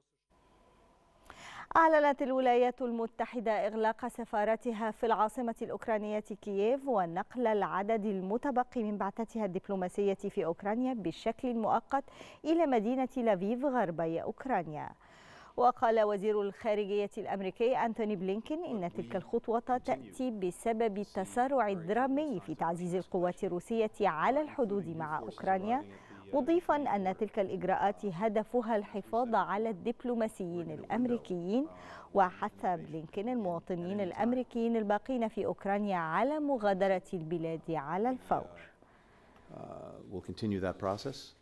أعلنت الولايات المتحدة إغلاق سفارتها في العاصمة الأوكرانية كييف ونقل العدد المتبقي من بعثتها الدبلوماسية في أوكرانيا بشكل مؤقت إلى مدينة لافيف غربي أوكرانيا وقال وزير الخارجية الأمريكي أنتوني بلينكين إن تلك الخطوة تأتي بسبب التسارع الدرامي في تعزيز القوات الروسية على الحدود مع أوكرانيا مضيفا أن تلك الإجراءات هدفها الحفاظ على الدبلوماسيين الأمريكيين وحث بلينكين المواطنين الأمريكيين الباقين في أوكرانيا على مغادرة البلاد على الفور. Uh, we'll continue that process.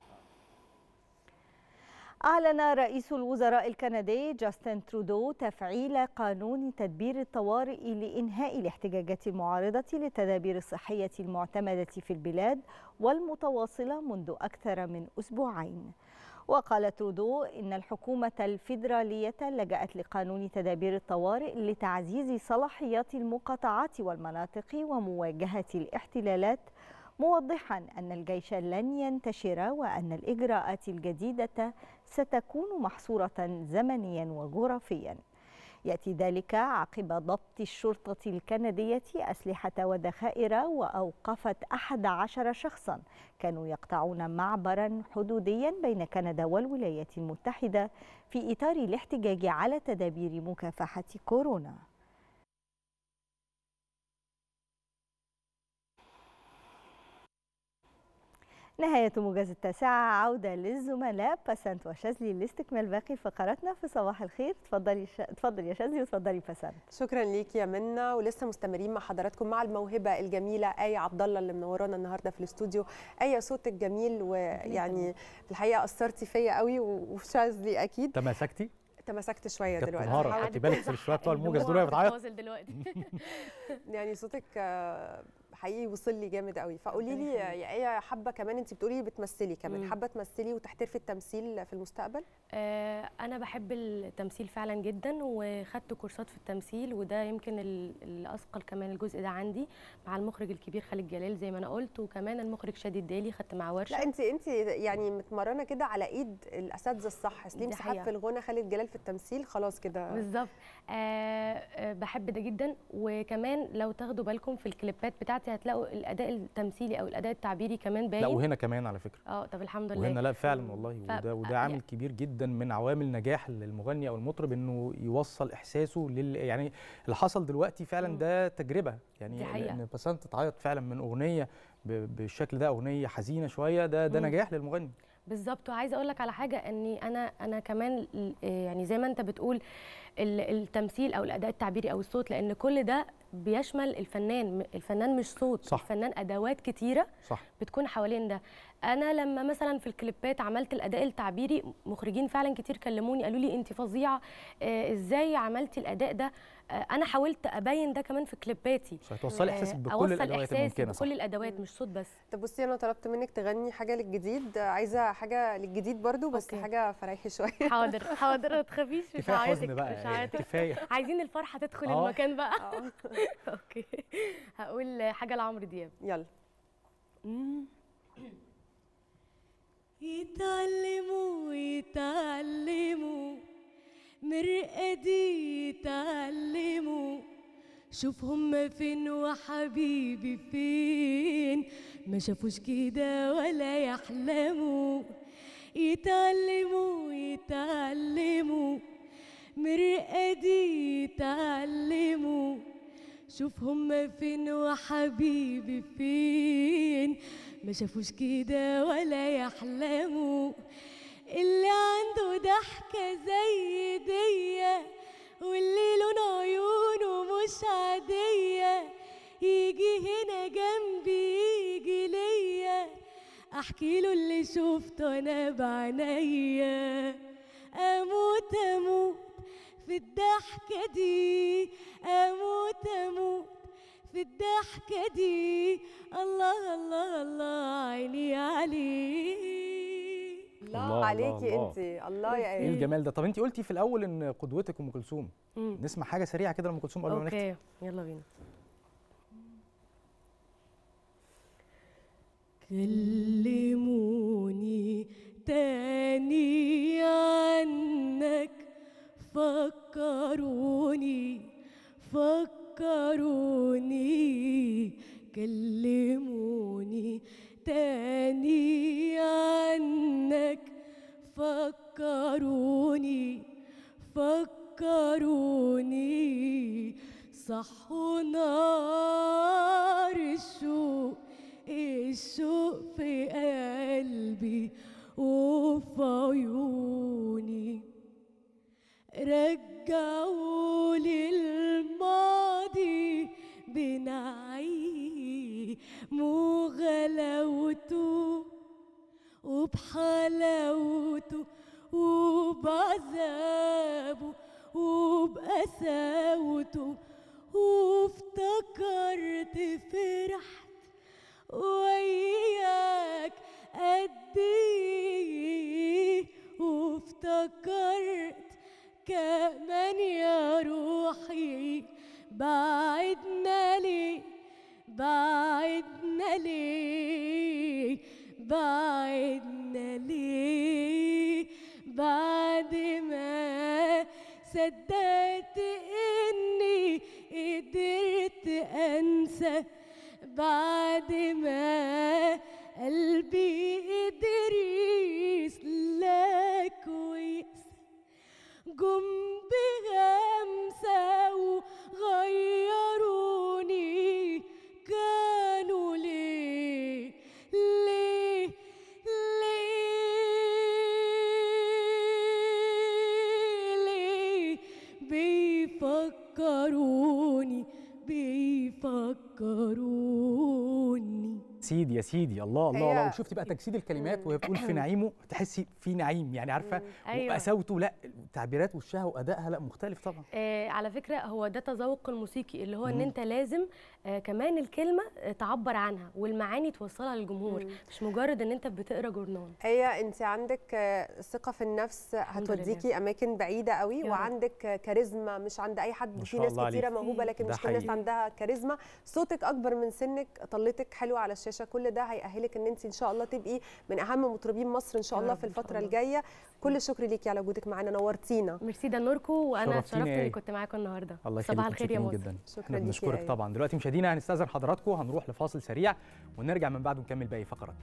أعلن رئيس الوزراء الكندي جاستن ترودو تفعيل قانون تدبير الطوارئ لإنهاء الاحتجاجات المعارضة للتدابير الصحية المعتمدة في البلاد والمتواصلة منذ أكثر من أسبوعين. وقال ترودو إن الحكومة الفيدرالية لجأت لقانون تدابير الطوارئ لتعزيز صلاحيات المقاطعات والمناطق ومواجهة الاحتلالات موضحا أن الجيش لن ينتشر وأن الإجراءات الجديدة ستكون محصورة زمنيا وجغرافيا يأتي ذلك عقب ضبط الشرطة الكندية أسلحة وذخائر وأوقفت أحد عشر شخصا كانوا يقطعون معبرا حدوديا بين كندا والولايات المتحدة في إطار الاحتجاج على تدابير مكافحة كورونا نهاية موجز التاسعة عودة للزملاء بسنت وشاذلي لاستكمال باقي فقراتنا في صباح الخير تفضلي ش... تفضلي يا شاذلي وتفضلي بسنت شكرا ليك يا منى ولسه مستمرين مع حضراتكم مع الموهبه الجميله ايه عبد الله اللي منورانا النهارده في الاستوديو ايه صوتك جميل ويعني في الحقيقه اثرتي فيا قوي وفي شاذلي اكيد تماسكتي تماسكت شويه كانت دلوقتي نهارة خدتي بالك في الشويه بتوع الموجز دول وهي بتعيط يعني صوتك حقيقي وصل لي جامد قوي فقولي لي يا ايه حابه كمان انت بتقولي بتمثلي كمان مم. حابه تمثلي وتحترفي التمثيل في المستقبل آه، انا بحب التمثيل فعلا جدا وخدت كورسات في التمثيل وده يمكن ال- اللي اثقل كمان الجزء ده عندي مع المخرج الكبير خالد جلال زي ما انا قلت وكمان المخرج شادي الدالي خدت معاه ورشه لا انت انت يعني متمرنه كده على ايد الاساتذه الصح سليم دي سحاب حقيقة. في الغنى خالد جلال في التمثيل خلاص كده بالظبط آه آه بحب ده جدا وكمان لو تاخدوا بالكم في الكليبات بتاعتي هتلاقوا الاداء التمثيلي او الاداء التعبيري كمان باين لا وهنا كمان على فكره اه طب الحمد لله وهنا لا فعلا والله ف- وده وده عامل كبير جدا من عوامل نجاح للمغني او المطرب انه يوصل احساسه لل يعني اللي حصل دلوقتي فعلا ده تجربه يعني دي حقيقة. ان بسنت تعيط فعلا من اغنيه ب- بالشكل ده اغنيه حزينه شويه ده ده مم. نجاح للمغني بالظبط وعايزه اقول لك على حاجه اني انا انا كمان ال- يعني زي ما انت بتقول ال- التمثيل او الاداء التعبيري او الصوت لان كل ده بيشمل الفنان م- الفنان مش صوت صح. الفنان ادوات كتيره صح بتكون حوالين ده انا لما مثلا في الكليبات عملت الاداء التعبيري مخرجين فعلا كتير كلموني قالوا لي انت فظيعه آه ازاي عملتي الاداء ده آه انا حاولت ابين ده كمان في كليباتي صح، توصلي آه، إحساسك بكل أوصل الأدوات إحساسي الممكنة، صح. بكل الادوات مش صوت بس طب بصي انا طلبت منك تغني حاجه للجديد عايزه حاجه للجديد برضو بس أوكي. حاجه فريحي شويه حاضر حاضر ما تخافيش مش كفاية هعيطك حزن بقى مش يعني، هعيطك كفاية. عايزين الفرحه تدخل آه. المكان بقى اوكي هقول حاجه لعمرو دياب يلا يتعلموا يتعلموا مرقدي يتعلموا شوف هما فين وحبيبي فين ما شافوش كده ولا يحلموا يتعلموا يتعلموا مرقدي يتعلموا شوف هما فين وحبيبي فين ما شافوش كده ولا يحلموا اللي عنده ضحكة زي دي واللي لون عيونه مش عادية يجي هنا جنبي يجي ليا احكي له اللي شفته انا بعينيا اموت اموت في الضحكة دي اموت اموت في الضحكة دي الله الله الله عيني عليك الله عليكي انت الله يا ايه ايه الجمال ده طب انت قلتي في الاول ان قدوتك ام كلثوم مم. نسمع حاجه سريعه كده لام كلثوم قبل ما نختم اوكي يلا بينا كلموني تاني عنك فكروني فكروني كلموني تاني عنك فكروني فكروني صح نار الشوق الشوق في قلبي وفي عيوني رجعوا لي الماضي بنعيم وغلاوته وبحلاوته وبعذابه وبقساوته وافتكرت فرحت وياك قد ايه وافتكرت كمان يا روحي بعدنا ليه بعدنا ليه بعدنا ليه بعد ما صدقت اني قدرت انسى بعد ما قلبي قدر يسلك ويقسى جم بغمسة وغيروني كانوا ليه ليه ليه ليه بيفكروني بيفكروني سيدي يا سيدي الله الله هي- الله وشفتي بقى تجسيد الكلمات وهي بتقول في نعيمه تحسي في نعيم يعني عارفه أيوة. وقساوته لا تعبيرات وشها وادائها لا مختلف طبعا آه على فكره هو ده تذوق الموسيقي اللي هو ان مم. انت لازم آه كمان الكلمه آه تعبر عنها والمعاني توصلها للجمهور مم. مش مجرد ان انت بتقرا جورنال هي انت عندك آه، ثقه في النفس هتوديكي اماكن بعيده قوي رب. وعندك آه، كاريزما مش عند اي حد ما في شاء ناس الله كتيره عليكي. موهوبه لكن ده مش كل الناس حقيقي. عندها كاريزما صوتك اكبر من سنك طلتك حلوه على الشاشه كل ده هيأهلك ان انت ان شاء الله تبقي من اهم مطربين مصر ان شاء يا الله رب في إن شاء الفتره الله. الجايه كل الشكر ليكي على وجودك معانا نورتينا ميرسي ده نوركو وانا شرفتيني اتشرفت يا اني آية. كنت معاكم النهارده الله صباح يخليك الخير يا متشكرين مصر جدا شكراً احنا ليكي يا بنشكرك آية. طبعا دلوقتي مشاهدينا هنستاذن حضراتكم هنروح لفاصل سريع ونرجع من بعده نكمل باقي فقراتنا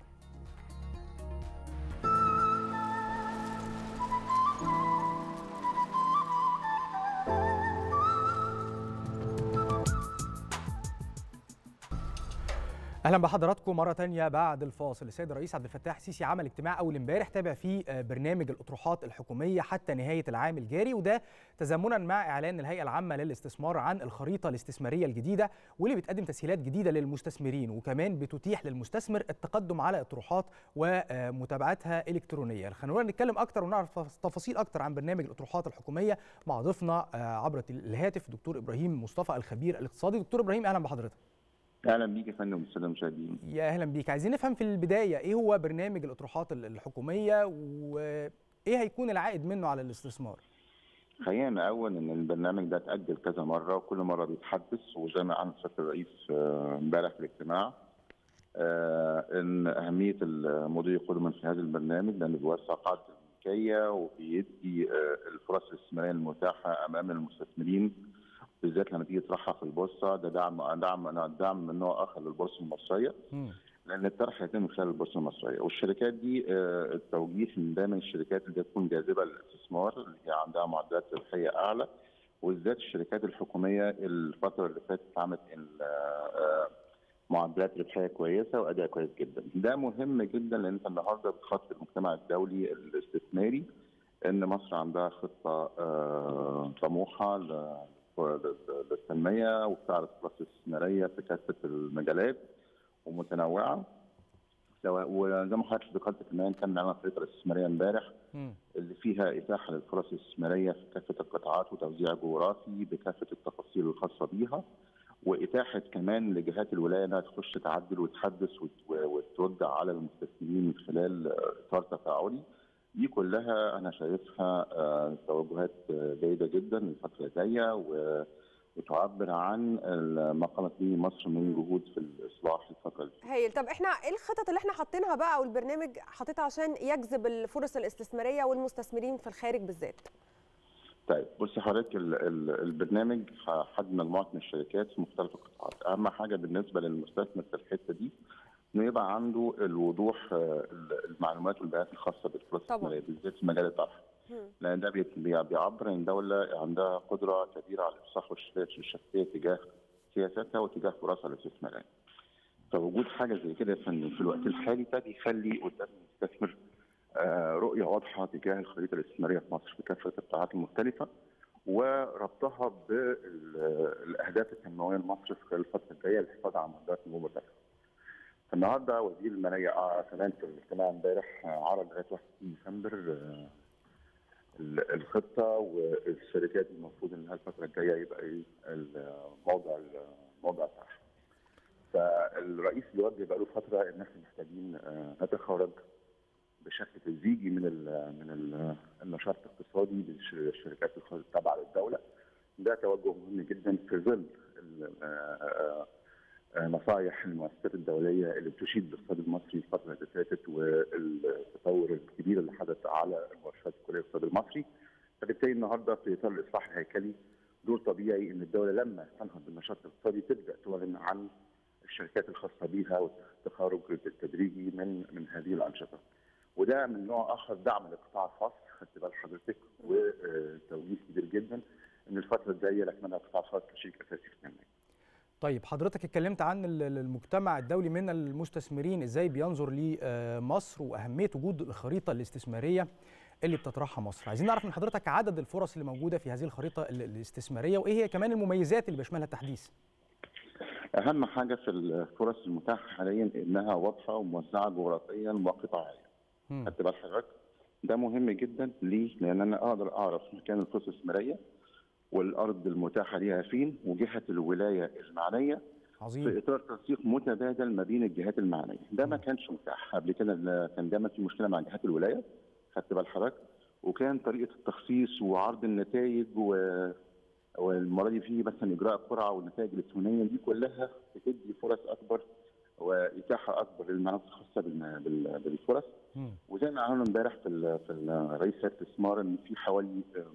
اهلا بحضراتكم مره تانية بعد الفاصل السيد الرئيس عبد الفتاح السيسي عمل اجتماع اول امبارح تابع فيه آه، برنامج الاطروحات الحكوميه حتى نهايه العام الجاري وده تزامنا مع اعلان الهيئه العامه للاستثمار عن الخريطه الاستثماريه الجديده واللي بتقدم تسهيلات جديده للمستثمرين وكمان بتتيح للمستثمر التقدم على اطروحات ومتابعتها الكترونيه خلونا نتكلم اكتر ونعرف تفاصيل اكتر عن برنامج الاطروحات الحكوميه مع ضيفنا آه، عبر الهاتف دكتور ابراهيم مصطفى الخبير الاقتصادي دكتور ابراهيم اهلا بحضرتك اهلا بيك يا فندم والساده المشاهدين يا اهلا بيك عايزين نفهم في البدايه ايه هو برنامج الاطروحات ال- الحكوميه وايه هيكون العائد منه على الاستثمار خلينا اول ان البرنامج ده اتاجل كذا مره وكل مره بيتحدث وزي ما قال سياده الرئيس آه، امبارح في الاجتماع آه، ان اهميه المضي يقول من في هذا البرنامج لانه بيوسع قاعده الملكيه وبيدي آه، الفرص الاستثماريه المتاحه امام المستثمرين بالذات لما تيجي تطرحها في البورصه ده دعم دعم دعم من نوع اخر للبورصه المصريه لان الطرح هيتم من خلال البورصه المصريه والشركات دي آه، التوجيه ان دايما الشركات اللي تكون جاذبه للاستثمار اللي هي عندها معدلات ربحيه اعلى وبالذات الشركات الحكوميه الفتره اللي فاتت عملت ال- آه، معدلات ربحيه كويسه واداء كويس جدا. ده مهم جدا لان انت النهارده بتخاطب المجتمع الدولي الاستثماري ان مصر عندها خطه آه، طموحه ل- ل- للتنميه وبتعرض فرص استثماريه في كافه المجالات ومتنوعه سواء وزي ما حضرتك ذكرت كمان كان معانا الخريطه الاستثماريه امبارح اللي فيها اتاحه للفرص الاستثماريه في كافه القطاعات وتوزيع جغرافي بكافه التفاصيل الخاصه بيها واتاحه كمان لجهات الولايه انها تخش تعدل وتحدث وت- وتوجع على المستثمرين من خلال اطار تفاعلي دي كلها انا شايفها آه، توجهات آه، جيده جدا الفتره الجايه و- وتعبر عن ما قامت به مصر من جهود في الاصلاح الفتره اللي هايل طب احنا ايه الخطط اللي احنا حاطينها بقى او البرنامج حاططها عشان يجذب الفرص الاستثماريه والمستثمرين في الخارج بالذات طيب بصي حضرتك ال- ال- البرنامج حد مجموعه من الشركات في مختلف القطاعات، اهم حاجه بالنسبه للمستثمر في الحته دي انه يبقى عنده الوضوح آه، ال- المعلومات والبيانات الخاصه بالفرص طبعاً. الاستثماريه بالذات في مجال الطرح. لان ده بي- بي- بيعبر ان الدوله عندها قدره كبيره على الافصاح والشفافيه الشفافيه تجاه سياستها وتجاه فرصها الاستثماريه. فوجود حاجه زي كده يا فندم في الوقت الحالي ده بيخلي قدام المستثمر آه، رؤيه واضحه تجاه الخريطه الاستثماريه في مصر في كافه القطاعات المختلفه وربطها بالاهداف التنمويه لمصر في خلال الفتره الجايه للحفاظ على معدلات النمو المرتفعه. النهارده وزير الماليه آه، كمان في الاجتماع امبارح آه، عرض لغايه 61 ديسمبر آه، ال- الخطه والشركات المفروض انها الفتره الجايه يبقى ايه الموضع الموضع بتاعها. فالرئيس بيوجه بقاله فتره ان احنا محتاجين آه، نتخرج بشكل تدريجي من ال من ال النشاط الاقتصادي للشركات التابعه للدوله. ده توجه مهم جدا في ظل ال- آه، آه، نصائح المؤسسات الدوليه اللي بتشيد بالاقتصاد المصري الفتره اللي فاتت والتطور الكبير اللي حدث على المؤشرات الكليه للاقتصاد المصري. فبالتالي النهارده في اطار الاصلاح الهيكلي دور طبيعي ان الدوله لما تنهض بالنشاط الاقتصادي تبدا تعلن عن الشركات الخاصه بيها والتخارج التدريجي من من هذه الانشطه. وده من نوع اخر دعم للقطاع الخاص خدت بال حضرتك وتوجيه كبير جدا ان الفتره الجايه نتمنى القطاع الخاص كشريك اساسي في التنميه. طيب حضرتك اتكلمت عن ال- ال- المجتمع الدولي من المستثمرين ازاي بينظر لمصر واهميه وجود الخريطه الاستثماريه اللي بتطرحها مصر عايزين نعرف من حضرتك عدد الفرص اللي موجوده في هذه الخريطه ال- الاستثماريه وايه هي كمان المميزات اللي بيشملها التحديث اهم حاجه في الفرص المتاحه حاليا انها واضحه وموزعه جغرافيا وقطاعيا. خدت بال حضرتك؟ ده مهم جدا ليه؟ لان انا اقدر اعرف مكان الفرص الاستثماريه والارض المتاحه ليها فين وجهه الولايه المعنيه عظيم في اطار تنسيق متبادل ما بين الجهات المعنيه، ده ما كانش متاح قبل كده ل- كان دايما في مشكله مع جهات الولايه خدت بال حضرتك؟ وكان طريقه التخصيص وعرض النتائج و والمره دي في مثلا اجراء قرعه والنتائج الالكترونيه دي كلها بتدي فرص اكبر واتاحه اكبر للمناطق الخاصه بالم- بال- بالفرص وزي ما قالوا امبارح في ال- في ال- رئيس هيئه الاستثمار ان في حوالي آم،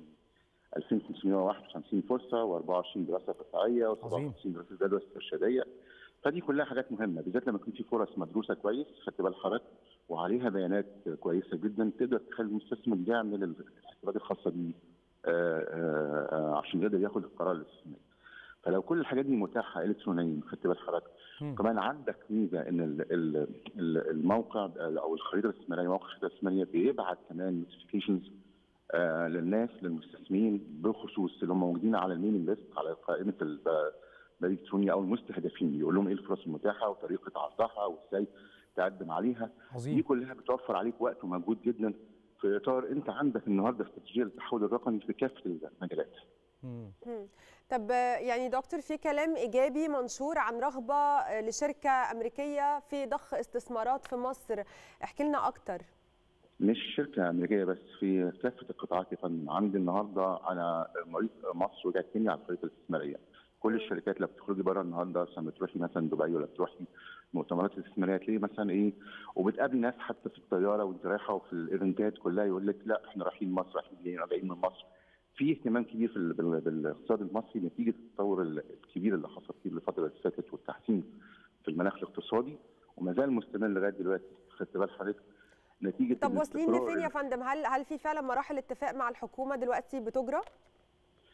2551 فرصه و24 دراسه قطاعيه و57 دراسه جدوى استرشاديه فدي كلها حاجات مهمه بالذات لما يكون في فرص مدروسه كويس خدت بال حضرتك وعليها بيانات كويسه جدا تقدر تخلي المستثمر يعمل الحسابات الخاصه بيه آه، آه، آه، عشان يقدر ياخد القرار الاستثماري فلو كل الحاجات دي متاحه الكترونيا خدت بال حضرتك كمان عندك ميزه ان ال- ال- ال- الموقع او الخريطه الاستثماريه موقع الخريطه الاستثماريه بيبعت كمان نوتيفيكيشنز للناس للمستثمرين بخصوص اللي هم موجودين على الميلينج ليست على قائمه ال- البريد الالكتروني او المستهدفين يقول لهم ايه الفرص المتاحه وطريقه عرضها وازاي تقدم عليها عظيم. دي كلها بتوفر عليك وقت ومجهود جدا في اطار انت عندك النهارده استراتيجيه للتحول الرقمي في كافه المجالات مم. طب آه، يعني دكتور في كلام ايجابي منشور عن رغبه آه، لشركه امريكيه في ضخ استثمارات في مصر احكي لنا اكتر مش شركه امريكيه بس في كافه القطاعات يا فندم عندي النهارده انا مريض مصر وجات تاني على الخريطه الاستثماريه كل الشركات اللي بتخرجي بره النهارده مثلا بتروحي مثلا دبي ولا بتروحي مؤتمرات استثماريه تلاقي مثلا ايه وبتقابلي ناس حتى في الطياره وانت رايحه وفي الايفنتات كلها يقول لك لا احنا رايحين مصر رايحين جايين راجعين من مصر في اهتمام كبير في ال- بال- بالاقتصاد المصري نتيجه التطور ال- الكبير اللي حصل فيه الفتره اللي فاتت والتحسين في المناخ الاقتصادي وما زال مستمر لغايه دلوقتي خدت بال حضرتك نتيجه طب واصلين الاستقرار لفين يا فندم هل هل في فعلا مراحل اتفاق مع الحكومه دلوقتي بتجرى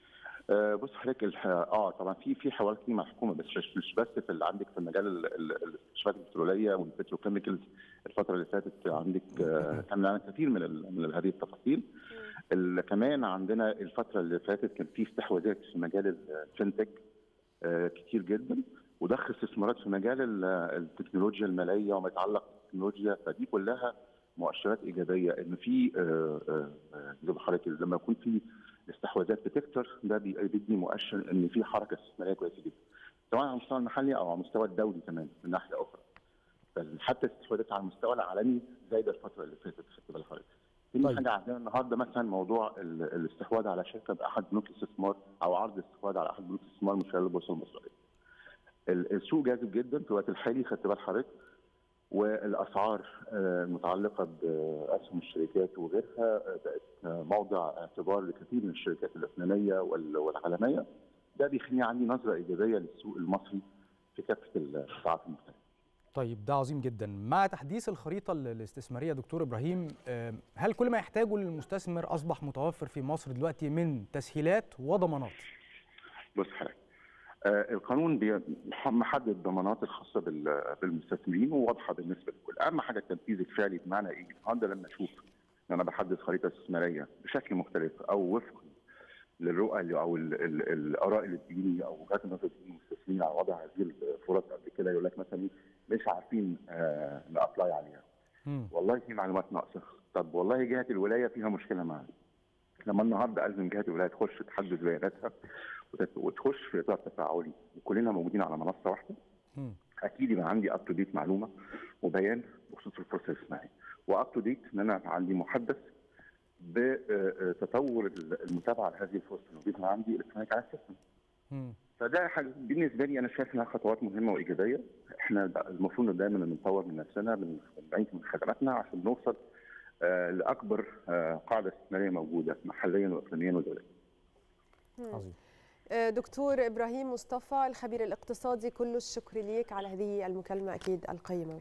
آه، بص حضرتك الح- اه طبعا في في حوار كتير مع الحكومه بس مش مش بس في اللي عندك في مجال ال- ال- الاستشفاءات البتروليه والبتروكيميكالز الفتره اللي فاتت عندك آه، كان لنا كثير من ال- من هذه التفاصيل ال- كمان عندنا الفتره اللي فاتت كان في استحواذات في مجال الفinTech آه، كتير جدا وضخ استثمارات في مجال ال- التكنولوجيا الماليه وما يتعلق بالتكنولوجيا فدي كلها مؤشرات ايجابيه ان في آه، آه، آه، زي ما حضرتك لما يكون في استحواذات بتكتر ده بي- بيدي مؤشر ان في حركه استثماريه كويسه جدا سواء على المستوى المحلي او على المستوى الدولي كمان من ناحيه اخرى بل حتى الاستحواذات على المستوى العالمي زايده الفتره اللي فاتت خدت بال حضرتك تاني طيب. حاجه عندنا النهارده مثلا موضوع ال- الاستحواذ على شركه باحد بنوك الاستثمار او عرض الاستحواذ على احد بنوك الاستثمار من خلال البورصه المصريه. ال- السوق جاذب جدا في الوقت الحالي خدت بال حضرتك والاسعار آه، المتعلقه باسهم الشركات وغيرها آه، بقت آه، موضع اعتبار لكثير من الشركات الاثنانيه وال- والعالميه ده بيخليني عندي نظره ايجابيه للسوق المصري في كافه القطاعات المختلفه. طيب ده عظيم جدا مع تحديث الخريطة ال- الاستثمارية دكتور إبراهيم آم، هل كل ما يحتاجه المستثمر أصبح متوفر في مصر دلوقتي من تسهيلات وضمانات بص حضرتك آه، القانون بي- محدد الضمانات الخاصه بال- بالمستثمرين وواضحه بالنسبه للكل، اهم حاجه التنفيذ الفعلي بمعنى ايه؟ النهارده لما اشوف ان انا بحدد خريطه استثماريه بشكل مختلف او وفق للرؤى اللي- او ال- ال- الاراء اللي بتجيني او وجهات النظر اللي بتجيني المستثمرين على وضع هذه الفرص قبل كده يقول لك مثلا إيه، مش عارفين آه نابلاي عليها. والله في معلومات ناقصه، طب والله جهه الولايه فيها مشكله معانا. لما النهارده الزم جهه الولايه تخش تحدد بياناتها وتت- وتخش في اطار تفاعلي وكلنا موجودين على منصه واحده اكيد يبقى عندي اب تو ديت معلومه وبيان بخصوص الفرصه الاجتماعيه واب تو ديت ان انا عندي محدث بتطور المتابعه لهذه الفرصه الموجوده عندي الكترونيك على السيستم فده حاجه بالنسبه لي انا شايف انها خطوات مهمه وايجابيه احنا دا- المفروض دايما نطور من نفسنا من من من خدماتنا عشان نوصل آه، لاكبر آه، قاعده استثماريه موجوده محليا واقليميا ودوليا عظيم دكتور ابراهيم مصطفى الخبير الاقتصادي كل الشكر ليك على هذه المكالمه اكيد القيمه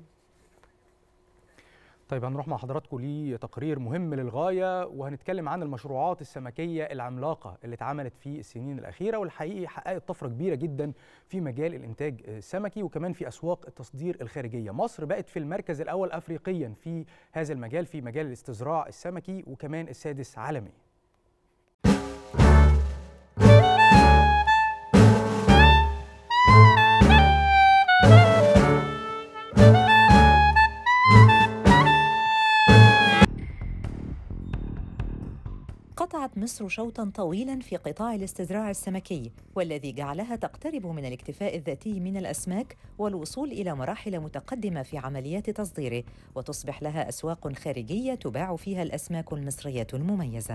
طيب هنروح مع حضراتكم لتقرير مهم للغايه وهنتكلم عن المشروعات السمكيه العملاقه اللي اتعملت في السنين الاخيره والحقيقه حققت طفره كبيره جدا في مجال الانتاج السمكي وكمان في اسواق التصدير الخارجيه مصر بقت في المركز الاول افريقيا في هذا المجال في مجال الاستزراع السمكي وكمان السادس عالميا قطعت مصر شوطا طويلا في قطاع الاستزراع السمكي والذي جعلها تقترب من الاكتفاء الذاتي من الاسماك والوصول الى مراحل متقدمه في عمليات تصديره وتصبح لها اسواق خارجيه تباع فيها الاسماك المصريه المميزه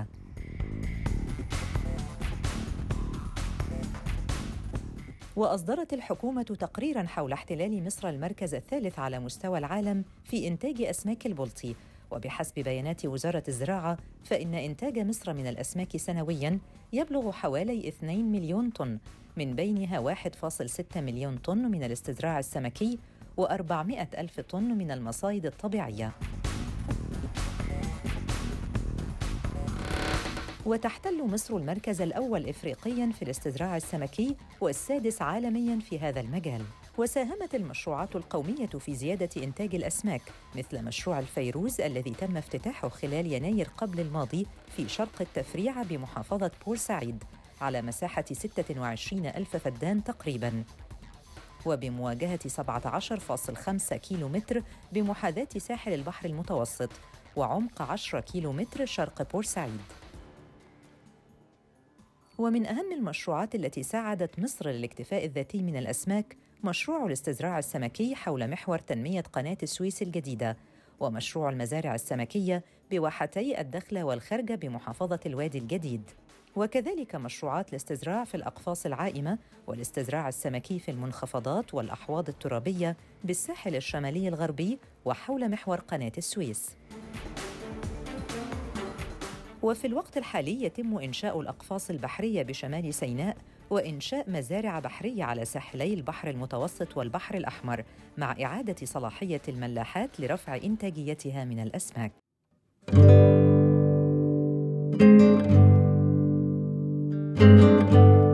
وأصدرت الحكومة تقريرا حول احتلال مصر المركز الثالث على مستوى العالم في إنتاج أسماك البلطي وبحسب بيانات وزارة الزراعة فإن إنتاج مصر من الأسماك سنوياً يبلغ حوالي 2 مليون طن من بينها 1.6 مليون طن من الاستزراع السمكي و400 ألف طن من المصايد الطبيعية وتحتل مصر المركز الأول إفريقياً في الاستزراع السمكي والسادس عالمياً في هذا المجال وساهمت المشروعات القومية في زيادة إنتاج الأسماك مثل مشروع الفيروز الذي تم افتتاحه خلال يناير قبل الماضي في شرق التفريع بمحافظة بورسعيد على مساحة 26 ألف فدان تقريباً وبمواجهة 17.5 كيلو متر بمحاذاة ساحل البحر المتوسط وعمق 10 كيلو متر شرق بورسعيد ومن أهم المشروعات التي ساعدت مصر للاكتفاء الذاتي من الأسماك مشروع الاستزراع السمكي حول محور تنمية قناة السويس الجديدة ومشروع المزارع السمكية بواحتي الدخلة والخرجة بمحافظة الوادي الجديد وكذلك مشروعات الاستزراع في الأقفاص العائمة والاستزراع السمكي في المنخفضات والأحواض الترابية بالساحل الشمالي الغربي وحول محور قناة السويس وفي الوقت الحالي يتم إنشاء الأقفاص البحرية بشمال سيناء وإنشاء مزارع بحرية على ساحلي البحر المتوسط والبحر الأحمر مع إعادة صلاحية الملاحات لرفع إنتاجيتها من الأسماك. thank you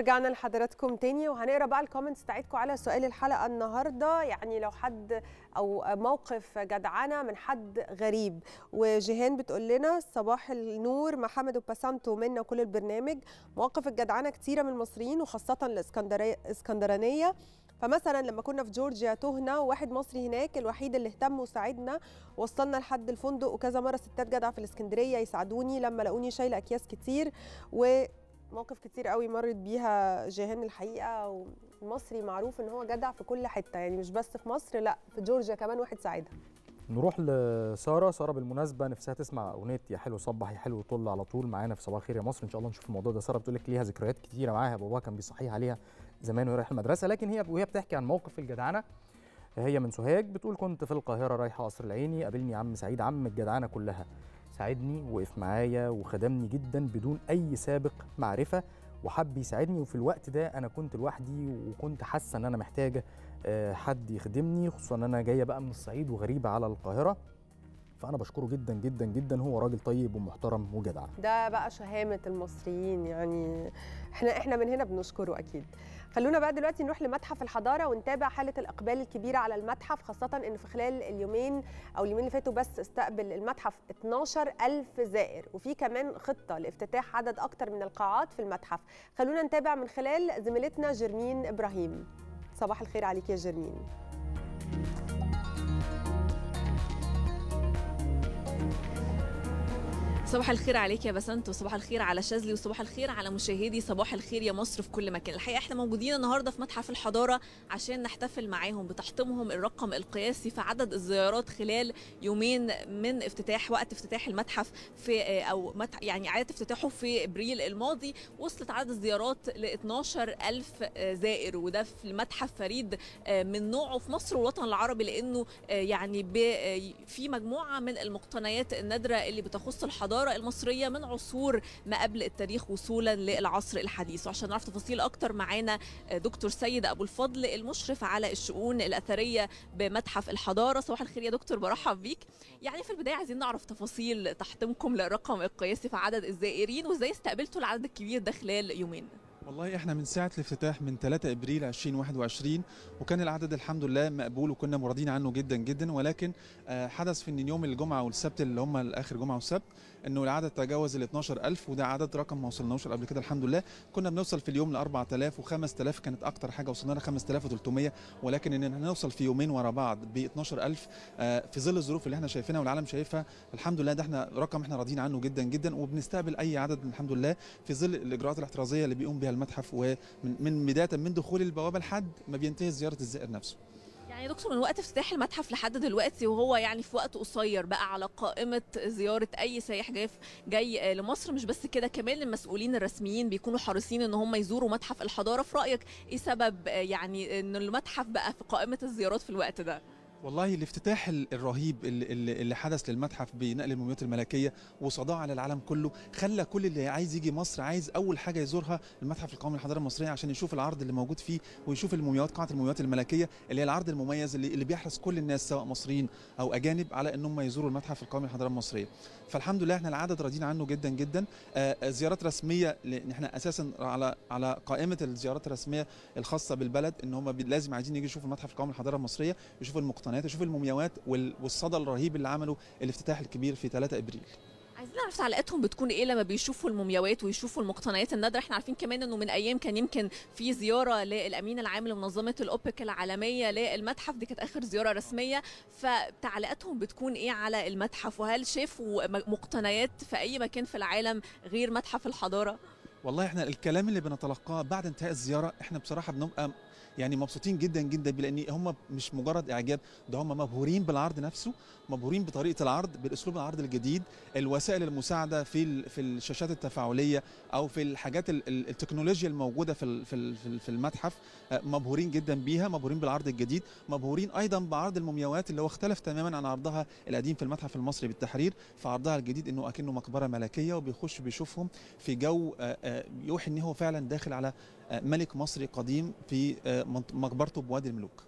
ورجعنا لحضراتكم تاني وهنقرا بقى الكومنتس بتاعتكم على سؤال الحلقه النهارده يعني لو حد او موقف جدعنه من حد غريب وجيهان بتقول لنا صباح النور محمد وباسانتو منا كل البرنامج مواقف الجدعنه كتيره من المصريين وخاصه الاسكندرانيه فمثلا لما كنا في جورجيا تهنا وواحد مصري هناك الوحيد اللي اهتم وساعدنا وصلنا لحد الفندق وكذا مره ستات جدعه في الاسكندريه يساعدوني لما لقوني شايله اكياس كتير ومواقف كتير قوي مرت بيها جيهان الحقيقه والمصري معروف ان هو جدع في كل حته يعني مش بس في مصر لا في جورجيا كمان واحد ساعدها نروح لساره ساره بالمناسبه نفسها تسمع اغنيه يا حلو صبح يا حلو طل على طول معانا في صباح الخير يا مصر ان شاء الله نشوف الموضوع ده ساره بتقول لك ليها ذكريات كتيره معاها باباها كان بيصحيها عليها زمان وهي رايحه المدرسه لكن هي وهي بتحكي عن موقف الجدعنه هي من سوهاج بتقول كنت في القاهره رايحه قصر العيني قابلني عم سعيد عم الجدعنه كلها ساعدني وقف معايا وخدمني جدا بدون اي سابق معرفه وحب يساعدني وفي الوقت ده انا كنت لوحدي وكنت حاسه ان انا محتاجه حد يخدمني خصوصا ان انا جايه بقى من الصعيد وغريبه على القاهره فانا بشكره جدا جدا جدا هو راجل طيب ومحترم وجدع ده بقى شهامه المصريين يعني احنا احنا من هنا بنشكره اكيد خلونا بقى دلوقتي نروح لمتحف الحضاره ونتابع حاله الاقبال الكبيره على المتحف خاصه ان في خلال اليومين او اليومين اللي فاتوا بس استقبل المتحف 12000 زائر وفي كمان خطه لافتتاح عدد اكتر من القاعات في المتحف خلونا نتابع من خلال زميلتنا جرمين ابراهيم صباح الخير عليك يا جرمين صباح الخير عليك يا بسنت وصباح الخير على شاذلي وصباح الخير على مشاهدي صباح الخير يا مصر في كل مكان الحقيقه احنا موجودين النهارده في متحف الحضاره عشان نحتفل معاهم بتحطيمهم الرقم القياسي في عدد الزيارات خلال يومين من افتتاح وقت افتتاح المتحف في او متح يعني اعاده افتتاحه في ابريل الماضي وصلت عدد الزيارات ل 12000 زائر وده في المتحف فريد من نوعه في مصر والوطن العربي لانه يعني في مجموعه من المقتنيات النادره اللي بتخص الحضاره الحضاره المصريه من عصور ما قبل التاريخ وصولا للعصر الحديث وعشان نعرف تفاصيل اكتر معانا دكتور سيد ابو الفضل المشرف على الشؤون الاثريه بمتحف الحضاره صباح الخير يا دكتور برحب بيك يعني في البدايه عايزين نعرف تفاصيل تحطيمكم للرقم القياسي في عدد الزائرين وازاي استقبلتوا العدد الكبير ده خلال يومين والله احنا من ساعه الافتتاح من 3 ابريل 2021 وكان العدد الحمد لله مقبول وكنا مرضين عنه جدا جدا ولكن حدث في ان يوم الجمعه والسبت اللي هم اخر جمعه والسبت انه العدد تجاوز ال 12000 وده عدد رقم ما وصلناهوش قبل كده الحمد لله كنا بنوصل في اليوم ل 4000 و5000 كانت اكتر حاجه وصلنا ل 5300 ولكن ان نوصل في يومين ورا بعض ب 12000 في ظل الظروف اللي احنا شايفينها والعالم شايفها الحمد لله ده احنا رقم احنا راضيين عنه جدا جدا وبنستقبل اي عدد الحمد لله في ظل الاجراءات الاحترازيه اللي بيقوم بها المتحف ومن بدايه من دخول البوابه لحد ما بينتهي زياره الزائر نفسه يعني دكتور من وقت افتتاح المتحف لحد دلوقتي وهو يعني في وقت قصير بقى على قائمه زياره اي سائح جاي جاي لمصر مش بس كده كمان المسؤولين الرسميين بيكونوا حريصين ان هم يزوروا متحف الحضاره في رايك ايه سبب يعني ان المتحف بقى في قائمه الزيارات في الوقت ده والله الافتتاح الرهيب اللي, اللي حدث للمتحف بنقل المومياوات الملكيه وصداع على العالم كله خلى كل اللي عايز يجي مصر عايز اول حاجه يزورها المتحف القومي للحضاره المصريه عشان يشوف العرض اللي موجود فيه ويشوف المومياوات قاعه المومياوات الملكيه اللي هي العرض المميز اللي, اللي بيحرص كل الناس سواء مصريين او اجانب على ان هم يزوروا المتحف القومي للحضاره المصريه فالحمد لله احنا العدد راضيين عنه جدا جدا آه زيارات رسميه لان احنا اساسا على على قائمه الزيارات الرسميه الخاصه بالبلد ان هم لازم عايزين يجي يشوفوا المتحف القومي للحضاره المصريه يشوفوا المقتنيات يشوفوا المومياوات والصدى الرهيب اللي عمله الافتتاح الكبير في 3 ابريل عايزين نعرف تعليقاتهم بتكون ايه لما بيشوفوا المومياوات ويشوفوا المقتنيات النادره احنا عارفين كمان انه من ايام كان يمكن في زياره للامين العام لمنظمه الاوبك العالميه للمتحف دي كانت اخر زياره رسميه فتعليقاتهم بتكون ايه على المتحف وهل شافوا مقتنيات في اي مكان في العالم غير متحف الحضاره والله احنا الكلام اللي بنتلقاه بعد انتهاء الزياره احنا بصراحه بنبقى يعني مبسوطين جدا جدا لان هم مش مجرد اعجاب ده هم مبهورين بالعرض نفسه مبهورين بطريقه العرض بالاسلوب العرض الجديد الوسائل المساعده في في الشاشات التفاعليه او في الحاجات التكنولوجيا الموجوده في في في المتحف مبهورين جدا بيها مبهورين بالعرض الجديد مبهورين ايضا بعرض المومياوات اللي هو اختلف تماما عن عرضها القديم في المتحف المصري بالتحرير فعرضها الجديد انه اكنه مقبره ملكيه وبيخش بيشوفهم في جو يوحي ان هو فعلا داخل على ملك مصري قديم في مقبرته بوادي الملوك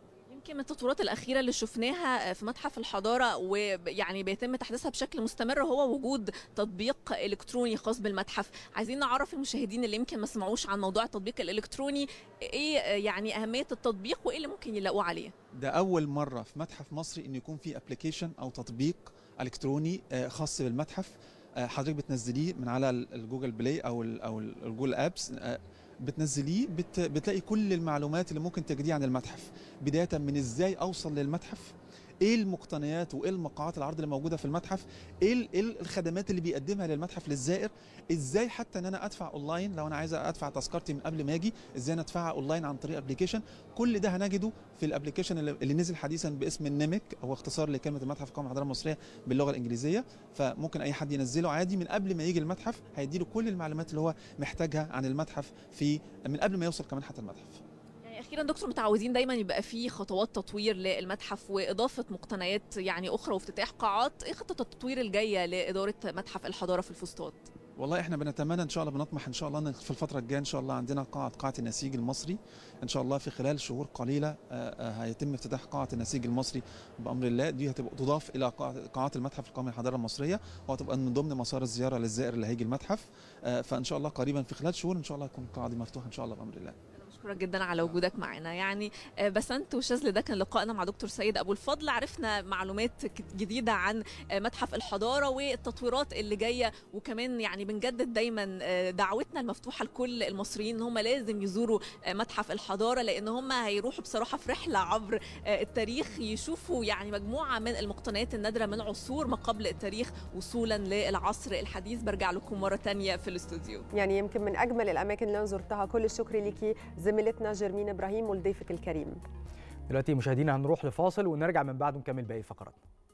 يمكن من التطورات الاخيره اللي شفناها في متحف الحضاره ويعني بيتم تحديثها بشكل مستمر هو وجود تطبيق الكتروني خاص بالمتحف عايزين نعرف المشاهدين اللي يمكن ما سمعوش عن موضوع التطبيق الالكتروني ايه يعني اهميه التطبيق وايه اللي ممكن يلاقوه عليه ده اول مره في متحف مصري انه يكون في ابلكيشن او تطبيق الكتروني آه، خاص بالمتحف آه، حضرتك بتنزليه من على ال- الجوجل بلاي او ال او ال- الجوجل ابس آه، بتنزليه بت بتلاقي كل المعلومات اللي ممكن تجديها عن المتحف بدايه من ازاي اوصل للمتحف ايه المقتنيات وايه المقاعات العرض اللي موجوده في المتحف ايه ال- إيه الخدمات اللي بيقدمها للمتحف للزائر ازاي حتى ان انا ادفع اونلاين لو انا عايز ادفع تذكرتي من قبل ما اجي ازاي انا ادفعها اونلاين عن طريق ابلكيشن كل ده هنجده في الابلكيشن اللي اللي نزل حديثا باسم النمك هو اختصار لكلمه المتحف القومي للحضاره المصريه باللغه الانجليزيه فممكن اي حد ينزله عادي من قبل ما يجي المتحف هيديله كل المعلومات اللي هو محتاجها عن المتحف في من قبل ما يوصل كمان حتى المتحف يعني اخيرا دكتور متعودين دايما يبقى في خطوات تطوير للمتحف واضافه مقتنيات يعني اخرى وافتتاح قاعات ايه خطه التطوير الجايه لاداره متحف الحضاره في الفسطاط والله احنا بنتمنى ان شاء الله بنطمح ان شاء الله ان في الفتره الجايه ان شاء الله عندنا قاعه قاعه النسيج المصري ان شاء الله في خلال شهور قليله آه، آه، هيتم افتتاح قاعه النسيج المصري بامر الله دي هتبقى تضاف الى قاعة- قاعات المتحف القومي للحضاره المصريه وهتبقى من ضمن مسار الزياره للزائر اللي هيجي المتحف آه، فان شاء الله قريبا في خلال شهور ان شاء الله تكون القاعه دي مفتوحه ان شاء الله بامر الله بشكرك جدا على وجودك معنا يعني آه، بسنت وشاذلي ده كان لقائنا مع دكتور سيد ابو الفضل عرفنا معلومات ك- جديده عن آه، متحف الحضاره والتطويرات اللي جايه وكمان يعني بنجدد دايما آه، دعوتنا المفتوحه لكل المصريين ان هم لازم يزوروا آه، متحف الحضاره لان هم هيروحوا بصراحه في رحله عبر آه، التاريخ يشوفوا يعني مجموعه من المقتنيات النادره من عصور ما قبل التاريخ وصولا للعصر الحديث برجع لكم مره تانية في الاستوديو يعني يمكن من اجمل الاماكن اللي انا زرتها كل الشكر ليكي زميلتنا جرمين ابراهيم ولضيفك الكريم دلوقتي مشاهدينا هنروح لفاصل ونرجع من بعده نكمل باقي فقراتنا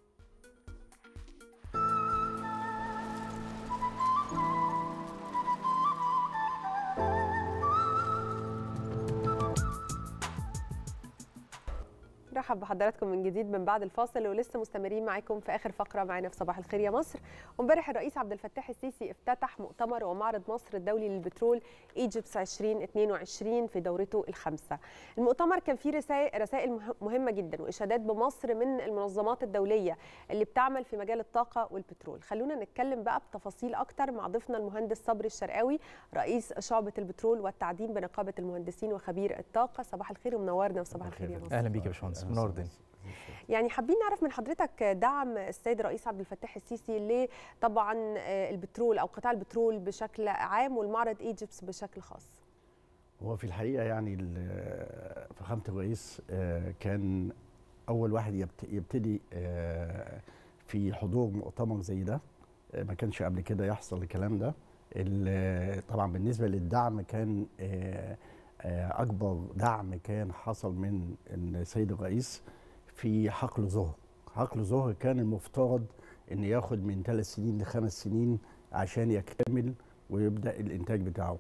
رحب بحضراتكم من جديد من بعد الفاصل ولسه مستمرين معاكم في اخر فقره معانا في صباح الخير يا مصر وامبارح الرئيس عبد الفتاح السيسي افتتح مؤتمر ومعرض مصر الدولي للبترول ايجيبس 2022 في دورته الخامسه المؤتمر كان فيه رسائل رسائل مه- مهمه جدا واشادات بمصر من المنظمات الدوليه اللي بتعمل في مجال الطاقه والبترول خلونا نتكلم بقى بتفاصيل اكتر مع ضيفنا المهندس صبري الشرقاوي رئيس شعبه البترول والتعدين بنقابه المهندسين وخبير الطاقه صباح الخير ومنورنا في صباح الخير يا مصر اهلا بيك يا باشمهندس منور الدنيا يعني حابين نعرف من حضرتك دعم السيد الرئيس عبد الفتاح السيسي لطبعا البترول او قطاع البترول بشكل عام والمعرض ايجيبس بشكل خاص هو في الحقيقه يعني ال- فخامه الرئيس آه، كان اول واحد يبت- يبتدي آه، في حضور مؤتمر زي ده آه، ما كانش قبل كده يحصل الكلام ده ال- طبعا بالنسبه للدعم كان آه، آه، اكبر دعم كان حصل من السيد الرئيس في حقل ظهر حقل ظهر كان المفترض ان ياخد من ثلاث سنين لخمس سنين عشان يكتمل ويبدا الانتاج بتاعه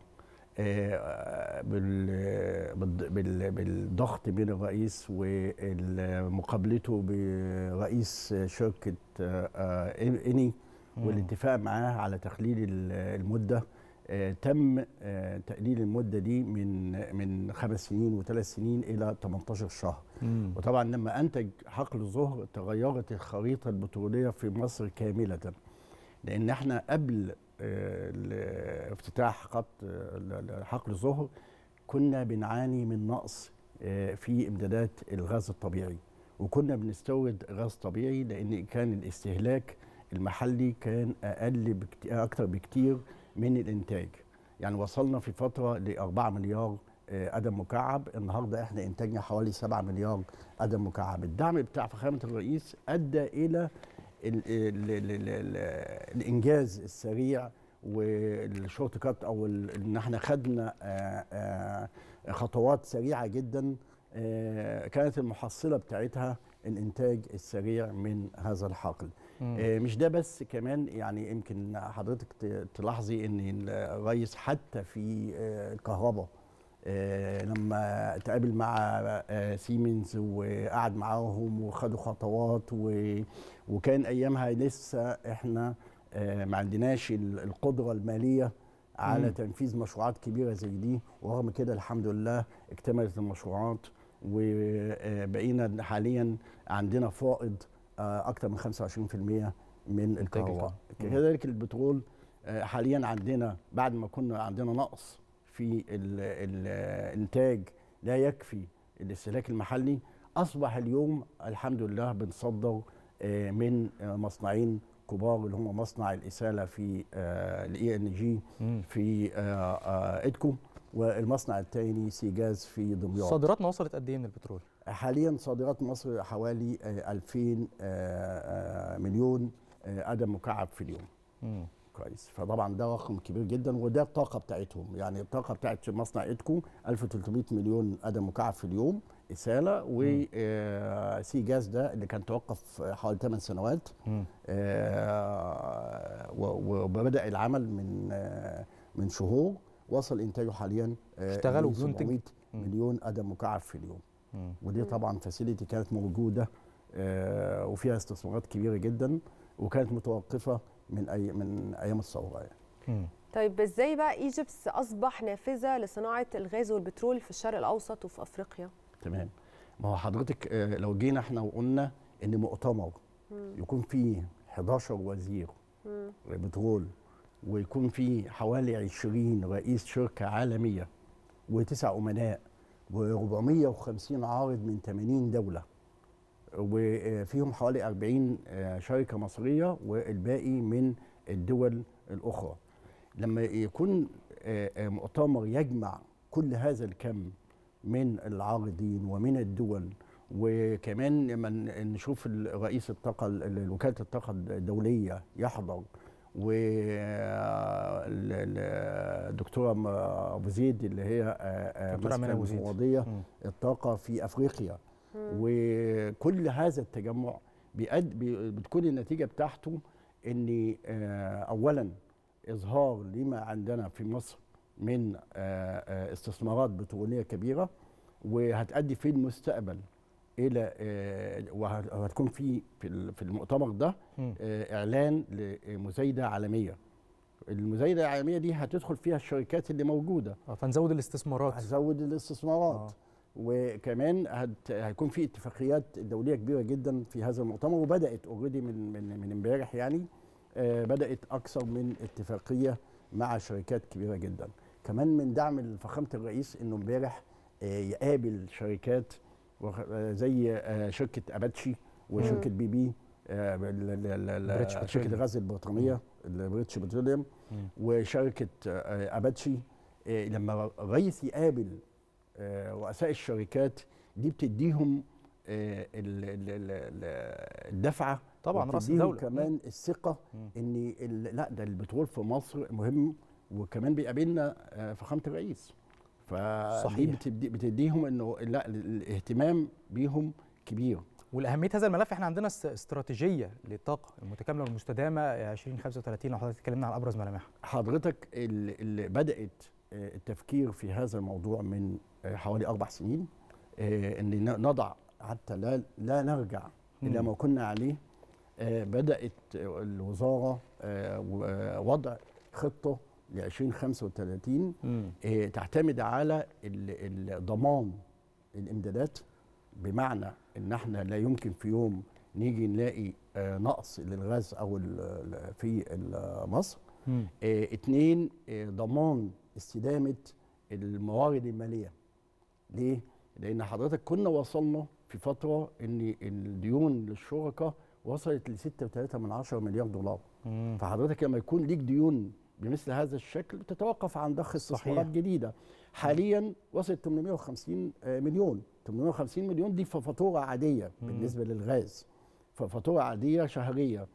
آه، بال- بالض- بال- بالضغط بين الرئيس ومقابلته برئيس شركه آه، آه، اني مم. والاتفاق معاه على تقليل ال- المده آه، تم آه، تقليل المده دي من من خمس سنين وثلاث سنين الى 18 شهر مم. وطبعا لما انتج حقل الظهر تغيرت الخريطه البتروليه في مصر كامله لان احنا قبل آه، ال- افتتاح خط آه، ال- ال- حقل الظهر كنا بنعاني من نقص آه، في امدادات الغاز الطبيعي وكنا بنستورد غاز طبيعي لان كان الاستهلاك المحلي كان اقل بكتير اكتر بكتير من الانتاج يعني وصلنا في فتره ل 4 مليار آه، قدم مكعب النهارده احنا انتاجنا حوالي 7 مليار قدم مكعب الدعم بتاع فخامه الرئيس ادى الى ال ال ال ال ال الانجاز السريع والشورت كات او ال- ان احنا خدنا آه، آه، خطوات سريعه جدا آه، كانت المحصله بتاعتها الانتاج السريع من هذا الحقل مم. آه، مش ده بس كمان يعني يمكن حضرتك ت- تلاحظي ان الرئيس حتى في آه، الكهرباء آه، لما تقابل مع آه، سيمنز وقعد معاهم وخدوا خطوات و- وكان ايامها لسه احنا آه، ما عندناش ال- القدره الماليه على مم. تنفيذ مشروعات كبيره زي دي ورغم كده الحمد لله اكتملت المشروعات وبقينا حاليا عندنا فائض آه، اكثر من 25% من الكهرباء مم. كذلك البترول آه، حاليا عندنا بعد ما كنا عندنا نقص في ال- ال- الانتاج لا يكفي الاستهلاك المحلي اصبح اليوم الحمد لله بنصدر آه، من آه، مصنعين كبار اللي هم مصنع الاساله في الاي ان جي مم. في آه، آه، ادكو والمصنع الثاني سيجاز في دمياط صادراتنا وصلت قد ايه من البترول؟ حاليا صادرات مصر حوالي آه، 2000 آه، آه، مليون آه، قدم مكعب في اليوم مم. كويس فطبعا ده رقم كبير جدا وده الطاقه بتاعتهم يعني الطاقه بتاعت مصنع ادكو 1300 مليون قدم مكعب في اليوم اساله وسي جاز ده اللي كان توقف حوالي 8 سنوات مم. آه، و- وبدا العمل من آه، من شهور وصل انتاجه حاليا آه، اشتغلوا ل بينتج. 700 مم. مليون قدم مكعب في اليوم مم. ودي طبعا فاسيلتي كانت موجوده آه، وفيها استثمارات كبيره جدا وكانت متوقفه من اي من ايام الثوره يعني. مم. طيب ازاي بقى ايجيبس اصبح نافذه لصناعه الغاز والبترول في الشرق الاوسط وفي افريقيا تمام ما هو حضرتك آه، لو جينا احنا وقلنا ان مؤتمر مم. يكون فيه 11 وزير مم. بترول ويكون فيه حوالي 20 رئيس شركه عالميه وتسع امناء و450 عارض من 80 دوله وفيهم حوالي 40 آه، شركه مصريه والباقي من الدول الاخرى لما يكون آه، آه، مؤتمر يجمع كل هذا الكم من العارضين ومن الدول وكمان لما ن- نشوف ال- رئيس الطاقه ال- ال- وكاله الطاقه الدوليه يحضر والدكتوره ابو زيد اللي هي آه، آه، دكتورة أمانة ماسكة أبو زيد. المفوضيه مم. الطاقه في افريقيا مم. وكل هذا التجمع بيأد بي- بتكون النتيجه بتاعته ان آه، اولا اظهار لما عندنا في مصر من آه، آه، استثمارات بتروليه كبيره وهتؤدي في المستقبل الى آه، وهت- وهتكون في في ال- في المؤتمر ده مم. آه، اعلان لمزايده عالميه المزايده العالميه دي هتدخل فيها الشركات اللي موجوده آه، فنزود الاستثمارات هتزود الاستثمارات آه. وكمان هت... هيكون في اتفاقيات دوليه كبيره جدا في هذا المؤتمر وبدات اوريدي من من من امبارح يعني آه بدات اكثر من اتفاقيه مع شركات كبيره جدا كمان من دعم فخامه الرئيس انه امبارح آه يقابل شركات وخ- آه زي آه شركه اباتشي وشركه بي بي آه ال- ال- ال- بريتش شركه بتروليوم. الغاز البريطانيه البريتش بتروليوم مم. وشركه آه، اباتشي آه، لما الرئيس يقابل آه، رؤساء الشركات دي بتديهم آه، ال- ال- ال- ال- الدفعه طبعاً رأس وبتديهم الدولة. كمان الثقه مم. ان ال- لا ده البترول في مصر مهم وكمان بيقابلنا آه، فخامه الرئيس فدي صحيح. بتدي بتديهم انه لا ال- الاهتمام بيهم كبير والاهميه هذا الملف احنا عندنا است- استراتيجيه للطاقه المتكامله والمستدامه 2035 لو حضرتك اتكلمنا عن ابرز ملامحها حضرتك ال- اللي بدات آه، التفكير في هذا الموضوع من آه، حوالي اربع سنين آه، ان ن- نضع حتى لا لا نرجع الى مم. ما كنا عليه آه، بدات الوزاره آه، و- وضع خطه ل 2035 مم. آه، تعتمد على ال- ال- ضمان الامدادات بمعنى ان احنا لا يمكن في يوم نيجي نلاقي آه، نقص للغاز او ال- ال- في ال- مصر مم. آه، اتنين آه، ضمان استدامه الموارد الماليه ليه؟ لان حضرتك كنا وصلنا في فتره ان الديون للشركاء وصلت ل 6.3 من عشرة مليار دولار مم. فحضرتك لما يكون ليك ديون بمثل هذا الشكل تتوقف عن ضخ استثمارات صحيح. جديده حاليا وصلت 850 آه، مليون 850 مليون دي فاتوره عاديه مم. بالنسبه للغاز ففاتوره عاديه شهريه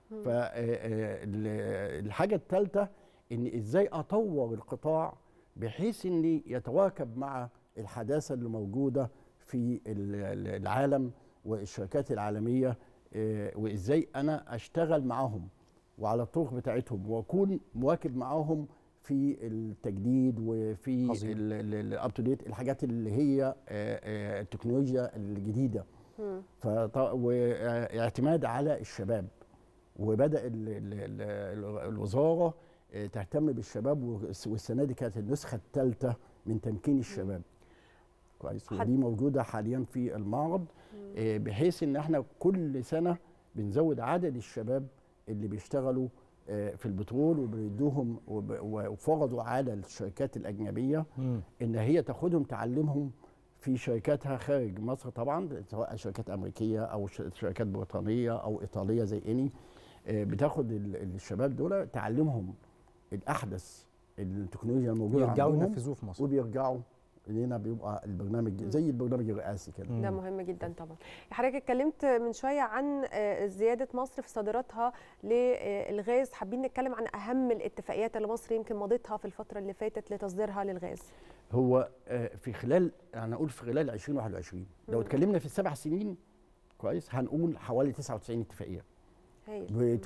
فالحاجه الثالثه ان ازاي اطور القطاع بحيث ان يتواكب مع الحداثه اللي موجوده في ال- ال- العالم والشركات العالميه آه، وازاي انا اشتغل معاهم وعلى الطرق بتاعتهم واكون مواكب معاهم في التجديد وفي عظيم. الاب تو ديت الحاجات اللي هي آه، آه، التكنولوجيا الجديده مم. فط- واعتماد على الشباب وبدا ال ال ال الوزاره آه، تهتم بالشباب والس- والسنه دي كانت النسخه الثالثه من تمكين الشباب كويس حد- ودي موجوده حاليا في المعرض آه، بحيث ان احنا كل سنه بنزود عدد الشباب اللي بيشتغلوا آه، في البترول وبندوهم وب- وفرضوا على الشركات الاجنبيه مم. ان هي تاخدهم تعلمهم في شركاتها خارج مصر طبعا سواء شركات امريكيه او ش- شركات بريطانيه او ايطاليه زي اني آه، بتاخد ال- الشباب دول تعلمهم الاحدث التكنولوجيا الموجوده يرجعوا عندهم ينفذوه في مصر. وبيرجعوا لنا بيبقى البرنامج زي البرنامج الرئاسي كده ده مهم جدا طبعا حضرتك اتكلمت من شويه عن آه، زياده مصر في صادراتها للغاز حابين نتكلم عن اهم الاتفاقيات اللي مصر يمكن مضتها في الفتره اللي فاتت لتصديرها للغاز هو آه، في خلال انا اقول في خلال 2021 لو مم. اتكلمنا في السبع سنين كويس هنقول حوالي 99 اتفاقيه هايل ب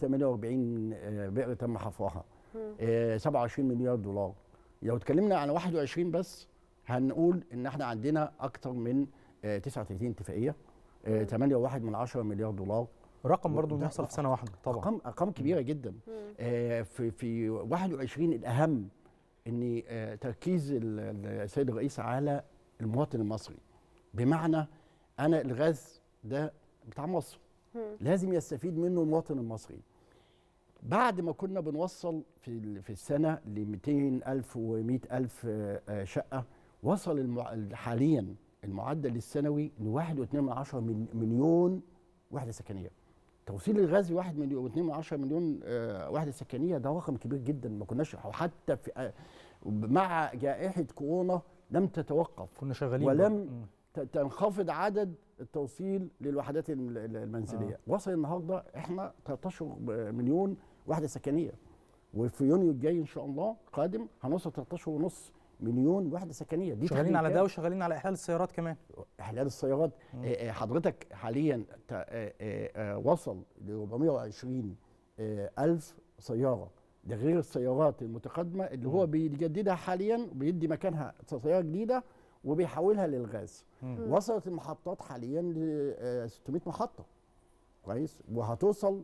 348 آه، بئر تم حفرها مم. آه، 27 مليار دولار لو اتكلمنا عن 21 بس هنقول ان احنا عندنا اكتر من آه، 39 اتفاقيه آه، 8.1 من 10 مليار دولار رقم برضو وده بيحصل في سنه واحده طبعا ارقام ارقام كبيره جدا آه، في في 21 الاهم ان آه، تركيز ال- ال- السيد الرئيس على المواطن المصري بمعنى انا الغاز ده بتاع مصر لازم يستفيد منه المواطن المصري بعد ما كنا بنوصل في ال- في السنه ل 200 الف و100 الف آه، آه، شقه وصل المع... حاليا المعدل السنوي ل 1.2 من مليون وحده سكنيه توصيل الغاز 1 مليون و2 من 10 مليون آه، وحده سكنيه ده رقم كبير جدا ما كناش وحتى في آه، مع جائحه كورونا لم تتوقف كنا شغالين ولم برضه. ت- تنخفض عدد التوصيل للوحدات ال- ال- المنزليه آه. آه. وصل النهارده احنا 13 مليون وحده سكنيه وفي يونيو الجاي ان شاء الله قادم هنوصل 13 ونص مليون وحده سكنيه دي شغالين على ده تحريكات. وشغالين على احلال السيارات كمان احلال السيارات آه، آه، حضرتك حاليا تا- آه، آه، آه، وصل ل 420 آه، الف سياره ده غير السيارات المتقدمه اللي هو بيجددها حاليا بيدي مكانها سياره جديده وبيحولها للغاز مم. وصلت المحطات حاليا ل 600 محطه كويس وهتوصل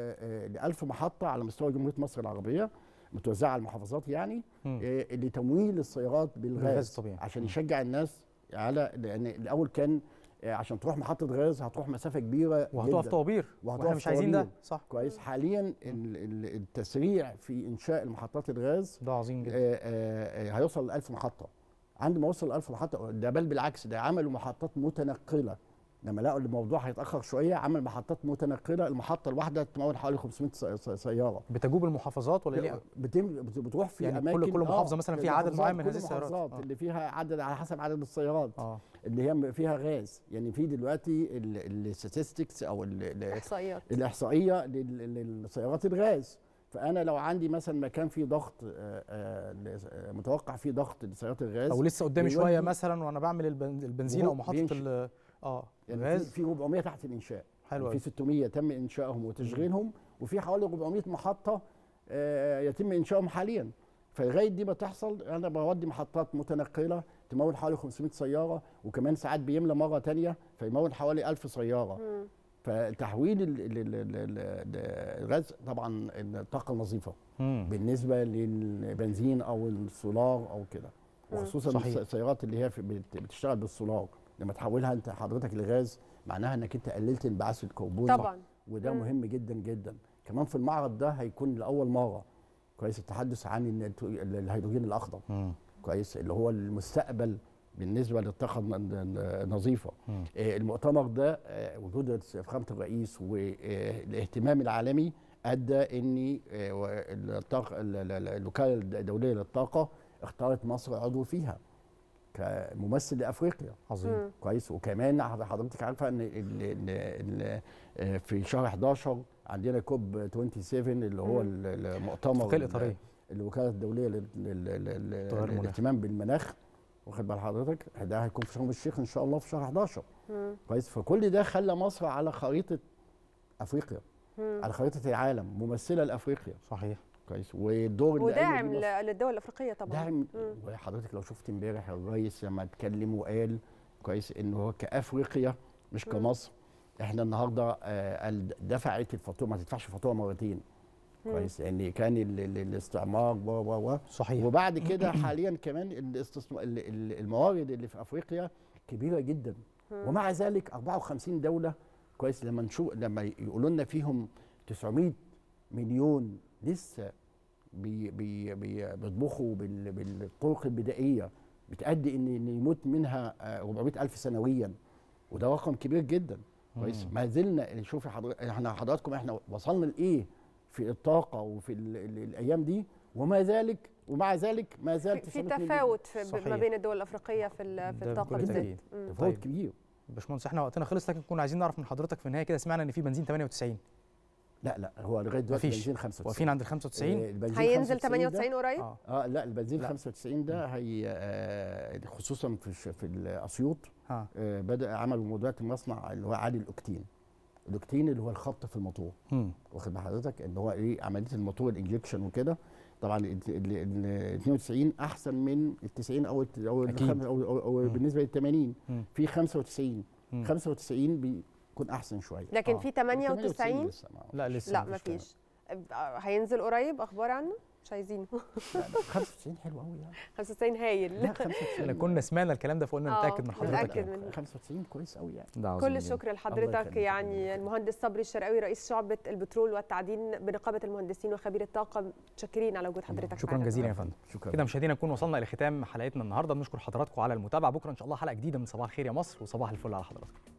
ل 1000 محطه على مستوى جمهوريه مصر العربيه متوزعه على المحافظات يعني مم. آه، لتمويل السيارات بالغاز بالغاز الطبيعي. عشان مم. يشجع الناس على لان الاول كان آه، عشان تروح محطه غاز هتروح مسافه كبيره وهتقف جداً. طوابير وهتقف واحنا مش عايزين ده طوابير. صح كويس حاليا ال- ال- التسريع في انشاء المحطات الغاز ده عظيم جدا آه، آه، آه، هيوصل ل 1000 محطه عند ما وصل 1000 محطه ده بل بالعكس ده عملوا محطات متنقله لما لقوا الموضوع هيتاخر شويه عمل محطات متنقله المحطه الواحده تمول حوالي 500 سي- سي- سياره بتجوب المحافظات ولا ليه بتم بت- بتروح في يعني كل- اماكن كل محافظة آه، مثلاً فيها عدد المحافظات- معين من كل هذه السيارات. المحافظات آه. اللي فيها عدد على حسب عدد السيارات اه اللي هي فيها غاز يعني في دلوقتي الستاتستكس او ال- ال- احصائيات الاحصائيه لل- للسيارات الغاز فانا لو عندي مثلا مكان فيه ضغط آه، آه، لس- آه، متوقع فيه ضغط لسيارات الغاز او لسه قدامي بيودي- شويه مثلا وانا بعمل البن- البنزين او وهو محطه بينشئ. ال- اه يعني في, الغاز في 400 تحت الانشاء حلو يعني في أوي. 600 تم انشائهم وتشغيلهم وفي حوالي 400 محطه آه، يتم انشائهم حاليا فلغايه دي ما تحصل انا بودي محطات متنقله تمول حوالي 500 سياره وكمان ساعات بيملى مره تانية فيمول حوالي 1000 سياره مم. فتحويل ال- ال- ال- ال- ال- الغاز طبعا الطاقه النظيفه مم. بالنسبه للبنزين او السولار او كده مم. وخصوصا صحيح. السيارات اللي هي في بت- بتشتغل بالسولار لما تحولها انت حضرتك لغاز معناها انك انت قللت انبعاث الكربون طبعا وده مم. مهم جدا جدا كمان في المعرض ده هيكون لاول مره كويس التحدث عن النيترو- ال- الهيدروجين الاخضر مم. كويس اللي هو المستقبل بالنسبه للطاقه الن- الن- النظيفه مم. آه، المؤتمر ده آه، وجود فخامه الرئيس والاهتمام العالمي ادى ان آه، و- الطاقه ال- ال- ال- الوكاله الدوليه للطاقه اختارت مصر عضو فيها كممثل لافريقيا عظيم. مم. كويس وكمان حضرتك عارفه ان ال- ال- ال- آه، في شهر 11 عندنا كوب 27 اللي هو مم. ال- المؤتمر الاتفاقية الإطارية. الوكاله الدوليه لل- لل- لل- تغير المناخ. للاهتمام بالمناخ واخد بال حضرتك ده هيكون في شرم الشيخ ان شاء الله في شهر 11 مم. كويس فكل ده خلى مصر على خريطه افريقيا مم. على خريطه العالم ممثله لافريقيا صحيح كويس والدور اللي قايمة وداعم بيه مصر. ل- للدول الافريقيه طبعا داعم مم. وحضرتك لو شفت امبارح الرئيس لما اتكلم وقال كويس ان هو كافريقيا مش مم. كمصر احنا النهارده آه، قال دفعت الفاتوره ما تدفعش فاتوره مرتين مم. كويس يعني كان ال- ال- الاستعمار و و و صحيح وبعد كده حاليا كمان الاستثمار ال- ال- الموارد اللي في افريقيا كبيره جدا مم. ومع ذلك 54 دوله كويس لما نشوف لما يقولوا لنا فيهم 900 مليون لسه بي بي بي بيطبخوا بال- بالطرق البدائيه بتأدي ان إن يموت منها آه، 400 الف سنويا وده رقم كبير جدا كويس مم. ما زلنا شوفي حضرتك احنا حضراتكم احنا وصلنا لايه في الطاقه وفي ال ال الايام دي وما ذلك ومع ذلك ما زال في, في 900 مليون. تفاوت في ب- ما صحيح. بين الدول الافريقيه في ال- في ده الطاقه بكل بالذات تأكيد. مم. تفاوت طيب. كبير باشمهندس احنا وقتنا خلص لكن كنا عايزين نعرف من حضرتك في النهايه كده سمعنا ان في بنزين 98 لا لا هو لغايه دلوقتي مفيش. بنزين 95 واقفين عند ال 95 آه، البنزين هينزل 95 ده- 98 قريب اه اه لا البنزين لا. 95 ده هي آه خصوصا في الش- في الاسيوط اه آه بدا عملوا دلوقتي مصنع اللي هو عالي الاوكتين الاوكتين اللي هو الخبط في الموتور مم. واخد بال حضرتك ان هو ايه عمليه الموتور الانجكشن وكده طبعا ال ال- ال 92 احسن من ال 90 او ال- او ال أكيد. خم- او, أو, أو مم. بالنسبه لل 80 مم. في 95 مم. 95 بيكون احسن شويه لكن آه. في 98 لسه ما- لا لسه لا مفيش كلام. مفيش آه، هينزل قريب اخبار عنه مش عايزينه لا، لا، 95 حلو قوي يعني 95 هايل لا 95 احنا كنا سمعنا الكلام ده فقلنا آه، نتاكد من حضرتك نتأكد يعني. منه. 95 كويس قوي يعني ده عظيم كل جداً. الشكر الله لحضرتك يخليك. يعني المهندس صبري الشرقاوي رئيس شعبة البترول والتعدين بنقابة المهندسين وخبير الطاقة متشكرين على وجود حضرتك شكرا معنا جزيلا يا النهاردة. فندم شكرا كده مشاهدينا نكون وصلنا الى ختام حلقتنا النهارده بنشكر حضراتكم على المتابعه بكره ان شاء الله حلقه جديده من صباح الخير يا مصر وصباح الفل على حضراتكم